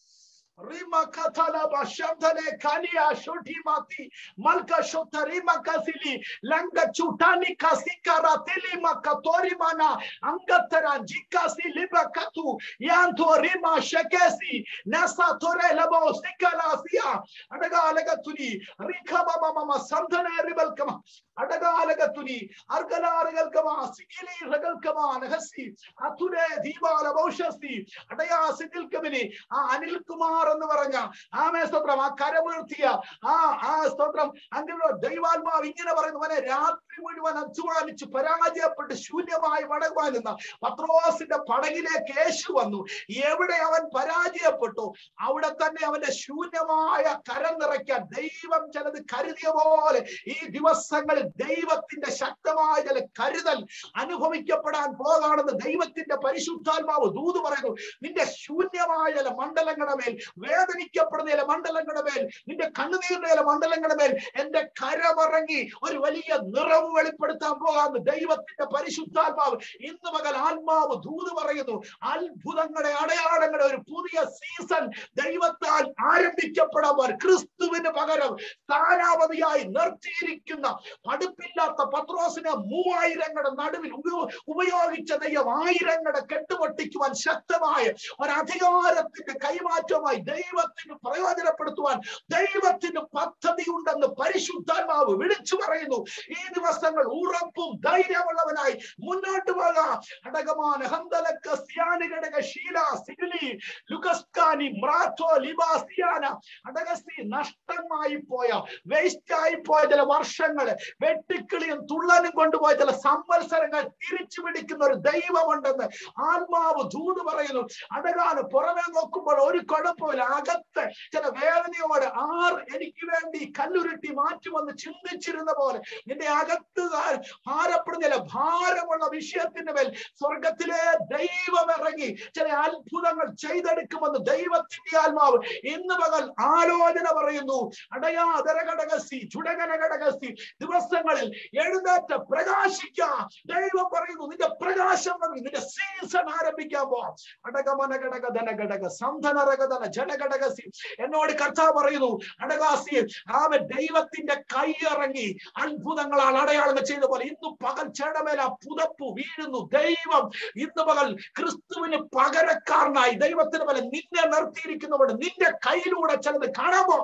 Rima katalaba shamdale kania shoti mati malka shota rima kasili langa chutani kasika ratili makatori mana angatara jikasi liba katu yanto rima shekesi nasa tore labo sikala siya adaga alaga tuni rika mama mama samdane ribal kama adaga alaga tuni argala aragal kama sikili ragal kama nahasi ature ദീപാല ഭൗഷസ്തി അടയാ സിദിൽ കബിനി ആ അനിൽകുമാർ എന്ന് പറഞ്ഞ ആമേ സ്തോത്രം ആ കരമുയർത്തിയ ആ ആ സ്തോത്രം അങ്ങനെ ദൈവാത്മാവ് ഇങ്ങനെ പറയുന്നു മോനെ രാത്രി മുഴുവൻ അധ്വാനിച്ച് പരാജയപ്പെട്ട് ശൂന്യമായി മടങ്ങുവാനുന്ന പത്രോസിന്റെ പടകിലേക്ക് യേശു വന്നു എവിടെ അവൻ പരാജയപ്പെട്ടു അവിടെ തന്നെ അവന്റെ ശൂന്യമായ കരം നിറയ്ക്കാൻ ദൈവം ചിലത് കരുതിയ പോലെ ഈ ദിവസങ്ങളിൽ ദൈവത്തിന്റെ ശക്തമായ ചില കരുതൽ അനുഭവിക്കപ്പെടാൻ പോകാണെന്ന് ദൈവത്തിന്റെ പരിശുദ്ധാത്മാവ് ദൂത് പറയുന്നു നിന്റെ ശൂന്യമായ ചില മണ്ഡലങ്ങളുടെ മേൽ വേദനിക്കപ്പെടുന്ന ചില മണ്ഡലങ്ങളുടെ മേൽ നിന്റെ കണ്ണുനീരിന്റെ ചില മണ്ഡലങ്ങളുടെ മേൽ എന്റെ കരമറങ്ങി ഒരു വലിയ നിറവ് വെളിപ്പെടുത്താൻ പോകാമെന്ന് ദൈവത്തിന്റെ പരിശുദ്ധാത്മാവ് ഇന്ന് മകൻ ആത്മാവ് ദൂത് പറയുന്നു അത്ഭുതങ്ങളുടെ അടയാളങ്ങളുടെ ഒരു പുതിയ സീസൺ ദൈവത്താൽ ആരംഭിക്കപ്പെടാൻ പോകാൻ ക്രിസ്തുവിന് പകരം സ്ഥാനാപതിയായി നിർത്തിയിരിക്കുന്ന അടുപ്പില്ലാത്ത പത്രോസിനെ മൂവായിരങ്ങളുടെ നടുവിൽ ഉപയോ- ഉപയോഗിച്ച ദൈവം ആയിരങ്ങളുടെ കെട്ടുപൊട്ടിക്കുവാൻ ശക്തമായ ഒരധികാരത്തിന്റെ കൈമാറ്റമായി ദൈവത്തിന് പ്രയോജനപ്പെടുത്തുവാൻ ദൈവത്തിന് പദ്ധതി ഉണ്ടെന്ന് പരിശുദ്ധാത്മാവ് വിളിച്ചു പറയുന്നു ഈ ദിവസങ്ങൾ ഉറപ്പും ധൈര്യമുള്ളവനായി മുന്നോട്ട് പോകാം അടകമാന ഹന്തലക്ക സ്യാനി ഘടക ശീല സിഗിലി ലുകസ്കാനി മ്രാത്തോ ലിബാസിയാന അടകസ്തി നഷ്ടമായി പോയ വേസ്റ്റ് ആയി പോയ ചില വർഷങ്ങള് വെട്ടിക്കിളിയും തുള്ളനും കൊണ്ടുപോയ ചില സംവത്സരങ്ങൾ തിരിച്ചു പിടിക്കുന്ന ഒരു ദൈവമുണ്ടെന്ന് ആത്മാവ് ദൂത് പറയുന്നു അടകാന് പുറമെ നോക്കുമ്പോൾ ഒരു കുഴപ്പമില്ല അകത്ത് ചില വേദനയോടെ ആർ എനിക്ക് വേണ്ടി കല്ലുരുട്ടി മാറ്റുമെന്ന് ചിന്തിച്ചിരുന്ന പോലെ നിന്റെ അകത്ത് ഭാരപ്പെടുന്ന ചില ഭാരമുള്ള വിഷയത്തിന്റെ മേൽ സ്വർഗത്തിലെ ദൈവം ഇറങ്ങി ചില അത്ഭുതങ്ങൾ ചെയ്തെടുക്കുമെന്ന് ദൈവത്തിന്റെ ആത്മാവ് ഇന്ന് പകൽ ആലോചന പറയുന്നു അടയാ ദരഘടകസി ചുടകനഘടകസി ദിവസങ്ങളിൽ എഴുന്നേറ്റ് പ്രകാശിക്കാം ദൈവം പറയുന്നു നിന്റെ പ്രകാശം വന്നു നിന്റെ സീസൺ ആരംഭിക്കാൻ പോവാം അടകമന ഘടക ധനഘടക സംധനരകധന ജനഘടകസി എന്നോട് കർത്താവ് പറയുന്നു അടകാസി അവൻ ദൈവത്തിന്റെ കൈ ഇറങ്ങി അത്ഭുതങ്ങളാൽ അടയാളങ്ങൾ ചെയ്ത പോലെ ഇന്ന് പകൽ ചേടമേല പുതപ്പു വീഴുന്നു ദൈവം ഇന്ന് പകൽ ക്രിസ്തുവിന് പകരക്കാരനായി ദൈവത്തിന് പോലെ നിന്നെ നിർത്തിയിരിക്കുന്നവട് നിന്റെ കയ്യിലൂടെ ചിലത് കാണാമോ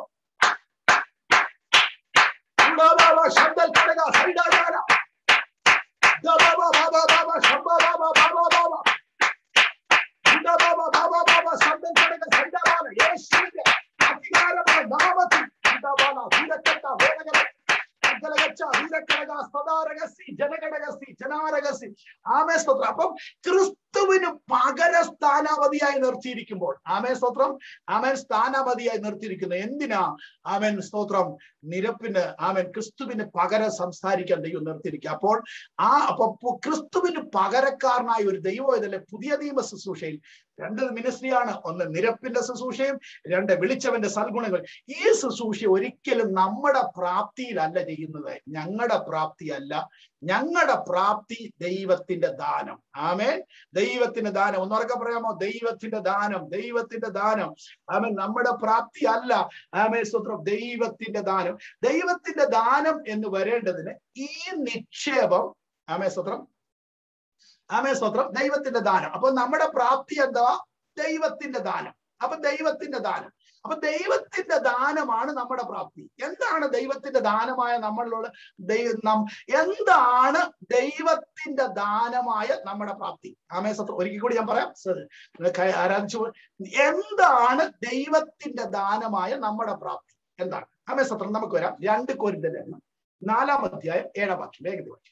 ശബ്ദം കടക സൈഡാകാല ബാബാ ബാബാ ബാബാ ശബ്ദ ബാബാ ബാബാ ബാബാ ബാബാ ബാബാ ബാബാ ശബ്ദം കടക സൈഡാകാല യേശുവിന്റെ അധികാരമായ നാമത്തിൽ ഇതാവാന വീരക്കട്ട വേദന ജലഗച്ച വീരക്കടക സദാരകസി ജനകടകസി ജനാരകസി ആമേ സ്തോത്രം അപ്പം ക്രിസ്തുവിന് പകര സ്ഥാനാപതിയായി നിർത്തിയിരിക്കുമ്പോൾ ആമേൻ സ്തോത്രം ആമേൻ സ്ഥാനാപതിയായി നിർത്തിയിരിക്കുന്നു എന്തിനാ ആമേൻ സ്തോത്രം നിരപ്പിന് ആമേൻ ക്രിസ്തുവിന് പകരം സംസാരിക്കാൻ ദൈവം നിർത്തിയിരിക്കുക അപ്പോൾ ആ അപ്പൊ പു- ക്രിസ്തുവിന് പകരക്കാരനായ ഒരു ദൈവം ഇതിലെ പുതിയ നിയമ ശുശ്രൂഷയിൽ രണ്ട് മിനിസ്ട്രിയാണ് ഒന്ന് നിരപ്പിന്റെ ശുശ്രൂഷയും രണ്ട് വിളിച്ചവന്റെ സൽഗുണങ്ങൾ ഈ ശുശ്രൂഷ ഒരിക്കലും നമ്മുടെ പ്രാപ്തിയിലല്ല ചെയ്യുന്നത് ഞങ്ങളുടെ പ്രാപ്തിയല്ല ഞങ്ങളുടെ പ്രാപ്തി ദൈവത്തിന്റെ ദാനം ആമേൻ ദൈവത്തിന്റെ ദാനം ഒന്നുറക്കെ പറയാമോ ദൈവത്തിന്റെ ദാനം ദൈവത്തിന്റെ ദാനം ആമേൻ നമ്മുടെ പ്രാപ്തി അല്ല ആമേ സ്വത്രം ദൈവത്തിന്റെ ദാനം ദൈവത്തിന്റെ ദാനം എന്ന് വരേണ്ടതിന് ഈ നിക്ഷേപം ആമേ സ്വത്രം ആമേ സ്വത്രം ദൈവത്തിന്റെ ദാനം അപ്പൊ നമ്മുടെ പ്രാപ്തി എന്താ ദൈവത്തിന്റെ ദാനം അപ്പൊ ദൈവത്തിന്റെ ദാനം അപ്പൊ ദൈവത്തിന്റെ ദാനമാണ് നമ്മുടെ പ്രാപ്തി എന്താണ് ദൈവത്തിന്റെ ദാനമായ നമ്മളിലുള്ള ദൈവ നം എന്താണ് ദൈവത്തിന്റെ ദാനമായ നമ്മുടെ പ്രാപ്തി ആമേ സത്രം ഒരിക്കൽ കൂടി ഞാൻ പറയാം സർ ആരാധിച്ചു എന്താണ് ദൈവത്തിന്റെ ദാനമായ നമ്മുടെ പ്രാപ്തി എന്താണ് ആമേ സത്രം നമുക്ക് വരാം രണ്ട് കോരിന്റെ എണ്ണം നാലാം അധ്യായം ഏഴാം വാക്യം വേഗത്തിൽ വാക്യം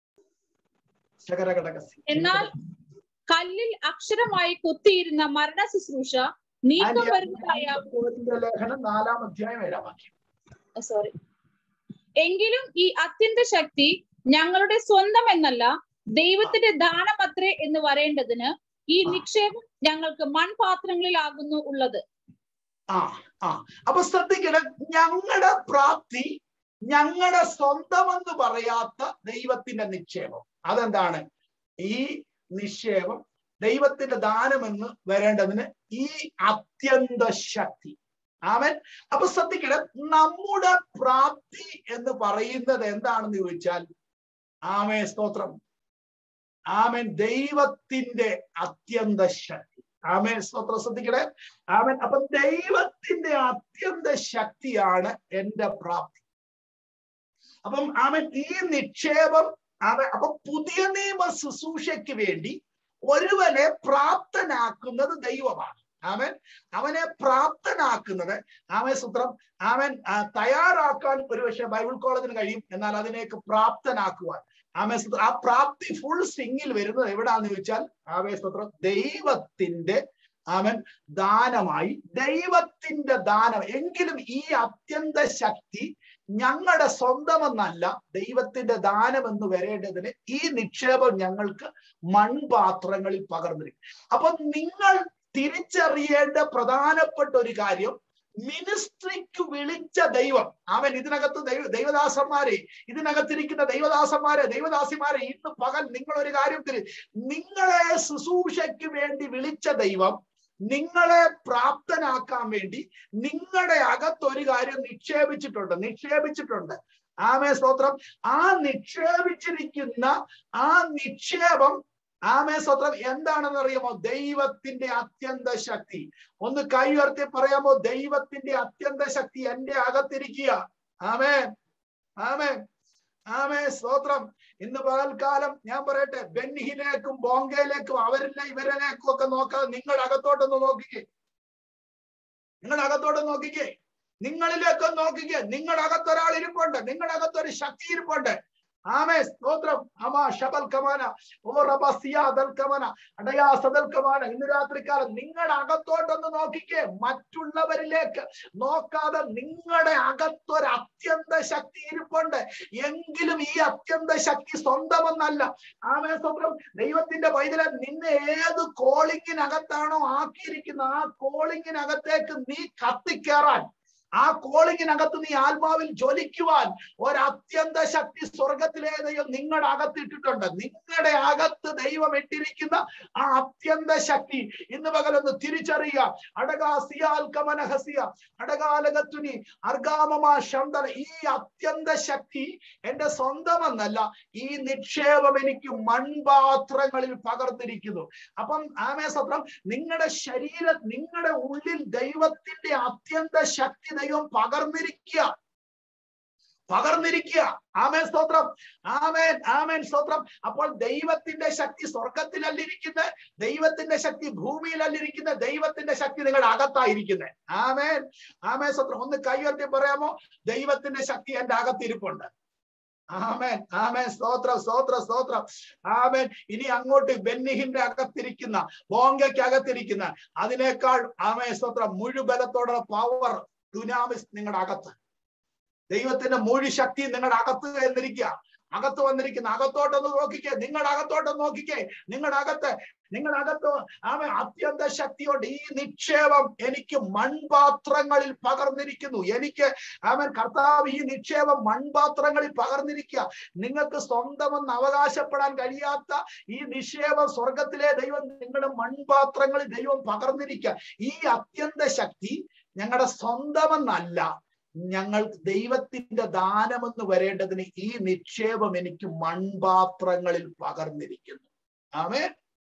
ശകരഘടകസി.
എന്നാൽ കല്ലിൽ അക്ഷരമായി കൊത്തിയിരുന്ന മരണ ശുശ്രൂഷ നീക്കം
ആൻഡ്
വരുന്നതായ
രണ്ട് കോരിന്ത്യർ ലേഖനം നാലാം അധ്യായം ഏഴാം വാക്യം
സോറി എങ്കിലും ഈ അത്യന്ത ശക്തി ഞങ്ങളുടെ സ്വന്തം എന്നല്ല ദൈവത്തിന്റെ ദാനമത്രേ എന്ന് വരേണ്ടതിന് ഈ നിക്ഷേപം ഞങ്ങൾക്ക് മൺപാത്രങ്ങളിലാകുന്നു ഉള്ളത്
ആ ആ അപ്പൊ ശ്രദ്ധിക്കണം ഞങ്ങളുടെ പ്രാപ്തി ഞങ്ങളുടെ സ്വന്തമെന്ന് പറയാത്ത ദൈവത്തിന്റെ നിക്ഷേപം അതെന്താണ് ഈ നിക്ഷേപം ദൈവത്തിന്റെ ദാനമെന്ന് വരേണ്ടതിന് ഈ അത്യന്ത ശക്തി ആമൻ അപ്പൊ ശ്രദ്ധിക്കണം നമ്മുടെ പ്രാപ്തി എന്ന് പറയുന്നത് എന്താണെന്ന് ചോദിച്ചാൽ ആമേ സ്തോത്രം ആമൻ ദൈവത്തിന്റെ അത്യന്ത ശക്തി ആമേൻ സ്തോത്രം ശ്രദ്ധിക്കണേ ആമൻ അപ്പൊ ദൈവത്തിന്റെ അത്യന്ത ശക്തിയാണ് എന്റെ പ്രാപ്തി അപ്പം ആമൻ ഈ നിക്ഷേപം അവൻ അപ്പൊ പുതിയ നിയമ ശുശ്രൂഷയ്ക്ക് വേണ്ടി ഒരുവനെ പ്രാപ്തനാക്കുന്നത് ദൈവമാണ് അവൻ അവനെ പ്രാപ്തനാക്കുന്നത് അവൻ സൂത്രം അവൻ ആ, തയ്യാറാക്കാൻ ഒരുപക്ഷെ ബൈബിൾ കോളേജിന് കഴിയും എന്നാൽ അതിനേക്ക് പ്രാപ്തനാക്കുവാൻ ആമേ സ്തോത്രം ആ പ്രാപ്തി ഫുൾ സിംഗിൽ വരുന്നത് എവിടാന്ന് ചോദിച്ചാൽ ആമേ സ്തോത്രം ദൈവത്തിന്റെ അവൻ ദാനമായി ദൈവത്തിന്റെ ദാനം എങ്കിലും ഈ അത്യന്ത ശക്തി ഞങ്ങളുടെ സ്വന്തമെന്നല്ല ദൈവത്തിന്റെ ദാനം എന്ന് വരേണ്ടതിന് ഈ നിക്ഷേപം ഞങ്ങൾക്ക് മൺപാത്രങ്ങളിൽ പകർന്നിരിക്കും അപ്പൊ നിങ്ങൾ തിരിച്ചറിയേണ്ട പ്രധാനപ്പെട്ട ഒരു കാര്യം മിനിസ്ട്രിക്ക് വിളിച്ച ദൈവം അവൻ ഇതിനകത്ത് ദൈവ ദൈവദാസന്മാരെ ഇതിനകത്തിരിക്കുന്ന ദൈവദാസന്മാരെ ദൈവദാസിമാരെ ഇന്ന് പകൽ നിങ്ങൾ ഒരു കാര്യത്തിൽ നിങ്ങളെ ശുശ്രൂഷയ്ക്ക് വേണ്ടി വിളിച്ച ദൈവം നിങ്ങളെ പ്രാപ്തനാക്കാൻ വേണ്ടി നിങ്ങളുടെ അകത്ത് ഒരു കാര്യം നിക്ഷേപിച്ചിട്ടുണ്ട് നിക്ഷേപിച്ചിട്ടുണ്ട് ആമേ സ്തോത്രം ആ നിക്ഷേപിച്ചിരിക്കുന്ന ആ നിക്ഷേപം ആമേ സ്തോത്രം എന്താണെന്ന് അറിയാമോ ദൈവത്തിന്റെ അത്യന്ത ശക്തി ഒന്ന് കൈ ഉയർത്തി പറയാമോ ദൈവത്തിന്റെ അത്യന്ത ശക്തി എന്റെ അകത്തിരിക്കുക ആമേ ആമേ ആമേ സ്തോത്രം ഇന്ന് പകൽക്കാലം ഞാൻ പറയട്ടെ ബെന്നിഹിലേക്കും ബോംഗയിലേക്കും അവരിലെ ഇവരിലേക്കും ഒക്കെ നോക്കാതെ നിങ്ങളുടെ അകത്തോട്ടൊന്ന് നോക്കിക്കേ നിങ്ങളുടെ അകത്തോട്ട് നോക്കിക്കേ നിങ്ങളിലേക്ക് നോക്കിക്കേ നിങ്ങളുടെ അകത്തൊരാൾ ഇരിപ്പുണ്ട് നിങ്ങളുടെ അകത്തൊരു ശക്തി ഇരിപ്പുണ്ട് ആമേ സ്തോത്രം അമാ ഷബൽ കമാന ഓ റബസിയാദൽ കമാന അടയാസദൽ കമാന ഇന്ന് രാത്രികാലം നിങ്ങളുടെ അകത്തോട്ടൊന്ന് നോക്കിക്കേ മറ്റുള്ളവരിലേക്ക് നോക്കാതെ നിങ്ങളുടെ അകത്തൊരു അത്യന്ത ശക്തി ഇരിപ്പുണ്ട് എങ്കിലും ഈ അത്യന്ത ശക്തി സ്വന്തമെന്നല്ല ആമേ സ്വന്തം ദൈവത്തിന്റെ പൈതലെ നിന്നെ ഏത് കോളിങ്ങിനകത്താണോ ആക്കിയിരിക്കുന്നത് ആ കോളിങ്ങിനകത്തേക്ക് നീ കത്തിക്കേറാൻ ആ കോളിങ്ങിനകത്ത് നീ ആത്മാവിൽ ജ്വലിക്കുവാൻ ഒരത്യന്ത ശക്തി സ്വർഗത്തിലെ ദൈവം നിങ്ങളുടെ അകത്തിട്ടിട്ടുണ്ട് നിങ്ങളുടെ അകത്ത് ദൈവം ഇട്ടിരിക്കുന്ന ആ അത്യന്ത ശക്തി ഇന്ന് പകലൊന്ന് തിരിച്ചറിയുക അടകാസിയാൽ കമനഹസിയ അടകാലകത്തുനി അർഗാമമാ ശന്തന ഈ അത്യന്ത ശക്തി എന്റെ സ്വന്തമെന്നല്ല ഈ നിക്ഷേപം എനിക്ക് മൺപാത്രങ്ങളിൽ പകർന്നിരിക്കുന്നു അപ്പം ആമേ സത്രം നിങ്ങളുടെ ശരീര നിങ്ങളുടെ ഉള്ളിൽ ദൈവത്തിന്റെ അത്യന്ത ശക്തി ദൈവം പകർന്നിരിക്കുക പകർന്നിരിക്കുക ആമേൻ സ്തോത്രം ആമേൻ ആമേൻ സ്തോത്രം അപ്പോൾ ദൈവത്തിന്റെ ശക്തി സ്വർഗത്തിലല്ലിരിക്കുന്നത് ദൈവത്തിന്റെ ശക്തി ഭൂമിയിലല്ലിരിക്കുന്നത് ദൈവത്തിന്റെ ശക്തി നിങ്ങളുടെ അകത്തായിരിക്കുന്നത് ആമേൻ ആമേൻ സ്തോത്രം ഒന്ന് കൈയുയർത്തി പറയാമോ ദൈവത്തിന്റെ ശക്തി എന്റെ അകത്തിരിപ്പുണ്ട് ആമേൻ ആമേൻ സ്തോത്രം സ്തോത്രം സ്തോത്രം ആമേൻ ഇനി അങ്ങോട്ട് ബെന്നിഹിന്റെ അകത്തിരിക്കുന്ന ബോങ്കയ്ക്ക് അകത്തിരിക്കുന്ന അതിനേക്കാൾ ആമേൻ സ്തോത്രം മുഴുബലത്തോടെ പവർ ഡുനാമിസ് നിങ്ങളുടെ അകത്ത് ദൈവത്തിന്റെ മുഴു ശക്തി നിങ്ങളുടെ അകത്ത് എന്നിരിക്കുക അകത്ത് വന്നിരിക്കുന്ന അകത്തോട്ടൊന്ന് നോക്കിക്കേ നിങ്ങളുടെ അകത്തോട്ടൊന്ന് നോക്കിക്കേ നിങ്ങളുടെ അകത്ത് നിങ്ങളുടെ അകത്ത് ആമ അത്യന്ത ശക്തിയോട് ഈ നിക്ഷേപം എനിക്ക് മൺപാത്രങ്ങളിൽ പകർന്നിരിക്കുന്നു എനിക്ക് അവൻ കർത്താവ് ഈ നിക്ഷേപം മൺപാത്രങ്ങളിൽ പകർന്നിരിക്കുക നിങ്ങൾക്ക് സ്വന്തമെന്ന് അവകാശപ്പെടാൻ കഴിയാത്ത ഈ നിക്ഷേപം സ്വർഗത്തിലെ ദൈവം നിങ്ങളുടെ മൺപാത്രങ്ങളിൽ ദൈവം പകർന്നിരിക്കുക ഈ അത്യന്ത ശക്തി ഞങ്ങളുടെ സ്വന്തമെന്നല്ല ഞങ്ങൾ ദൈവത്തിന്റെ ദാനമെന്ന് വരേണ്ടതിന് ഈ നിക്ഷേപം എനിക്ക് മൺപാത്രങ്ങളിൽ പകർന്നിരിക്കുന്നു ആമേ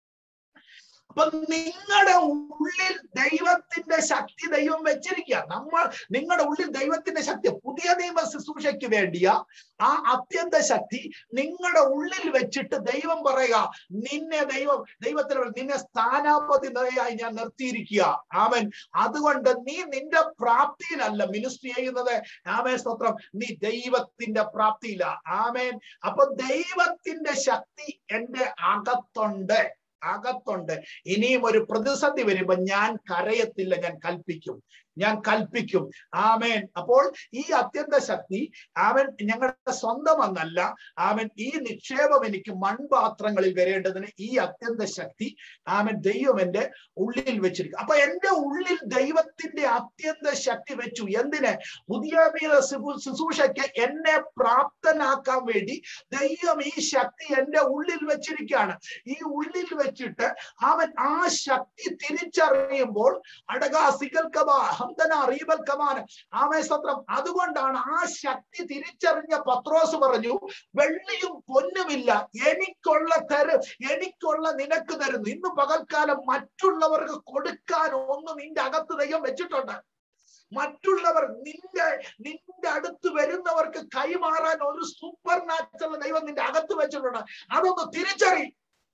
അപ്പൊ നിങ്ങളുടെ ഉള്ളിൽ ദൈവത്തിന്റെ ശക്തി ദൈവം വെച്ചിരിക്കുക നമ്മൾ നിങ്ങളുടെ ഉള്ളിൽ ദൈവത്തിന്റെ ശക്തി പുതിയ നിയമ ശുശ്രൂഷയ്ക്ക് വേണ്ടിയ ആ അത്യന്ത ശക്തി നിങ്ങളുടെ വെച്ചിട്ട് ദൈവം പറയുക നിന്നെ ദൈവം ദൈവത്തിന് നിന്നെ സ്ഥാനാപതിയായി ഞാൻ നിർത്തിയിരിക്കുക ആമൻ അതുകൊണ്ട് നീ നിന്റെ പ്രാപ്തിയിലല്ല മിനിസ്ട്രി ചെയ്യുന്നത് ആമേൻ സ്തോത്രം നീ ദൈവത്തിന്റെ പ്രാപ്തിയില്ല ആമേൻ അപ്പൊ ദൈവത്തിന്റെ ശക്തി എന്റെ അകത്തുണ്ട് അകത്തുണ്ട് ഇനിയും ഒരു പ്രതിസന്ധി വരുമ്പോ ഞാൻ കരയത്തില്ല ഞാൻ കൽപ്പിക്കും ഞാൻ കൽപ്പിക്കും ആമേൻ അപ്പോൾ ഈ അത്യന്ത ശക്തി അവൻ ഞങ്ങളുടെ സ്വന്തമെന്നല്ല അവൻ ഈ നിക്ഷേപം എനിക്ക് മൺപാത്രങ്ങളിൽ വരേണ്ടതിന് ഈ അത്യന്ത ശക്തി ആമൻ ദൈവം എന്റെ ഉള്ളിൽ വെച്ചിരിക്കും അപ്പൊ എന്റെ ഉള്ളിൽ ദൈവത്തിന്റെ അത്യന്ത ശക്തി വെച്ചു എന്തിന് പുതിയ ശുശ്രൂഷയ്ക്ക് എന്നെ പ്രാപ്തനാക്കാൻ വേണ്ടി ദൈവം ഈ ശക്തി എന്റെ ഉള്ളിൽ വെച്ചിരിക്കുകയാണ് ഈ ഉള്ളിൽ വെച്ചിട്ട് അവൻ ആ ശക്തി തിരിച്ചറിയുമ്പോൾ അടകാസികൽക്കമാ ഹംദന റീബൽ കമാന ആമേസ്തത്രം അതുകൊണ്ടാണ് ആ ശക്തി തിരിച്ചറിഞ്ഞ പത്രോസ് പറഞ്ഞു വെള്ളിയും പൊന്നുമില്ല എനിക്കുള്ള തരും എനിക്കുള്ള നിനക്ക് തരുന്നു ഇന്ന് പകൽക്കാലം മറ്റുള്ളവർക്ക് കൊടുക്കാൻ ഒന്ന് നിന്റെ അകത്ത് ദൈവം വെച്ചിട്ടുണ്ട് മറ്റുള്ളവർ നിന്റെ നിന്റെ അടുത്ത് വരുന്നവർക്ക് കൈമാറാൻ ഒരു സൂപ്പർ നാച്ചുറൽ ദൈവം നിന്റെ അകത്ത് വെച്ചിട്ടുണ്ട് അതൊന്ന് തിരിച്ചറി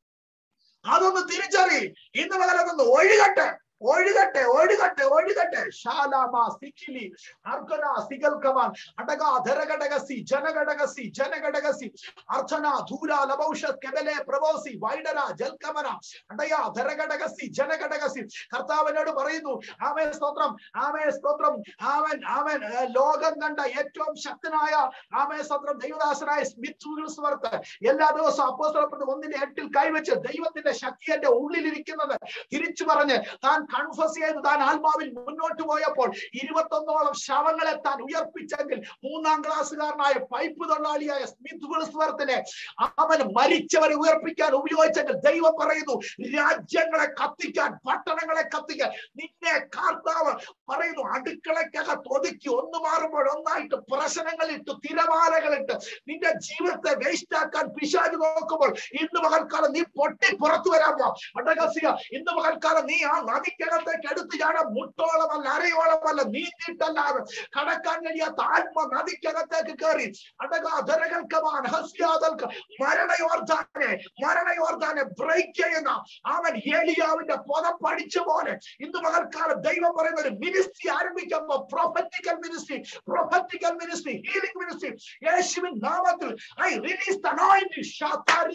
അതൊന്ന് തിരിച്ചറി ഇന്ന് പകലൊന്ന് ഒഴുകട്ടെ ഒഴുകട്ടെ ഒഴുകട്ടെ ഒഴുകട്ടെ ശാലാമ സിക്കിലി അർക്കന സിഗൽക്കമാൻ അടക ധരഘടകസി ജനഘടകസി ജനഘടകസി അർച്ചന ധൂല ലബൌഷ കെബലെ പ്രബോസി വൈഡര ജൽക്കമന അടയ ധരഘടകസി ജനഘടകസി കർത്താവിനോട് പറയുന്നു ആമേ സ്തോത്രം ആമേ സ്തോത്രം ആമൻ ആമൻ ലോകം കണ്ട ഏറ്റവും ശക്തനായ ആമേ സ്തോത്രം ദൈവദാസനായ സ്മിത്ത് സ്വർത്ത് എല്ലാ ദിവസവും അപ്പോസ്തലപ്പെടുന്ന ഒന്നിന്റെ എട്ടിൽ കൈവച്ച് ദൈവത്തിന്റെ ശക്തി എന്റെ ഉള്ളിലിരിക്കുന്നത് തിരിച്ചു പറഞ്ഞ് താൻ കൺഫസ് ചെയ്ത് താൻ ആത്മാവിൽ മുന്നോട്ട് പോയപ്പോൾ ഇരുപത്തൊന്നോളം ശവങ്ങളെ താൻ ഉയർപ്പിച്ചെങ്കിൽ മൂന്നാം ക്ലാസ്സുകാരനായ പൈപ്പ് തൊഴിലാളിയായ സ്മിത്ത് വിളിസ്വർത്തിനെ അവൻ മരിച്ചവരെ ഉയർപ്പിക്കാൻ ഉപയോഗിച്ചെങ്കിൽ ദൈവം പറയുന്നു രാജ്യങ്ങളെ കത്തിക്കാൻ പട്ടണങ്ങളെ കത്തിക്കാൻ നിന്നെ കാർത്താവ് പറയുന്നു അടുക്കളക്കകത്ത് ഒതുക്കി ഒന്ന് മാറുമ്പോൾ ഒന്നായിട്ട് പ്രശ്നങ്ങളിട്ട് തിരമാലകളിട്ട് നിന്റെ ജീവിതത്തെ വേസ്റ്റ് ആക്കാൻ പിശാജ് നോക്കുമ്പോൾ ഇന്ന് പകൽക്കാലം നീ പൊട്ടി പുറത്തു വരാമോ അടകസിക ഇന്ന് പകൽക്കാലം നീ ആ നദിക്കകത്തേക്ക് എടുത്തു ചാടാൻ മുട്ടോളമല്ല അരയോളമല്ല നീന്തിയിട്ടല്ലാതെ കടക്കാൻ കഴിയാത്ത ആത്മ നദിക്കകത്തേക്ക് കയറി അടകാധരകൾക്കമാണ് ഹസ്യാതൽക്ക് മരണയോർദാനെ മരണയോർദാനെ ബ്രേക്ക് ചെയ്യുന്ന അവൻ ഏലിയാവിന്റെ പുതം പഠിച്ച പോലെ ഇന്ന് പകൽക്കാലം ദൈവം പറയുന്ന ഒരു മിനിസ്ട്രി ആരംഭിക്കുമ്പോ prophetical ministry prophetical ministry healing ministry യേശുവിൻ നാമത്തിൽ ഐ റിലീസ് ദ അനോയിന്റിംഗ് ഷാത്താരി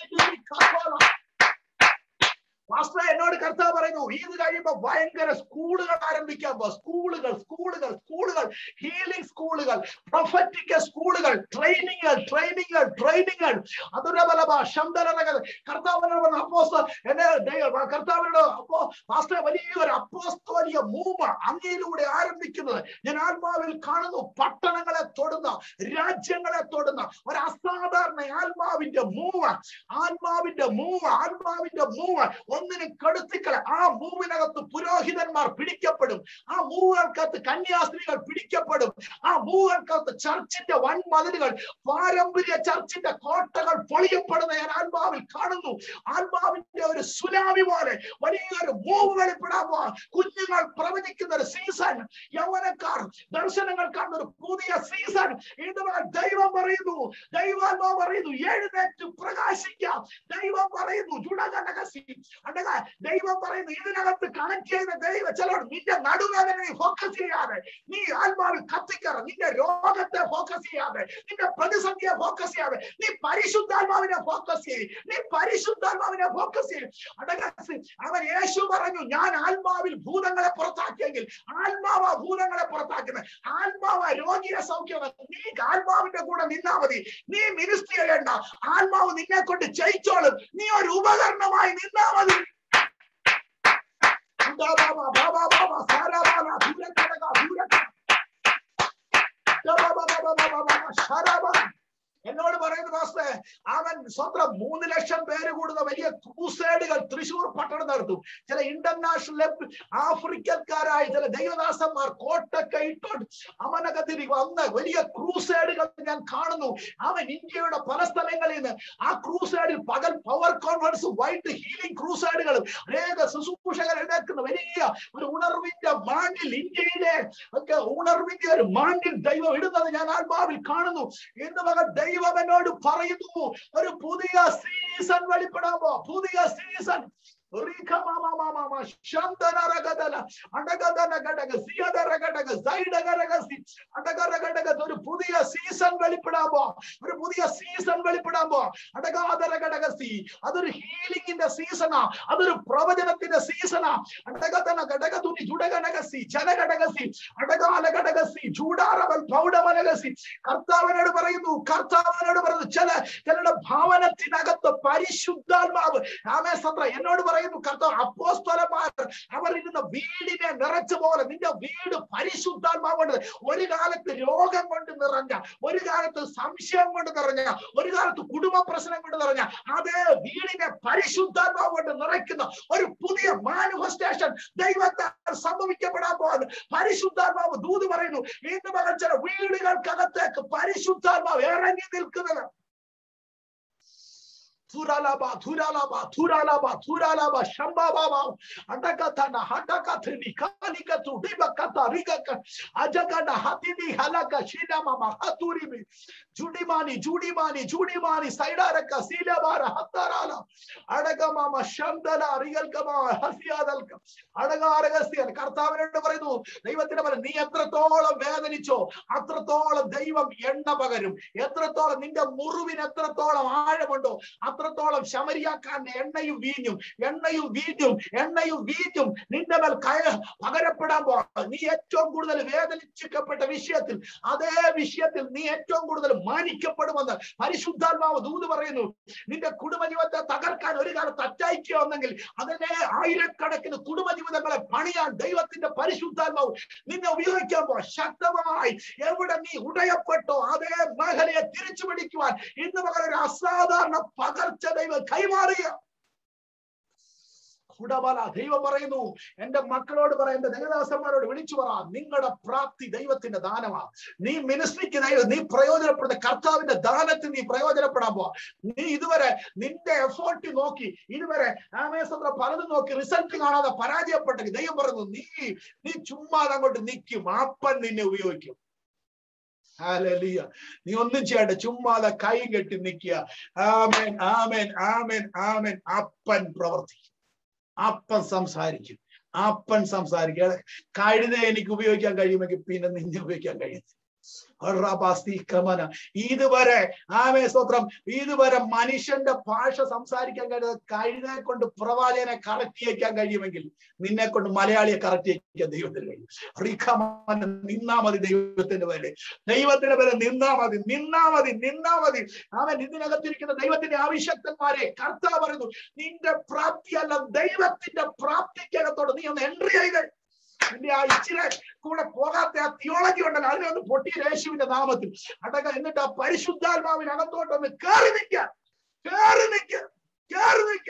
മാസ്റ്റർ എന്നോട് കർത്താവ് പറയുന്നു ഇത് കഴിയുമ്പോ ഭയങ്കര സ്കൂളുകൾ ആരംഭിക്കാൻ പോ സ്കൂളുകൾ സ്കൂളുകൾ സ്കൂളുകൾ ഹീലിംഗ് സ്കൂളുകൾ പ്രൊഫറ്റിക്കൽ സ്കൂളുകൾ ട്രെയിനിങ്ങുകൾ ട്രെയിനിങ്ങുകൾ ട്രെയിനിങ്ങുകൾ അതുരബലഭ ശബ്ദരകൾ കർത്താവിനോട് അപ്പോസ് എന്നെ കർത്താവിനോട് അപ്പോ മാസ്റ്റർ വലിയൊരു അപ്പോസ്തോലിയ മൂവ അങ്ങയിലൂടെ ആരംഭിക്കുന്നത് ഞാൻ ആത്മാവിൽ കാണുന്നു പട്ടണങ്ങളെ തൊടുന്ന രാജ്യങ്ങളെ തൊടുന്ന ഒരു അസാധാരണ ആത്മാവിന്റെ മൂവ ആത്മാവിന്റെ മൂവ ആത്മാവിന്റെ മൂവ ഒന്നിനും കെടുത്തിക്കള ആ മൂവിനകത്ത് പുരോഹിതന്മാർ പിടിക്കപ്പെടും ആ മൂവുകൾക്കകത്ത് കന്യാസ്ത്രീകൾ പിടിക്കപ്പെടും ആ മൂവുകൾക്കകത്ത് ചർച്ചിന്റെ വൻമതിലുകൾ പാരമ്പര്യ ചർച്ചിന്റെ കോട്ടകൾ പൊളിയപ്പെടുന്ന ഞാൻ ആത്മാവിൽ കാണുന്നു ആത്മാവിന്റെ ഒരു സുനാമി പോലെ വലിയൊരു മൂവ് വെളിപ്പെടാൻ പോവാ കുഞ്ഞുങ്ങൾ പ്രവചിക്കുന്ന ഒരു സീസൺ യൗവനക്കാർ ദർശനങ്ങൾ കാണുന്ന ഒരു പുതിയ സീസൺ ഇത് ദൈവം പറയുന്നു ദൈവാത്മാ പറയുന്നു എഴുന്നേറ്റ് പ്രകാശിക്കാം ദൈവം പറയുന്നു ചുടകനകസി അണ്ടക ദൈവം പറയുന്നു ഇതിനകത്ത് കണക്ട് ചെയ്ത ദൈവം ചിലർ നിന്റെ നടുവേദനയെ ഫോക്കസ് ചെയ്യാതെ നീ ആത്മാവിൽ കത്തിക്കറ നിന്റെ രോഗത്തെ ഫോക്കസ് ചെയ്യാതെ നിന്റെ പ്രതിസന്ധിയെ ഫോക്കസ് ചെയ്യാതെ നീ പരിശുദ്ധാത്മാവിനെ ഫോക്കസ് ചെയ്യും നീ പരിശുദ്ധാത്മാവിനെ ഫോക്കസ് ചെയ്യും അടകസി അവൻ യേശു പറഞ്ഞു ഞാൻ ആത്മാവിൽ ഭൂതങ്ങളെ പുറത്താക്കിയെങ്കിൽ ആത്മാവ ഭൂതങ്ങളെ പുറത്താക്കുന്നത് ആത്മാവ രോഗിയെ സൗഖ്യം നീ ആത്മാവിന്റെ കൂടെ നിന്നാ മതി നീ മിനിസ്ട്രി ചെയ്യണ്ട ആത്മാവ് നിന്നെ കൊണ്ട് ജയിച്ചോളും നീ ഒരു ഉപകരണമായി നിന്നാ മതി ബാബാ ബാബാ ബാബാ സാരാ ബാബാ ദൂരക്കടക ദൂരക്കടക ശരാബാ എന്നോട് പറയുന്ന മാസ്റ്റേ അവൻ സ്വന്തം മൂന്ന് ലക്ഷം പേര് കൂടുന്ന വലിയ ക്രൂസേഡുകൾ തൃശൂർ പട്ടണം നടത്തും ചില ഇന്റർനാഷണൽ ആഫ്രിക്കക്കാരായ ചില ദൈവദാസന്മാർ കോട്ടൊക്കെ ഇട്ടോണ്ട് അവനകത്തിരി വന്ന് വലിയ ക്രൂസേഡുകൾ ഞാൻ കാണുന്നു അവൻ ഇന്ത്യയുടെ പല സ്ഥലങ്ങളിൽ നിന്ന് ആ ക്രൂസേഡിൽ പകൽ പവർ കോൺഫറൻസ് വൈകിട്ട് ഹീലിംഗ് ക്രൂസേഡുകളും അനേക ശുശ്രൂഷകൾ എഴുന്നേക്കുന്ന വലിയ ഒരു ഉണർവിന്റെ മാണ്ടിൽ ഇന്ത്യയിലെ ഒക്കെ ഉണർവിന്റെ ഒരു മാണ്ടിൽ ദൈവം ഇടുന്നത് ഞാൻ ആത്മാവിൽ കാണുന്നു എന്ന് മകൻ ദൈവം എന്നോട് പറയുന്നു ഒരു പുതിയ സീസൺ വെളിപ്പെടാമോ പുതിയ സീസൺ ഒരു പുതിയ സീസൺ വെളിപ്പെടാമോ ഒരു പുതിയ സീസൺ വെളിപ്പെടാമോ അടകാതരഘടകസി അതൊരു ഹീലിംഗിന്റെ സീസണാ അതൊരു പ്രവചനത്തിന്റെ സീസണാ അടകതന ഘടകതുനി ജുടകനകസി ജനഘടകസി അടകാല ഘടകസി ചൂടാറവൽ പൗഡമനകസി കർത്താവിനോട് പറയുന്നു കർത്താവിനോട് പറയുന്നു ചില ചിലരുടെ ഭവനത്തിനകത്ത് പരിശുദ്ധാത്മാവ് രാമേശ്വര എന്നോട് പറയുന്നു കർത്താവ് അപ്പോസ്തലന്മാർ അവർ ഇരുന്ന വീടിനെ നിറച്ച പോലെ നിന്റെ വീട് പരിശുദ്ധാത്മാവ് കൊണ്ട് ഒരു കാലത്ത് രോഗം കൊണ്ട് നിറഞ്ഞ ഒരു കാലത്ത് സംശയം കൊണ്ട് നിറഞ്ഞ ഒരു കാലത്ത് കുടുംബ പ്രശ്നം കൊണ്ട് നിറഞ്ഞ അതേ വീടിനെ പരിശുദ്ധാത്മാവ് കൊണ്ട് നിറയ്ക്കുന്ന ഒരു പുതിയ മാനിഫെസ്റ്റേഷൻ ദൈവത്താൽ സംഭവിക്കപ്പെടാൻ പോകുന്നത് പരിശുദ്ധാത്മാവ് ദൂത് പറയുന്നു ഇന്ന് മകൻ ചില വീടുകൾക്കകത്തേക്ക് പരിശുദ്ധാത്മാവ് ഇറങ്ങി നിൽക്കുന്നത് Turalaba, turalaba, turalaba, turalaba, shambababa, andakatana, handakathini, kalikatu, ribakata, rigaka, ajagana, hatini, halaka, shinamama, haturibi, judimani, judimani, judimani, saidaraka, silabara, hatarala, അടകമാമ ശന്തല അറികൽക്കമാ ഹസിയാതൽക്ക അടക അരകസ്യൻ കർത്താവിനോട് പറയുന്നു ദൈവത്തിന്റെ പറയും നീ എത്രത്തോളം വേദനിച്ചോ അത്രത്തോളം ദൈവം എണ്ണ പകരും എത്രത്തോളം നിന്റെ മുറിവിന് എത്രത്തോളം ആഴമുണ്ടോ അത്രത്തോളം ശമരിയാക്കാരന്റെ എണ്ണയും വീഞ്ഞും എണ്ണയും വീഞ്ഞും എണ്ണയും വീഞ്ഞും നിന്റെ മേൽ കയ പകരപ്പെടാൻ പോകാം നീ ഏറ്റവും കൂടുതൽ വേദനിച്ചിക്കപ്പെട്ട വിഷയത്തിൽ അതേ വിഷയത്തിൽ നീ ഏറ്റവും കൂടുതൽ മാനിക്കപ്പെടുമെന്ന് പരിശുദ്ധാത്മാവ് ദൂത് പറയുന്നു നിന്റെ കുടുംബജീവിതത്തെ തകർക്കാൻ ഒരു കാലത്ത് അറ്റായിക്കുക വന്നെങ്കിൽ അതിനെ ആയിരക്കണക്കിന് കുടുംബജീവിതങ്ങളെ പണിയാൻ ദൈവത്തിന്റെ പരിശുദ്ധാത്മാവ് നിന്നെ ഉപയോഗിക്കാൻ പോ ശക്തമായി എവിടെ നീ ഉടയപ്പെട്ടോ അതേ മേഖലയെ തിരിച്ചു പിടിക്കുവാൻ ഇന്ന് പകരം ഒരു അസാധാരണ പകർച്ച ദൈവം കൈമാറുക കുടബല ദൈവം പറയുന്നു എന്റെ മക്കളോട് പറ എന്റെ ദൈവദാസന്മാരോട് വിളിച്ചു പറ നിങ്ങളുടെ പ്രാപ്തി ദൈവത്തിന്റെ ദാനമാ നീ മിനിസ്ട്രിക്ക് ദൈവം നീ പ്രയോജനപ്പെടുന്ന കർത്താവിന്റെ ദാനത്തിൽ നീ പ്രയോജനപ്പെടാൻ പോവാ നീ ഇതുവരെ നിന്റെ എഫോർട്ട് നോക്കി ഇതുവരെ ആമേസത്ര പലതും നോക്കി റിസൾട്ട് കാണാതെ പരാജയപ്പെട്ടെങ്കിൽ ദൈവം പറയുന്നു നീ നീ ചുമ്മാതെ അങ്ങോട്ട് നിൽക്കും ആപ്പൻ നിന്നെ ഉപയോഗിക്കും ഹാലലിയ നീ ഒന്നും ചെയ്യണ്ട ചുമ്മാതെ കൈ കെട്ടി നിൽക്കുക ആമേൻ ആമേൻ ആമേൻ ആമേൻ അപ്പൻ പ്രവർത്തിക്കും അപ്പൻ സംസാരിക്കും അപ്പൻ സംസാരിക്കും കഴുത എനിക്ക് ഉപയോഗിക്കാൻ കഴിയുമെങ്കിൽ പിന്നെ നിന്നെ ഉപയോഗിക്കാൻ കഴിയും ഇതുവരെ ആമേ സ്തോത്രം ഇതുവരെ മനുഷ്യന്റെ ഭാഷ സംസാരിക്കാൻ കഴിയുന്നത് കഴുതെ കൊണ്ട് പ്രവാചകനെ കറക്റ്റ് ചെയ്യിക്കാൻ കഴിയുമെങ്കിൽ നിന്നെ കൊണ്ട് മലയാളിയെ കറക്റ്റ് ചെയ്യിക്കാൻ ദൈവത്തിന് കഴിയും റിഖമാന നിന്നാ മതി ദൈവത്തിന്റെ പേര് ദൈവത്തിന്റെ പേര് നിന്നാ മതി നിന്നാ മതി നിന്നാ മതി അവൻ ഇതിനകത്തിരിക്കുന്ന ദൈവത്തിന്റെ ആവശ്യക്തന്മാരെ കർത്താവ് പറയുന്നു നിന്റെ പ്രാപ്തി അല്ല ദൈവത്തിന്റെ പ്രാപ്തിക്കകത്തോട് നീ ഒന്ന് എൻട്രി ചെയ്ത് നിന്റെ ആ ഇച്ചിരി കൂടെ പോകാത്ത ആ തിയോളജി ഉണ്ടല്ലോ അതിനെ ഒന്ന് പൊട്ടി യേശുവിന്റെ നാമത്തിൽ അടക്ക എന്നിട്ട് ആ പരിശുദ്ധാത്മാവിനകത്തോട്ടൊന്ന് കേറി നിൽക്ക കേറി നിൽക്ക കേറി നിൽക്ക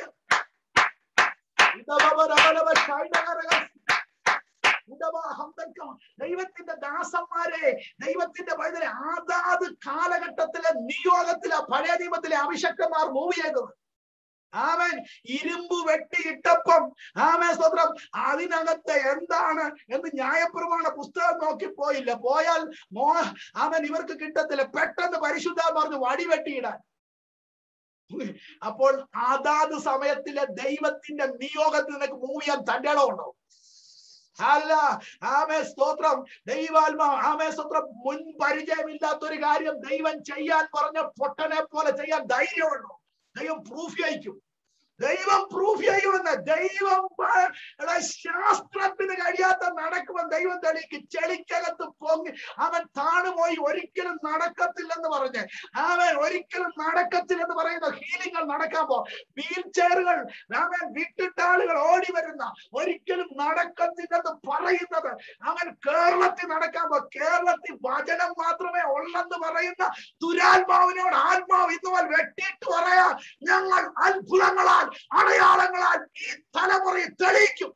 ദൈവത്തിന്റെ ദാസന്മാരെ ദൈവത്തിന്റെ പൈതലെ ആദാത് കാലഘട്ടത്തിലെ നിയോഗത്തിലെ പഴയ നിയമത്തിലെ അഭിഷക്തന്മാർ മൂവ് ചെയ്തത് അവൻ ഇരുമ്പ് വെട്ടിയിട്ടപ്പം ആമേ സ്തോത്രം അതിനകത്ത് എന്താണ് എന്ന് ന്യായപ്രമാണ പുസ്തകം നോക്കി പോയില്ല പോയാൽ മോ അവൻ ഇവർക്ക് കിട്ടത്തില്ല പെട്ടെന്ന് പരിശുദ്ധ പറഞ്ഞു വടി വെട്ടിയിടാൻ അപ്പോൾ അതാത് സമയത്തിലെ ദൈവത്തിന്റെ നിയോഗത്തിൽ നിനക്ക് മൂവ് ചെയ്യാൻ തന്റെ ഇടമുണ്ടോ അല്ല ആമേ സ്തോത്രം ദൈവാത്മാ ആമേ സ്തോത്രം മുൻ പരിചയമില്ലാത്ത ഒരു കാര്യം ദൈവം ചെയ്യാൻ പറഞ്ഞ പൊട്ടനെ പോലെ ചെയ്യാൻ ധൈര്യമുണ്ടോ ദൈവം പ്രൂഫ് ചെയ്യിക്കും ദൈവം പ്രൂഫ് ചെയ്യുമെന്ന് ദൈവം പ- എടാ, ശാസ്ത്രത്തിന് കഴിയാത്ത നടക്കുമെന്ന് ദൈവം തെളിയിക്കും ചെളിക്കകത്ത് പൊങ്ങി അവൻ താണുപോയി ഒരിക്കലും നടക്കത്തില്ലെന്ന് പറഞ്ഞ് അവൻ ഒരിക്കലും നടക്കത്തില്ലെന്ന് പറയുന്ന ഹീലിങ്ങൾ നടക്കാൻ പോ വീൽ ചെയറുകൾ അവൻ വിട്ടിട്ട ആളുകൾ ഓടി വരുന്ന ഒരിക്കലും നടക്കത്തില്ലെന്ന് പറയുന്നത് അവൻ കേരളത്തിൽ നടക്കാൻ പോ കേരളത്തിൽ വചനം മാത്രമേ ഉള്ളെന്ന് പറയുന്ന ദുരാത്മാവിനോട് ആത്മാവ് ഇന്നുപോലെ വെട്ടിയിട്ട് പറയാ ഞങ്ങൾ അത്ഭുതങ്ങളാൽ അടയാളങ്ങളാൽ ഈ തലമുറയെ തെളിയിക്കും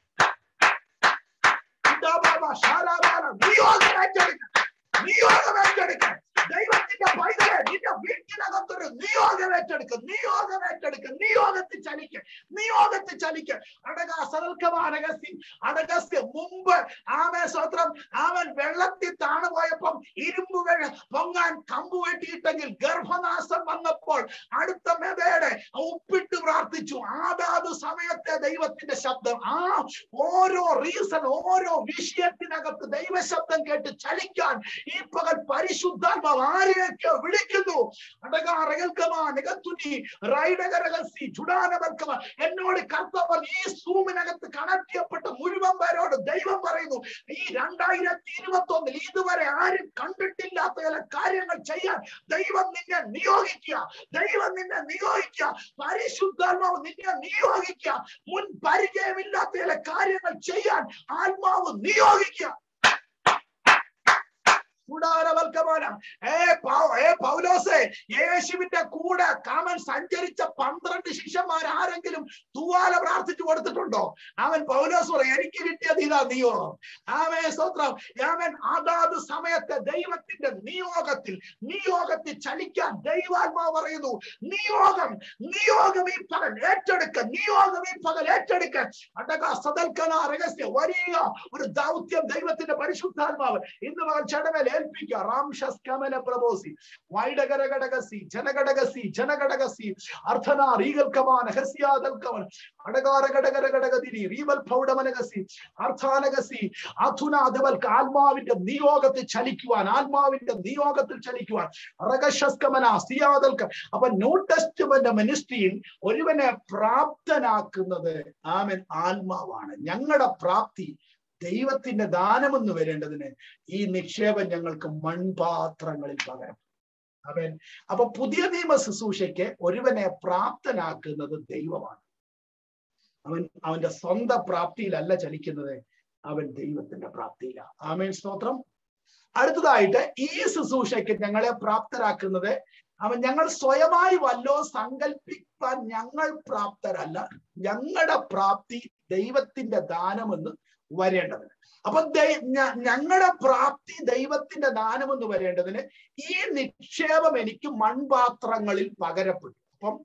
ഇതാ ശാരാബാല നിയോഗം ഏറ്റെടുക്ക നിയോഗം ഏറ്റെടുക്ക ദൈവത്തിന്റെ പൈതലെ നിന്റെ വീട്ടിനകത്തൊരു നിയോഗം ഏറ്റെടുക്ക നിയോഗം ഏറ്റെടുക്ക നിയോഗത്തിൽ ചലിക്ക നിയോഗത്തിൽ ചലിക്ക അടക സൽക്കമാനകസി അടകസ്യ മുമ്പ് ആമേ സ്വത്രം അവൻ വെള്ളത്തിൽ താണുപോയപ്പം ഇരുമ്പ് വെള്ള പൊങ്ങാൻ കമ്പ് വെട്ടിയിട്ടെങ്കിൽ ഗർഭനാശം വന്നപ്പോൾ അടുത്ത മെതയുടെ ഉപ്പിട്ട് പ്രാർത്ഥിച്ചു ആദാത് സമയത്തെ ദൈവത്തിന്റെ ശബ്ദം ആ ഓരോ റീസൺ ഓരോ വിഷയത്തിനകത്ത് ദൈവശബ്ദം കേട്ട് ചലിക്കാൻ ഈ പകൽ പരിശുദ്ധാത്മാവ് ആരെയൊക്കെ വിളിക്കുന്നു അടകാറകൽക്കമാ നികത്തുനി റൈഡകരകസി ചുടാനവൽക്കമ എന്നോട് കർത്തവർ ഈ സൂമിനകത്ത് കണക്ട് ചെയ്യപ്പെട്ട മുഴുവൻ പേരോട് ദൈവം പറയുന്നു ഈ രണ്ടായിരത്തി ഇരുപത്തി ഒന്നിൽ ഇതുവരെ ആരും കണ്ടിട്ടില്ലാത്ത ചില കാര്യങ്ങൾ ചെയ്യാൻ ദൈവം നിന്നെ നിയോഗിക്കുക ദൈവം നിന്നെ നിയോഗിക്കുക പരിശുദ്ധാത്മാവ് നിന്നെ നിയോഗിക്കുക മുൻ പരിചയമില്ലാത്ത ചില കാര്യങ്ങൾ ചെയ്യാൻ ആത്മാവ് നിയോഗിക്കുക കൂടാരവൽക്കമാന ഏ പൗ- ഏ പൗലോസേ യേശുവിന്റെ കൂടെ കാമൻ സഞ്ചരിച്ച പന്ത്രണ്ട് ശിഷ്യന്മാർ ആരെങ്കിലും തൂവാല പ്രാർത്ഥിച്ചു കൊടുത്തിട്ടുണ്ടോ അവൻ പൗലോസ് പറയും എനിക്ക് കിട്ടിയത് ഇതാ നിയോഗം ആമേ സ്തോത്രം അവൻ അതാത് സമയത്തെ ദൈവത്തിന്റെ നിയോഗത്തിൽ നിയോഗത്തിൽ ചലിക്കാൻ ദൈവാത്മാവ് പറയുന്നു നിയോഗം നിയോഗം ഈ പകൽ ഏറ്റെടുക്ക നിയോഗം ഈ പകൽ ഏറ്റെടുക്ക അടക സദൽക്കന രഹസ്യം വലിയ ഒരു ദൗത്യം ദൈവത്തിന്റെ പരിശുദ്ധാത്മാവ് ഇന്ന് പകൽ ചടമേൽ ഏൽപ്പിക്കുക റാംഷസ് കമന പ്രബോസി വൈഡകരഘടകസി ജനഘടകസി ജനഘടകസി അർത്ഥന റീകൽക്കമാന ഹസ്യാദൽക്കമൻ അടകാരഘടകരഘടകതിരി റീവൽ പൗഡമനകസി അർത്ഥാനകസി അധുന അതുവൽക്ക് ആത്മാവിന്റെ നിയോഗത്തിൽ ചലിക്കുവാൻ ആത്മാവിന്റെ നിയോഗത്തിൽ ചലിക്കുവാൻ റഗശസ്കമന സിയാദൽക്ക അപ്പൊ ന്യൂ ടെസ്റ്റ്മെന്റ് മിനിസ്ട്രിയിൽ ഒരുവനെ പ്രാപ്തനാക്കുന്നത് ആമൻ ആത്മാവാണ് ഞങ്ങളുടെ പ്രാപ്തി ദൈവത്തിന്റെ ദാനമെന്ന് വരേണ്ടതിന് ഈ നിക്ഷേപം ഞങ്ങൾക്ക് മൺപാത്രങ്ങളിൽ പകരം അവൻ അപ്പൊ പുതിയ നിയമ ശുശ്രൂഷയ്ക്ക് ഒരുവനെ പ്രാപ്തനാക്കുന്നത് ദൈവമാണ് അവൻ അവന്റെ സ്വന്തം പ്രാപ്തിയിലല്ല ചലിക്കുന്നത് അവൻ ദൈവത്തിന്റെ പ്രാപ്തിയിലാണ് ആമേൻ സ്തോത്രം അടുത്തതായിട്ട് ഈ ശുശ്രൂഷയ്ക്ക് ഞങ്ങളെ പ്രാപ്തരാക്കുന്നത് അവൻ ഞങ്ങൾ സ്വയമായി വല്ലോ സങ്കല്പിക്കാൻ ഞങ്ങൾ പ്രാപ്തരല്ല ഞങ്ങളുടെ പ്രാപ്തി ദൈവത്തിന്റെ ദാനമെന്ന് വരേണ്ടതിന് അപ്പൊ ഞങ്ങളുടെ പ്രാപ്തി ദൈവത്തിന്റെ ദാനമെന്ന് വരേണ്ടതിന് ഈ നിക്ഷേപം എനിക്ക് മൺപാത്രങ്ങളിൽ പകരപ്പെട്ടു അപ്പം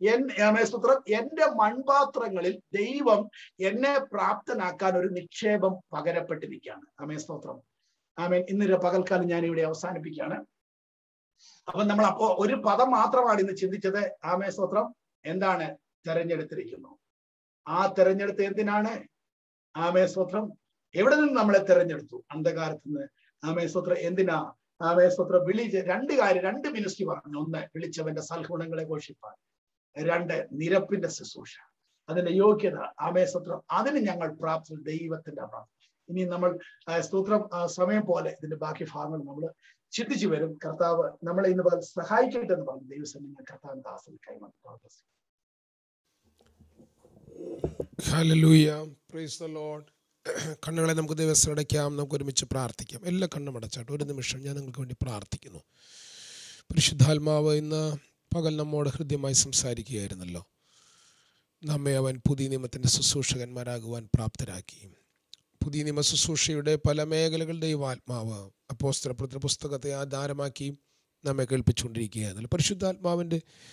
എൻ എന്റെ മൺപാത്രങ്ങളിൽ ദൈവം എന്നെ പ്രാപ്തനാക്കാൻ ഒരു നിക്ഷേപം പകരപ്പെട്ടിരിക്കുകയാണ് അമേ സ്തോത്രം ആമേൻ ഇന്നൊരു പകൽക്കാലം ഞാൻ ഇവിടെ അവസാനിപ്പിക്കുകയാണ് അപ്പൊ നമ്മൾ അപ്പോ ഒരു പദം മാത്രമാണ് ഇന്ന് ചിന്തിച്ചത് ആമേ സ്തോത്രം എന്താണ് തെരഞ്ഞെടുത്തിരിക്കുന്നു ആ തെരഞ്ഞെടുത്ത് എന്തിനാണ് ആമേ സ്തോത്രം എവിടെ നിന്ന് നമ്മളെ തെരഞ്ഞെടുത്തു അന്ധകാരത്ത് നിന്ന് ആമേ സ്തോത്രം എന്തിനാ ആമേ സ്തോത്രം വിളിച്ച് രണ്ട് കാര്യം രണ്ട് മിനിസ്ട്രി പറഞ്ഞു ഒന്ന് വിളിച്ചവന്റെ സൽഗുണങ്ങളെ ഘോഷിപ്പാൻ രണ്ട് നിരപ്പിന്റെ ശുശ്രൂഷ അതിന്റെ യോഗ്യത ആമേ സ്തോത്രം അതിന് ഞങ്ങൾ പ്രാപ്തി ദൈവത്തിന്റെ പ്രാപ്തി ഇനി നമ്മൾ സ്തോത്രം സമയം പോലെ ഇതിന്റെ ബാക്കി ഭാഗങ്ങൾ നമ്മൾ ചിന്തിച്ചു വരും കർത്താവ് നമ്മളെ ഇന്ന് സഹായിക്കട്ടെ എന്ന് പറഞ്ഞു ദൈവസന്നിധി കർത്താവ് ദാസൻ കൈമാറി പ്രാർത്ഥിച്ചു
ഹല്ലേലൂയ പ്രൈസ് ദ ലോർഡ് കണ്ണുകളെ നമുക്ക് ദിവസം അടയ്ക്കാം നമുക്ക് ഒരുമിച്ച് പ്രാർത്ഥിക്കാം എല്ലാ കണ്ണും അടച്ചാട്ട് ഒരു നിമിഷം ഞാൻ നിങ്ങൾക്ക് വേണ്ടി പ്രാർത്ഥിക്കുന്നു പരിശുദ്ധാത്മാവ് ഇന്ന് പകൽ നമ്മോട് ഹൃദ്യമായി സംസാരിക്കുകയായിരുന്നല്ലോ നമ്മെ അവൻ പുതിയ നിയമത്തിൻ്റെ ശുശ്രൂഷകന്മാരാകുവാൻ പ്രാപ്തരാക്കി പുതിയ നിയമ ശുശ്രൂഷയുടെ പല മേഖലകൾ ദൈവാത്മാവ് അപ്പോസ്തലപ്രത്ര പുസ്തകത്തെ ആധാരമാക്കി നമ്മെ കേൾപ്പിച്ചുകൊണ്ടിരിക്കുകയായിരുന്നല്ലോ പരിശുദ്ധാത്മാവിൻ്റെ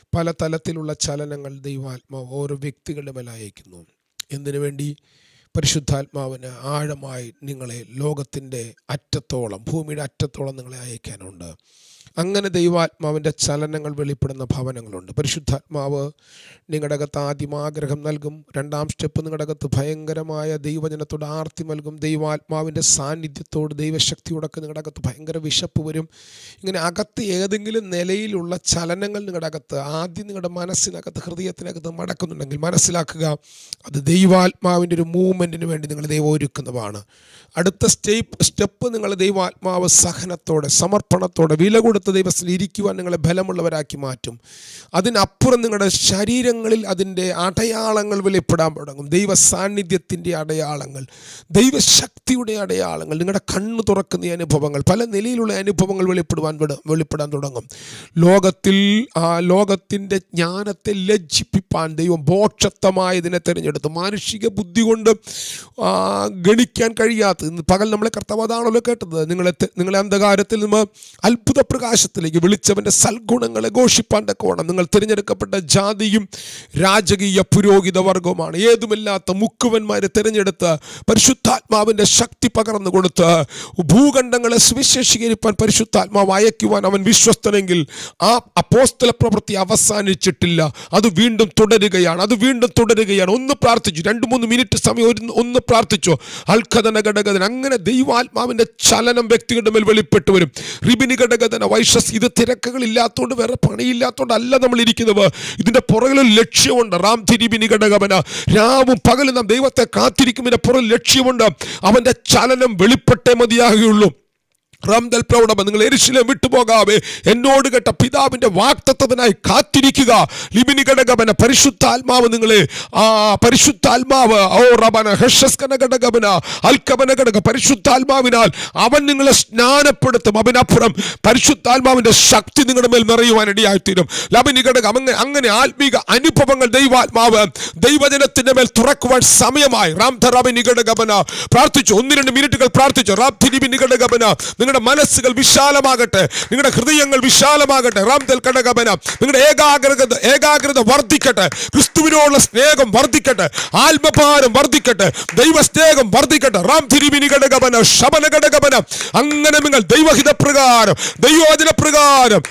പല തലത്തിലുള്ള ചലനങ്ങൾ ദൈവാത്മാവ് ഓരോ വ്യക്തികളുടെ മേൽ അയക്കുന്നു എന്തിനു വേണ്ടി പരിശുദ്ധാത്മാവിന് ആഴമായി നിങ്ങളെ ലോകത്തിൻ്റെ അറ്റത്തോളം ഭൂമിയുടെ അറ്റത്തോളം നിങ്ങളെ അയക്കാനുണ്ട് അങ്ങനെ ദൈവാത്മാവിൻ്റെ ചലനങ്ങൾ വെളിപ്പെടുന്ന ഭവനങ്ങളുണ്ട് പരിശുദ്ധാത്മാവ് നിങ്ങളുടെ അകത്ത് ആദ്യം ആഗ്രഹം നൽകും രണ്ടാം സ്റ്റെപ്പ് നിങ്ങളുടെ അകത്ത് ഭയങ്കരമായ ദൈവജനത്തോട് ആർത്തി നൽകും ദൈവാത്മാവിൻ്റെ സാന്നിധ്യത്തോട് ദൈവശക്തിയോടൊക്കെ നിങ്ങളുടെ അകത്ത് ഭയങ്കര വിശപ്പ് വരും ഇങ്ങനെ അകത്ത് ഏതെങ്കിലും നിലയിലുള്ള ചലനങ്ങൾ നിങ്ങളുടെ അകത്ത് ആദ്യം നിങ്ങളുടെ മനസ്സിനകത്ത് ഹൃദയത്തിനകത്ത് മടക്കുന്നുണ്ടെങ്കിൽ മനസ്സിലാക്കുക അത് ദൈവാത്മാവിൻ്റെ ഒരു മൂവ്മെൻറ്റിന് വേണ്ടി നിങ്ങൾ ദൈവം ഒരുക്കുന്നതാണ് അടുത്ത സ്റ്റെപ്പ് സ്റ്റെപ്പ് നിങ്ങൾ ദൈവാത്മാവ് സഹനത്തോടെ സമർപ്പണത്തോടെ വില കൊടുത്ത ദൈവത്തിൽ ഇരിക്കുവാൻ നിങ്ങളെ ബലമുള്ളവരാക്കി മാറ്റും അതിനപ്പുറം നിങ്ങളുടെ ശരീരങ്ങളിൽ അതിൻ്റെ അടയാളങ്ങൾ വെളിപ്പെടാൻ തുടങ്ങും ദൈവ സാന്നിധ്യത്തിൻ്റെ അടയാളങ്ങൾ ദൈവശക്തിയുടെ അടയാളങ്ങൾ നിങ്ങളുടെ കണ്ണ് തുറക്കുന്ന ഈ അനുഭവങ്ങൾ പല നിലയിലുള്ള അനുഭവങ്ങൾ വെളിപ്പെടുവാൻ വിട- വെളിപ്പെടാൻ തുടങ്ങും ലോകത്തിൽ ആ ലോകത്തിൻ്റെ ജ്ഞാനത്തെ ലജ്ജിപ്പിപ്പാൻ ദൈവം ബോക്ഷത്വമായതിനെ തിരഞ്ഞെടുത്തു മാനുഷിക ബുദ്ധി കൊണ്ട് ആ, ഗണിക്കാൻ കഴിയാത്ത ഇന്ന് പകൽ നമ്മളെ കർത്താവ് അതാണല്ലോ കേട്ടത് നിങ്ങളെ തെ- നിങ്ങളെ അന്ധകാരത്തിൽ നിന്ന് അത്ഭുത പ്രകാശത്തിലേക്ക് വിളിച്ചവൻ്റെ സൽഗുണങ്ങളെ ഘോഷിപ്പാൻ തക്കവണ്ണം നിങ്ങൾ തിരഞ്ഞെടുക്കപ്പെട്ട ജാതിയും രാജകീയ പുരോഹിത വർഗവുമാണ് ഏതുമില്ലാത്ത മുക്കുവന്മാരെ തിരഞ്ഞെടുത്ത് പരിശുദ്ധാത്മാവിൻ്റെ ശക്തി പകർന്നു കൊടുത്ത് ഭൂഖണ്ഡങ്ങളെ സുവിശേഷീകരിപ്പാൻ പരിശുദ്ധാത്മാവ് അയക്കുവാൻ അവൻ വിശ്വസ്തനെങ്കിൽ ആ അപ്പോസ്തല പ്രവൃത്തി അവസാനിച്ചിട്ടില്ല അത് വീണ്ടും തുടരുകയാണ് അത് വീണ്ടും തുടരുകയാണ് ഒന്ന് പ്രാർത്ഥിച്ചു രണ്ട് മൂന്ന് മിനിറ്റ് സമയം ഒരു- ഒന്ന് പ്രാർത്ഥിച്ചു അൽഖതന ഘടകതൻ അങ്ങനെ ദൈവാത്മാവിന്റെ ചലനം വ്യക്തികളുടെ മേൽ വെളിപ്പെട്ടു വരും റിബിനി ഘടകതന വൈഷസ് ഇത് തിരക്കുകളില്ലാത്തതുകൊണ്ട് വേറെ പണിയില്ലാത്തതുകൊണ്ട് അല്ല നമ്മൾ ഇരിക്കുന്നത് ഇതിന്റെ പുറകിൽ ഒരു ലക്ഷ്യമുണ്ട് റാം തിരിബിനി ഘടകവന രാവും പകലും നാം ദൈവത്തെ കാത്തിരിക്കുന്നതിന്റെ പുറകിൽ ലക്ഷ്യമുണ്ട് അവന്റെ ചലനം വെളിപ്പെട്ടേ മതിയാകുകയുള്ളൂ റംദൽ പ്രൗഢമ നിങ്ങൾ എരിശിലെ വിട്ടുപോകാവേ എന്നോട് കേട്ട പിതാവിന്റെ വാക്തത്വത്തിനായി കാത്തിരിക്കുക ലിബിനി ഘടകമന പരിശുദ്ധാത്മാവ് നിങ്ങളെ ആ പരിശുദ്ധാത്മാവ് ഓ റബന ഹഷസ്കന ഘടകമന അൽക്കമന ഘടക പരിശുദ്ധാത്മാവിനാൽ അവൻ നിങ്ങളെ സ്നാനപ്പെടുത്തും അവനപ്പുറം പരിശുദ്ധാത്മാവിന്റെ ശക്തി നിങ്ങളുടെ മേൽ നിറയുവാൻ ഇടയായിത്തീരും ലബിനി ഘടകം അങ്ങനെ അങ്ങനെ ആത്മീക അനുഭവങ്ങൾ ദൈവാത്മാവ് ദൈവജനത്തിന്റെ മേൽ തുറക്കുവാൻ സമയമായി റാം ധറാബി നിഘടകമന പ്രാർത്ഥിച്ചു ഒന്ന് രണ്ട് മിനിറ്റുകൾ പ്രാർത്ഥിച്ചു റാം തിരിബി നിഘടകമന നിങ്ങളുടെ മനസ്സുകൾ വിശാലമാകട്ടെ നിങ്ങളുടെ ഹൃദയങ്ങൾ വിശാലമാകട്ടെ റാം ദൽ ഘടകമന നിങ്ങളുടെ ഏകാഗ്രത ഏകാഗ്രത വർദ്ധിക്കട്ടെ ക്രിസ്തുവിനോടുള്ള സ്നേഹം വർദ്ധിക്കട്ടെ ആത്മഭാരം വർദ്ധിക്കട്ടെ ദൈവസ്നേഹം വർദ്ധിക്കട്ടെ റാം തിരിബി നിഘടകമന ശബന ഘടകമന അങ്ങനെ നിങ്ങൾ ദൈവഹിത പ്രകാരം ദൈവവചന പ്രകാരം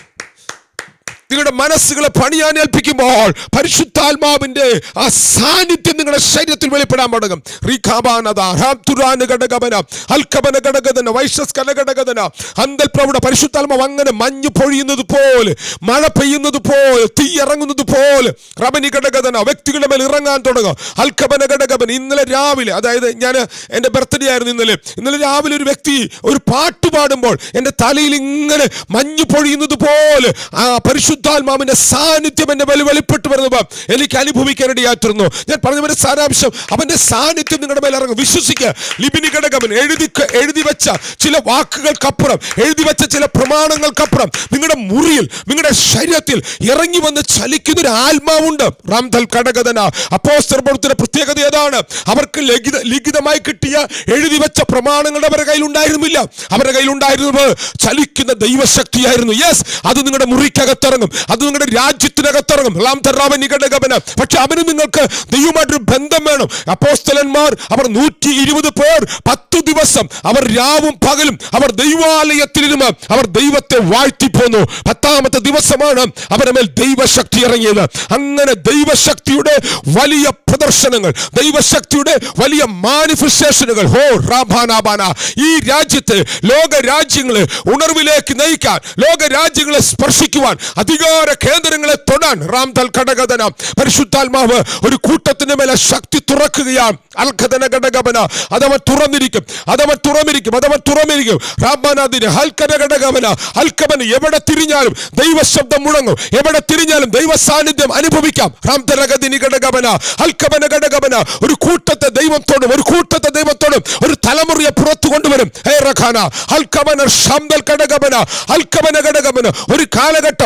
നിങ്ങളുടെ മനസ്സുകളെ പണിയാൻ ഏൽപ്പിക്കുമ്പോൾ പരിശുദ്ധാത്മാവിന്റെ ആ സാന്നിധ്യം നിങ്ങളുടെ ശരീരത്തിൽ വെളിപ്പെടാൻ തുടങ്ങും റീഖാബാനത റാംതുരാന ഘടകവന അൽക്കബന ഘടകതന വൈശസ് കനഘടകതന അന്തൽപ്രൗഢ പരിശുദ്ധാത്മാവ് അങ്ങനെ മഞ്ഞ് പൊഴിയുന്നത് പോലെ മഴ പെയ്യുന്നത് പോലെ തീ ഇറങ്ങുന്നത് പോലെ റബനി ഘടകതന വ്യക്തികളുടെ മേൽ ഇറങ്ങാൻ തുടങ്ങും അൽക്കബന ഘടകവൻ ഇന്നലെ രാവിലെ അതായത് ഞാൻ എൻ്റെ ബർത്ത്ഡേ ആയിരുന്നു ഇന്നലെ ഇന്നലെ രാവിലെ ഒരു വ്യക്തി ഒരു പാട്ട് പാടുമ്പോൾ എൻ്റെ തലയിൽ ഇങ്ങനെ മഞ്ഞ് പൊഴിയുന്നത് പോലെ ആ പരിശുദ്ധാത്മാവിന്റെ സാന്നിധ്യം എൻ്റെ മേൽ വെളിപ്പെട്ട് വരുന്നത് എനിക്ക് അനുഭവിക്കാൻ ഇടയായിത്തീർന്നു ഞാൻ പറഞ്ഞവന്റെ സാരാംശം അവന്റെ സാന്നിധ്യം നിങ്ങളുടെ മേൽ ഇറങ്ങും വിശ്വസിക്കുക ലിബിനി ഘടകവൻ എഴുതി എഴുതി വെച്ച ചില വാക്കുകൾക്കപ്പുറം എഴുതി വെച്ച ചില പ്രമാണങ്ങൾക്കപ്പുറം നിങ്ങളുടെ മുറിയിൽ നിങ്ങളുടെ ശരീരത്തിൽ ഇറങ്ങി വന്ന് ചലിക്കുന്ന ഒരു ആത്മാവുണ്ട് റാംതൽ ഘടകതന അപ്പോസ്തല പ്രവൃത്തിയുടെ പ്രത്യേകത ഏതാണ് അവർക്ക് ലിഖിത ലിഖിതമായി കിട്ടിയ എഴുതി വെച്ച പ്രമാണങ്ങളുടെ അവരുടെ കയ്യിൽ ഉണ്ടായിരുന്നില്ല അവരുടെ കയ്യിൽ ഉണ്ടായിരുന്നത് ചലിക്കുന്ന ദൈവശക്തിയായിരുന്നു യെസ് അത് നിങ്ങളുടെ മുറിക്കകത്തിറങ്ങും അത് നിങ്ങളുടെ രാജ്യത്തിനകത്തിറങ്ങും ലാം തറാവൻ നിഘടകവന പക്ഷെ അവന് നിങ്ങൾക്ക് ദൈവമായിട്ടൊരു ബന്ധം വേണം അപ്പോസ്തലന്മാർ അവർ നൂറ്റി ഇരുപത് പേർ പത്തു ദിവസം അവർ രാവും പകലും അവർ ദൈവാലയത്തിലിരുന്ന് അവർ ദൈവത്തെ വാഴ്ത്തിപ്പോന്നു പത്താമത്തെ ദിവസമാണ് അവരുടെ മേൽ ദൈവശക്തി ഇറങ്ങിയത് അങ്ങനെ ദൈവശക്തിയുടെ വലിയ പ്രദർശനങ്ങൾ ദൈവശക്തിയുടെ വലിയ മാനിഫെസ്റ്റേഷനുകൾ ഹോ റാബാനാബാന ഈ രാജ്യത്തെ ലോക രാജ്യങ്ങളെ ഉണർവിലേക്ക് നയിക്കാൻ ലോക രാജ്യങ്ങളെ സ്പർശിക്കുവാൻ അധികാര കേന്ദ്രങ്ങളെ തൊടാൻ റാം തൽ ഘടകതന പരിശുദ്ധാത്മാവ് ഒരു കൂട്ടത്തിന്റെ മേലെ ശക്തി തുറക്കുകയാണ് അൽഖതന ഘടകമന അതവൻ തുറന്നിരിക്കും അതവൻ തുറന്നിരിക്കും അതവൻ തുറന്നിരിക്കും റാബാനാദിന് ഹൽക്കന ഘടകമന ഹൽക്കമന എവിടെ തിരിഞ്ഞാലും ദൈവശബ്ദം മുഴങ്ങും എവിടെ തിരിഞ്ഞാലും ദൈവ സാന്നിധ്യം അനുഭവിക്കാം റാം തലഗതിനി ഘടകമന ഹൽക്കമന ഘടകമന ഒരു കൂട്ടത്തെ ദൈവത്തോടും ഒരു കൂട്ടത്തെ ദൈവത്തോടും ഒരു തലമുറയെ പുറത്തു കൊണ്ടുവരും ഹേ റഖാന ഹൽക്കമന ഷംദൽ ഘടകമന ഹൽക്കമന ഘടകമന ഒരു കാലഘട്ടം ഒരു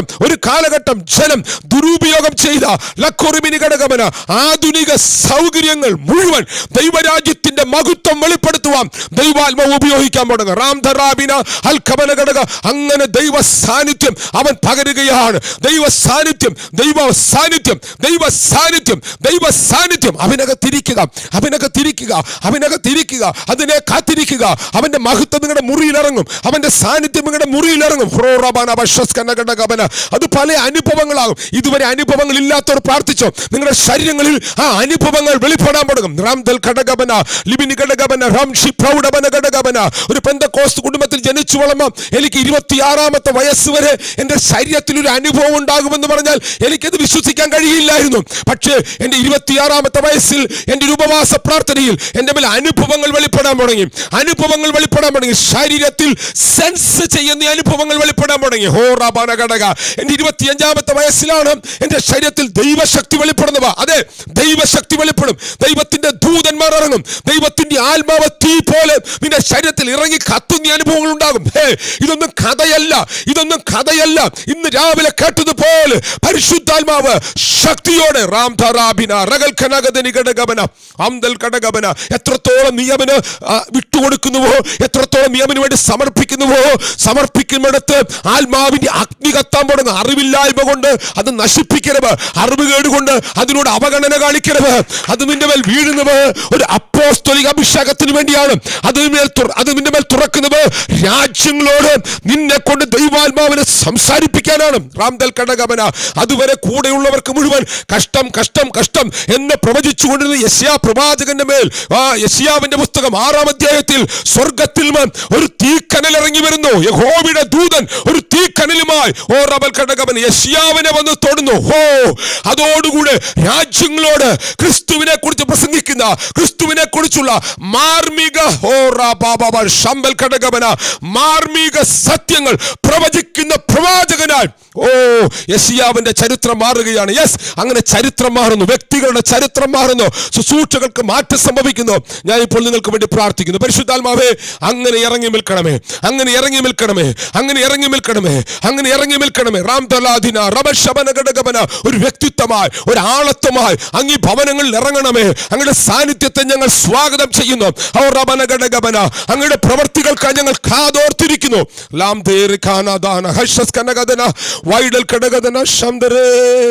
കാലഘട്ടം ജനം ദുരുപയോഗം ചെയ്ത ലക്കുറിമിനി ഘടകമന ആധുനിക സൗകര്യങ്ങൾ മുഴുവൻ ദൈവരാജ്യത്തിന്റെ മഹത്വം വെളിപ്പെടുത്തുവാൻ ദൈവാത്മാവ് ഉപയോഗിക്കാൻ തുടങ്ങുക റാം ധറാബിന അൽ ഖബന ഘടക അങ്ങനെ ദൈവ സാന്നിധ്യം അവൻ പകരുകയാണ് ദൈവ സാന്നിധ്യം ദൈവ സാന്നിധ്യം ദൈവ സാന്നിധ്യം ദൈവ സാന്നിധ്യം അവനകത്തിരിക്കുക അവനകത്തിരിക്കുക അവനകത്തിരിക്കുക അതിനെ കാത്തിരിക്കുക അവന്റെ മഹത്വം നിങ്ങളുടെ മുറിയിലിറങ്ങും അവന്റെ സാന്നിധ്യം നിങ്ങളുടെ മുറിയിലിറങ്ങും ഹ്രോറബാന ബഷസ്കന ഘടകബന അത് പല അനുഭവങ്ങളാകും ഇതുവരെ അനുഭവങ്ങൾ ഇല്ലാത്തവർ പ്രാർത്ഥിച്ചോ നിങ്ങളുടെ ശരീരങ്ങളിൽ ആ അനുഭവങ്ങൾ വെളിപ്പെടാൻ തുടങ്ങും റാംദൽ ഘടകബന ലിബിനി ഘടകബന റംഷി പ്രൗഢബന ഘടകബന ഒരു പെന്തക്കോസ്ത് കുടുംബത്തിൽ ജനിച്ചു വളർന്ന എനിക്ക് ഇരുപത്തിയാറാമത്തെ വയസ്സ് വരെ എൻ്റെ ശരീരത്തിൽ ഒരു അനുഭവം ഉണ്ടാകുമെന്ന് പറഞ്ഞാൽ എനിക്കത് വിശ്വസിക്കാൻ കഴിയില്ലായിരുന്നു പക്ഷേ എൻ്റെ ഇരുപത്തിയാറാമത്തെ വയസ്സിൽ എൻ്റെ ഒരു ഉപവാസ പ്രാർത്ഥനയിൽ എൻ്റെ മേൽ അനുഭവങ്ങൾ വെളിപ്പെടാൻ തുടങ്ങി അനുഭവങ്ങൾ വെളിപ്പെടാൻ തുടങ്ങി ശരീരത്തിൽ സെൻസ് ചെയ്യുന്ന അനുഭവങ്ങൾ വെളിപ്പെടാൻ തുടങ്ങി ഹോ റാബാന ഘടക എൻ്റെ ഇരുപത്തിയഞ്ചാമത്തെ വയസ്സിലാണ് എൻ്റെ ശരീരത്തിൽ ദൈവശക്തി വെളിപ്പെടുന്നവ അതെ ദൈവശക്തി വെളിപ്പെടും ദൈവത്തിന്റെ ദൂതന്മാർ ഇറങ്ങും ദൈവത്തിന്റെ ആത്മാവ് തീ പോലെ നിന്റെ ശരീരത്തിൽ ഇറങ്ങി കത്തുന്ന അനുഭവങ്ങൾ ഉണ്ടാകും ഹേ ഇതൊന്നും കഥയല്ല ഇതൊന്നും കഥയല്ല ഇന്ന് രാവിലെ കേട്ടതുപോലെ പരിശുദ്ധാത്മാവ് ശക്തിയോടെ റാം ധറാബിന റകൽ ഖനഗദനി ഘടകവന അംദൽ ഘടകവന എത്രത്തോളം നിയമന് വിട്ടുകൊടുക്കുന്നുവോ എത്രത്തോളം നിയമന് വേണ്ടി സമർപ്പിക്കുന്നുവോ സമർപ്പിക്കുന്നിടത്ത് ആത്മാവിന്റെ അഗ്നി കത്താൻ തുടങ്ങും അറിവില്ലായ്മ കൊണ്ട് അത് നശിപ്പിക്കരുത് അറിവുകേട് കൊണ്ട് അതിനോട് അവഗണന കാണിക്കരുത് അത് നിന്റെ മേൽ വീഴുന്നത് ഒരു അപ്പോസ്തോലിക അഭിഷേകത്തിന് വേണ്ടിയാണ് അത് മേൽ തുറ- അത് നിന്റെ മേൽ തുറക്കുന്നത് രാജ്യങ്ങളോട് നിന്നെ കൊണ്ട് ദൈവാത്മാവിനെ സംസാരിപ്പിക്കാനാണ് റാംദൽ കടകമന അതുവരെ കൂടെയുള്ളവർക്ക് മുഴുവൻ കഷ്ടം കഷ്ടം കഷ്ടം എന്ന് പ്രവചിച്ചുകൊണ്ടിരുന്ന യസ്യാ പ്രവാചകന്റെ മേൽ ആ യസ്യാവിന്റെ പുസ്തകം ആറാം അധ്യായത്തിൽ സ്വർഗത്തിൽ നിന്ന് ഒരു തീക്കനൽ ഇറങ്ങി വരുന്നു യഹോവയുടെ ദൂതൻ ഒരു തീക്കനലുമായി ഓ റബൽ കടകമൻ യസ്യാവിനെ വന്ന് തൊടുന്നു ഹോ അതോടുകൂടെ രാജ്യങ്ങളോട് ക്രിസ്തുവിനെ കുറിച്ച് പ്രസംഗിക്കുന്ന ക്രിസ്തുവിനെ കുറിച്ചുള്ള മാർമിക ഹോ റാബാബാബ ശമ്പൽ കടകമന മാർമിക സത്യങ്ങൾ പ്രവചിക്കുന്ന പ്രവാചകനായി ഓ യസിയാവിന്റെ ചരിത്രം മാറുകയാണ് യെസ് അങ്ങനെ ചരിത്രം മാറുന്നു വ്യക്തികളുടെ ചരിത്രം മാറുന്നു ശുശ്രൂഷകൾക്ക് മാറ്റം സംഭവിക്കുന്നു ഞാൻ ഇപ്പോൾ നിങ്ങൾക്ക് വേണ്ടി പ്രാർത്ഥിക്കുന്നു പരിശുദ്ധാത്മാവേ അങ്ങനെ ഇറങ്ങി നിൽക്കണമേ അങ്ങനെ ഇറങ്ങി നിൽക്കണമേ അങ്ങനെ ഇറങ്ങി നിൽക്കണമേ അങ്ങനെ ഇറങ്ങി നിൽക്കണമേ റാം തലാദിന റബശബന ഘടകമന ഒരു വ്യക്തിത്വമായി ഒരു ആളത്വമായി അങ്ങ് ഈ ഭവനങ്ങളിൽ ഇറങ്ങണമേ അങ്ങയുടെ സാന്നിധ്യത്തെ ഞങ്ങൾ സ്വാഗതം ചെയ്യുന്നു അവർ റബന ഘടകമന അങ്ങയുടെ പ്രവർത്തികൾക്കായി ഞങ്ങൾ കാതോർത്തിരിക്കുന്നു ലാം തേറി ഖാനാദാന ഹർഷസ് കനകദന വൈഡൽ കടകദന ശംദരേ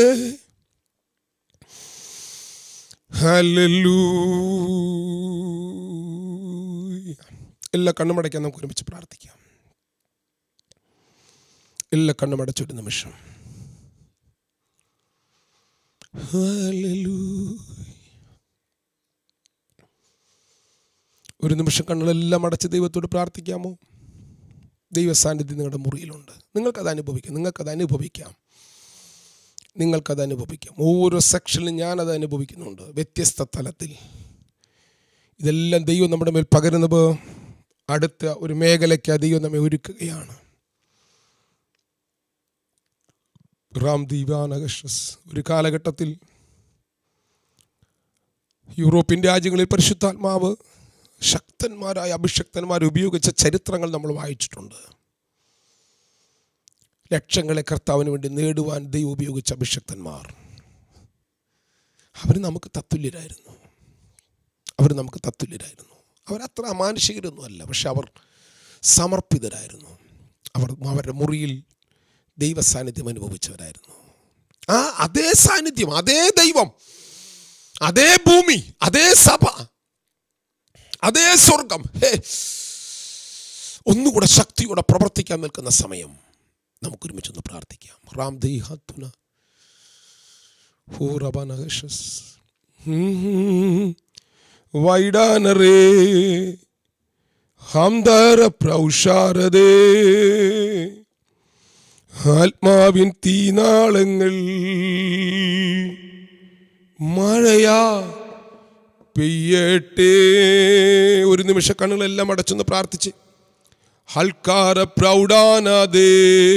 ഹല്ലേലൂയ എല്ലാ കണ്ണുമടയ്ക്കാൻ നമുക്ക് ഒരുമിച്ച് പ്രാർത്ഥിക്കാം എല്ലാ കണ്ണുമടച്ചൊരു നിമിഷം ഹല്ലേലൂയ. ഒരു നിമിഷം കണ്ണുകളെല്ലാം അടച്ച് ദൈവത്തോട് പ്രാർത്ഥിക്കാമോ ദൈവ സാന്നിധ്യം നിങ്ങളുടെ മുറിയിലുണ്ട് നിങ്ങൾക്കത് അനുഭവിക്കാം നിങ്ങൾക്കത് അനുഭവിക്കാം നിങ്ങൾക്കത് അനുഭവിക്കാം ഓരോ സെക്ഷനിലും ഞാനത് അനുഭവിക്കുന്നുണ്ട് വ്യത്യസ്ത തലത്തിൽ ഇതെല്ലാം ദൈവം നമ്മുടെ മേൽ പകരുന്നത് അടുത്ത ഒരു മേഖലയ്ക്ക് ദൈവം നമ്മെ ഒരുക്കുകയാണ് റാം ദീപാനകഷസ് ഒരു കാലഘട്ടത്തിൽ യൂറോപ്യൻ രാജ്യങ്ങളിൽ പരിശുദ്ധാത്മാവ് ശക്തന്മാരായ അഭിഷക്തന്മാർ ഉപയോഗിച്ച ചരിത്രങ്ങൾ നമ്മൾ വായിച്ചിട്ടുണ്ട് ലക്ഷങ്ങളെ കർത്താവിന് വേണ്ടി നേടുവാൻ ദൈവം ഉപയോഗിച്ച അഭിഷക്തന്മാർ അവർ നമുക്ക് തത്തുല്യരായിരുന്നു അവർ നമുക്ക് തത്തുല്യരായിരുന്നു അവരത്ര അമാനുഷികരൊന്നും അല്ല പക്ഷെ അവർ സമർപ്പിതരായിരുന്നു അവർ അവരുടെ മുറിയിൽ ദൈവ സാന്നിധ്യം അനുഭവിച്ചവരായിരുന്നു ആ അതേ സാന്നിധ്യം അതേ ദൈവം അതേ ഭൂമി അതേ സഭ അതേ സ്വർഗം ഹേ ഒന്നുകൂടെ ശക്തിയോടെ പ്രവർത്തിക്കാൻ നിൽക്കുന്ന സമയം നമുക്ക് ഒരുമിച്ചൊന്ന് പ്രാർത്ഥിക്കാം റാം ദൈ ഹത്തുന ഹൂറബനഹഷസ് വൈഡാനറേ ഹംദര പ്രൗഷാരതേ ആത്മാവിൻ തീനാളങ്ങൾ മഴയാ പെയ്യട്ടെ ഒരു നിമിഷ കണ്ണുകളെല്ലാം അടച്ചൊന്ന് പ്രാർത്ഥിച്ച് ഹൽക്കാര പ്രൗഢാനതേ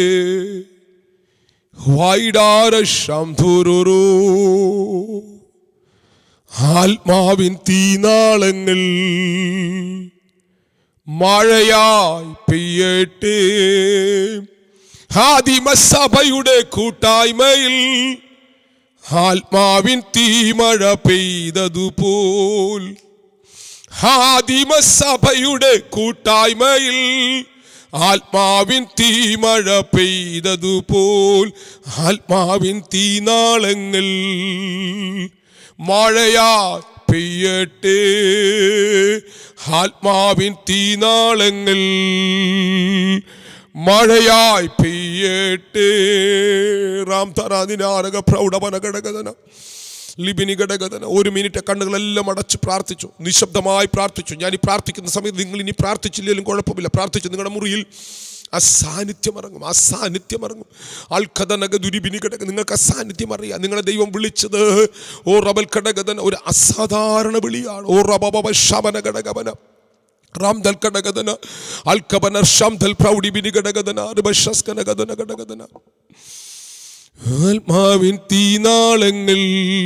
വൈഡാര ശംധുരു ആത്മാവിൻ തീനാളങ്ങൾ മഴയായി പെയ്യട്ടെ ആദിമസഭയുടെ കൂട്ടായ്മയിൽ ആത്മാവിൻ തീമഴ പെയ്തതുപോൽ ആദിമസഭയുടെ കൂട്ടായ്മയിൽ ആത്മാവിൻ തീമഴ പെയ്തതുപോൽ ആത്മാവിൻ തീനാളങ്ങൾ മഴയാ പെയ്യട്ടെ ആത്മാവിൻ തീനാളങ്ങൾ മഴയായി പെയ്യട്ടെ റാം തറാദിനാരക പ്രൗഢപന ഘടകതന ലിബിനി ഘടകതന ഒരു മിനിറ്റ് കണ്ണുകളെല്ലാം അടച്ച് പ്രാർത്ഥിച്ചു നിശബ്ദമായി പ്രാർത്ഥിച്ചു ഞാൻ ഈ പ്രാർത്ഥിക്കുന്ന സമയത്ത് നിങ്ങൾ ഇനി പ്രാർത്ഥിച്ചില്ലെങ്കിലും കുഴപ്പമില്ല പ്രാർത്ഥിച്ചു നിങ്ങളുടെ മുറിയിൽ ആ സാന്നിധ്യം ഇറങ്ങും ആ സാന്നിധ്യം ഇറങ്ങും ആൾക്കഥനക ദുരിബിനി ഘടക നിങ്ങൾക്ക് ആ സാന്നിധ്യം അറിയാം നിങ്ങളെ ദൈവം വിളിച്ചത് ഓ റബൽ ഘടകതന ഒരു അസാധാരണ വിളിയാണ് ഓ റബബ ശമന ഘടകവന റാംദൽ ഘടകതന അൽക്കബന ഷംദൽ പ്രൗഢിബിനി ഘടകതന ഋബശസ്കന ഗതന ഘടകതന ആത്മാവിൻ തീനാളങ്ങൾ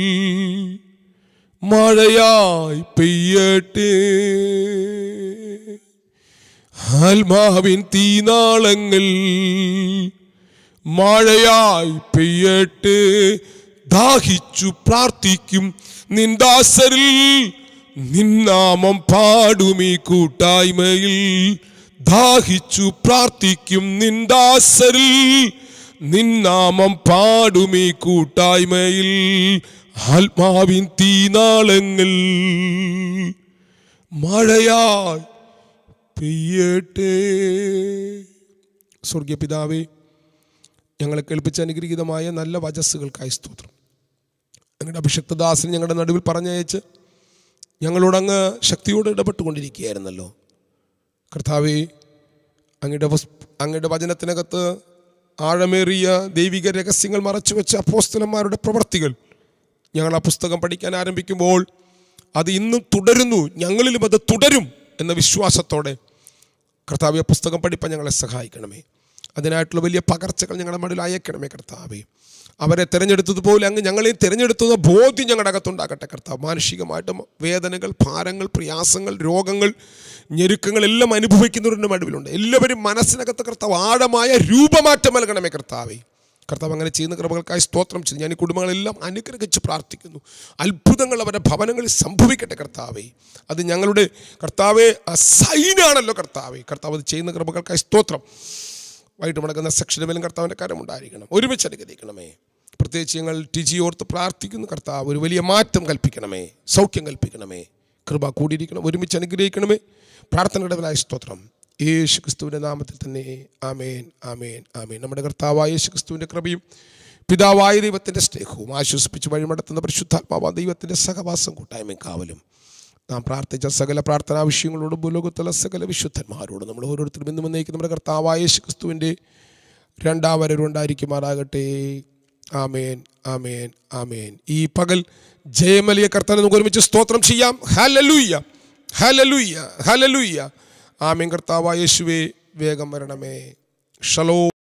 മഴയായി പെയ്യട്ടെ ആത്മാവിൻ തീനാളങ്ങൾ മഴയായി പെയ്യട്ടെ ദാഹിച്ചു പ്രാർത്ഥിക്കും നിന്ദാസരിൽ നിന്നാമം പാടുമീ കൂട്ടായ്മയിൽ ദാഹിച്ചു പ്രാർത്ഥിക്കും നിന്ദാസരിൽ നിന്നാമം പാടുമീ കൂട്ടായ്മയിൽ ആത്മാവിൻ തീനാളങ്ങൾ മഴയായി പെയ്യട്ടെ സ്വർഗീയ പിതാവേ ഞങ്ങളെ കേൾപ്പിച്ച അനുഗ്രഹീതമായ നല്ല വചസ്സുകൾക്കായി സ്തോത്രം ഞങ്ങളുടെ അഭിഷക്തദാസൻ ഞങ്ങളുടെ നടുവിൽ പറഞ്ഞയച്ച് ഞങ്ങളോടങ്ങ് ശക്തിയോട് ഇടപെട്ടുകൊണ്ടിരിക്കുകയായിരുന്നല്ലോ കർത്താവേ അങ്ങയുടെ വസ്- അങ്ങയുടെ വചനത്തിനകത്ത് ആഴമേറിയ ദൈവിക രഹസ്യങ്ങൾ മറച്ചു വെച്ച അപ്പോസ്തലന്മാരുടെ പ്രവർത്തികൾ ഞങ്ങൾ ആ പുസ്തകം പഠിക്കാൻ ആരംഭിക്കുമ്പോൾ അത് ഇന്നും തുടരുന്നു ഞങ്ങളിലും അത് തുടരും എന്ന വിശ്വാസത്തോടെ കർത്താവെ പുസ്തകം പഠിപ്പാൻ ഞങ്ങളെ സഹായിക്കണമേ അതിനായിട്ടുള്ള വലിയ പകർച്ചകൾ ഞങ്ങളുടെ മടിയിൽ അയക്കണമേ കർത്താവെ അവരെ തിരഞ്ഞെടുത്തതുപോലെ അങ്ങ് ഞങ്ങളെ തിരഞ്ഞെടുത്തുന്ന ബോധ്യം ഞങ്ങളുടെ അകത്തുണ്ടാകട്ടെ കർത്താവ് മാനസികമായിട്ടും വേദനകൾ ഭാരങ്ങൾ പ്രയാസങ്ങൾ രോഗങ്ങൾ ഞെരുക്കങ്ങൾ എല്ലാം അനുഭവിക്കുന്നവരുടെ നടുവിലുണ്ട് എല്ലാവരും മനസ്സിനകത്ത് കർത്താവ് ആഴമായ രൂപമാറ്റം നൽകണമേ കർത്താവെ കർത്താവ് അങ്ങനെ ചെയ്യുന്ന കൃപകൾക്കായി സ്തോത്രം ചെയ്തു ഞാൻ ഈ കുടുംബങ്ങളെല്ലാം അനുഗ്രഹിച്ച് പ്രാർത്ഥിക്കുന്നു അത്ഭുതങ്ങൾ അവരുടെ ഭവനങ്ങളിൽ സംഭവിക്കട്ടെ കർത്താവേ അത് ഞങ്ങളുടെ കർത്താവെ സൈനാണല്ലോ കർത്താവേ കർത്താവ് അത് ചെയ്യുന്ന കൃപകൾക്കായി സ്തോത്രം വൈകിട്ട് മുടക്കുന്ന സെക്ഷനുമേലും കർത്താവിൻ്റെ കരമുണ്ടായിരിക്കണം ഒരുമിച്ച് അനുഗ്രഹിക്കണമേ പ്രത്യേകിച്ച് ഞങ്ങൾ ടിജി ഓർത്ത് പ്രാർത്ഥിക്കുന്നു കർത്താവ് ഒരു വലിയ മാറ്റം കൽപ്പിക്കണമേ സൗഖ്യം കൽപ്പിക്കണമേ കൃപ കൂടിയിരിക്കണം ഒരുമിച്ച് അനുഗ്രഹിക്കണമേ പ്രാർത്ഥനയുടെ സ്തോത്രം യേശു ക്രിസ്തുവിൻ്റെ നാമത്തിൽ തന്നെ ആമേൻ ആമേൻ ആമേൻ നമ്മുടെ കർത്താവായ യേശു ക്രിസ്തുവിൻ്റെ കൃപയും പിതാവായ ദൈവത്തിൻ്റെ സ്നേഹവും ആശ്വസിപ്പിച്ച് വഴിമടത്തുന്ന പരിശുദ്ധാത്മാവാ ദൈവത്തിൻ്റെ സഹവാസം കൂട്ടായ്മയും കാവലും നാം പ്രാർത്ഥിച്ച സകല പ്രാർത്ഥനാ വിഷയങ്ങളോടും ഭൂലോകത്തുള്ള സകല വിശുദ്ധന്മാരോടും നമ്മൾ ഓരോരുത്തരും ഇന്നും എന്നേക്കും നമ്മുടെ കർത്താവായ യേശു ക്രിസ്തുവിൻ്റെ രണ്ടാം വരവുണ്ടായിരിക്കുമാറാകട്ടെ ആമേൻ ആമേൻ ആമേൻ ഈ പകൽ ജയമലിയ കർത്താൻ നമുക്ക് ഒരുമിച്ച് സ്തോത്രം ചെയ്യാം ഹലലൂയ്യ ഹലലൂയ്യ ഹലലൂയ്യ ആമേൻ കർത്താവായ യേശുവേ വേഗം വരണമേ ഷലോ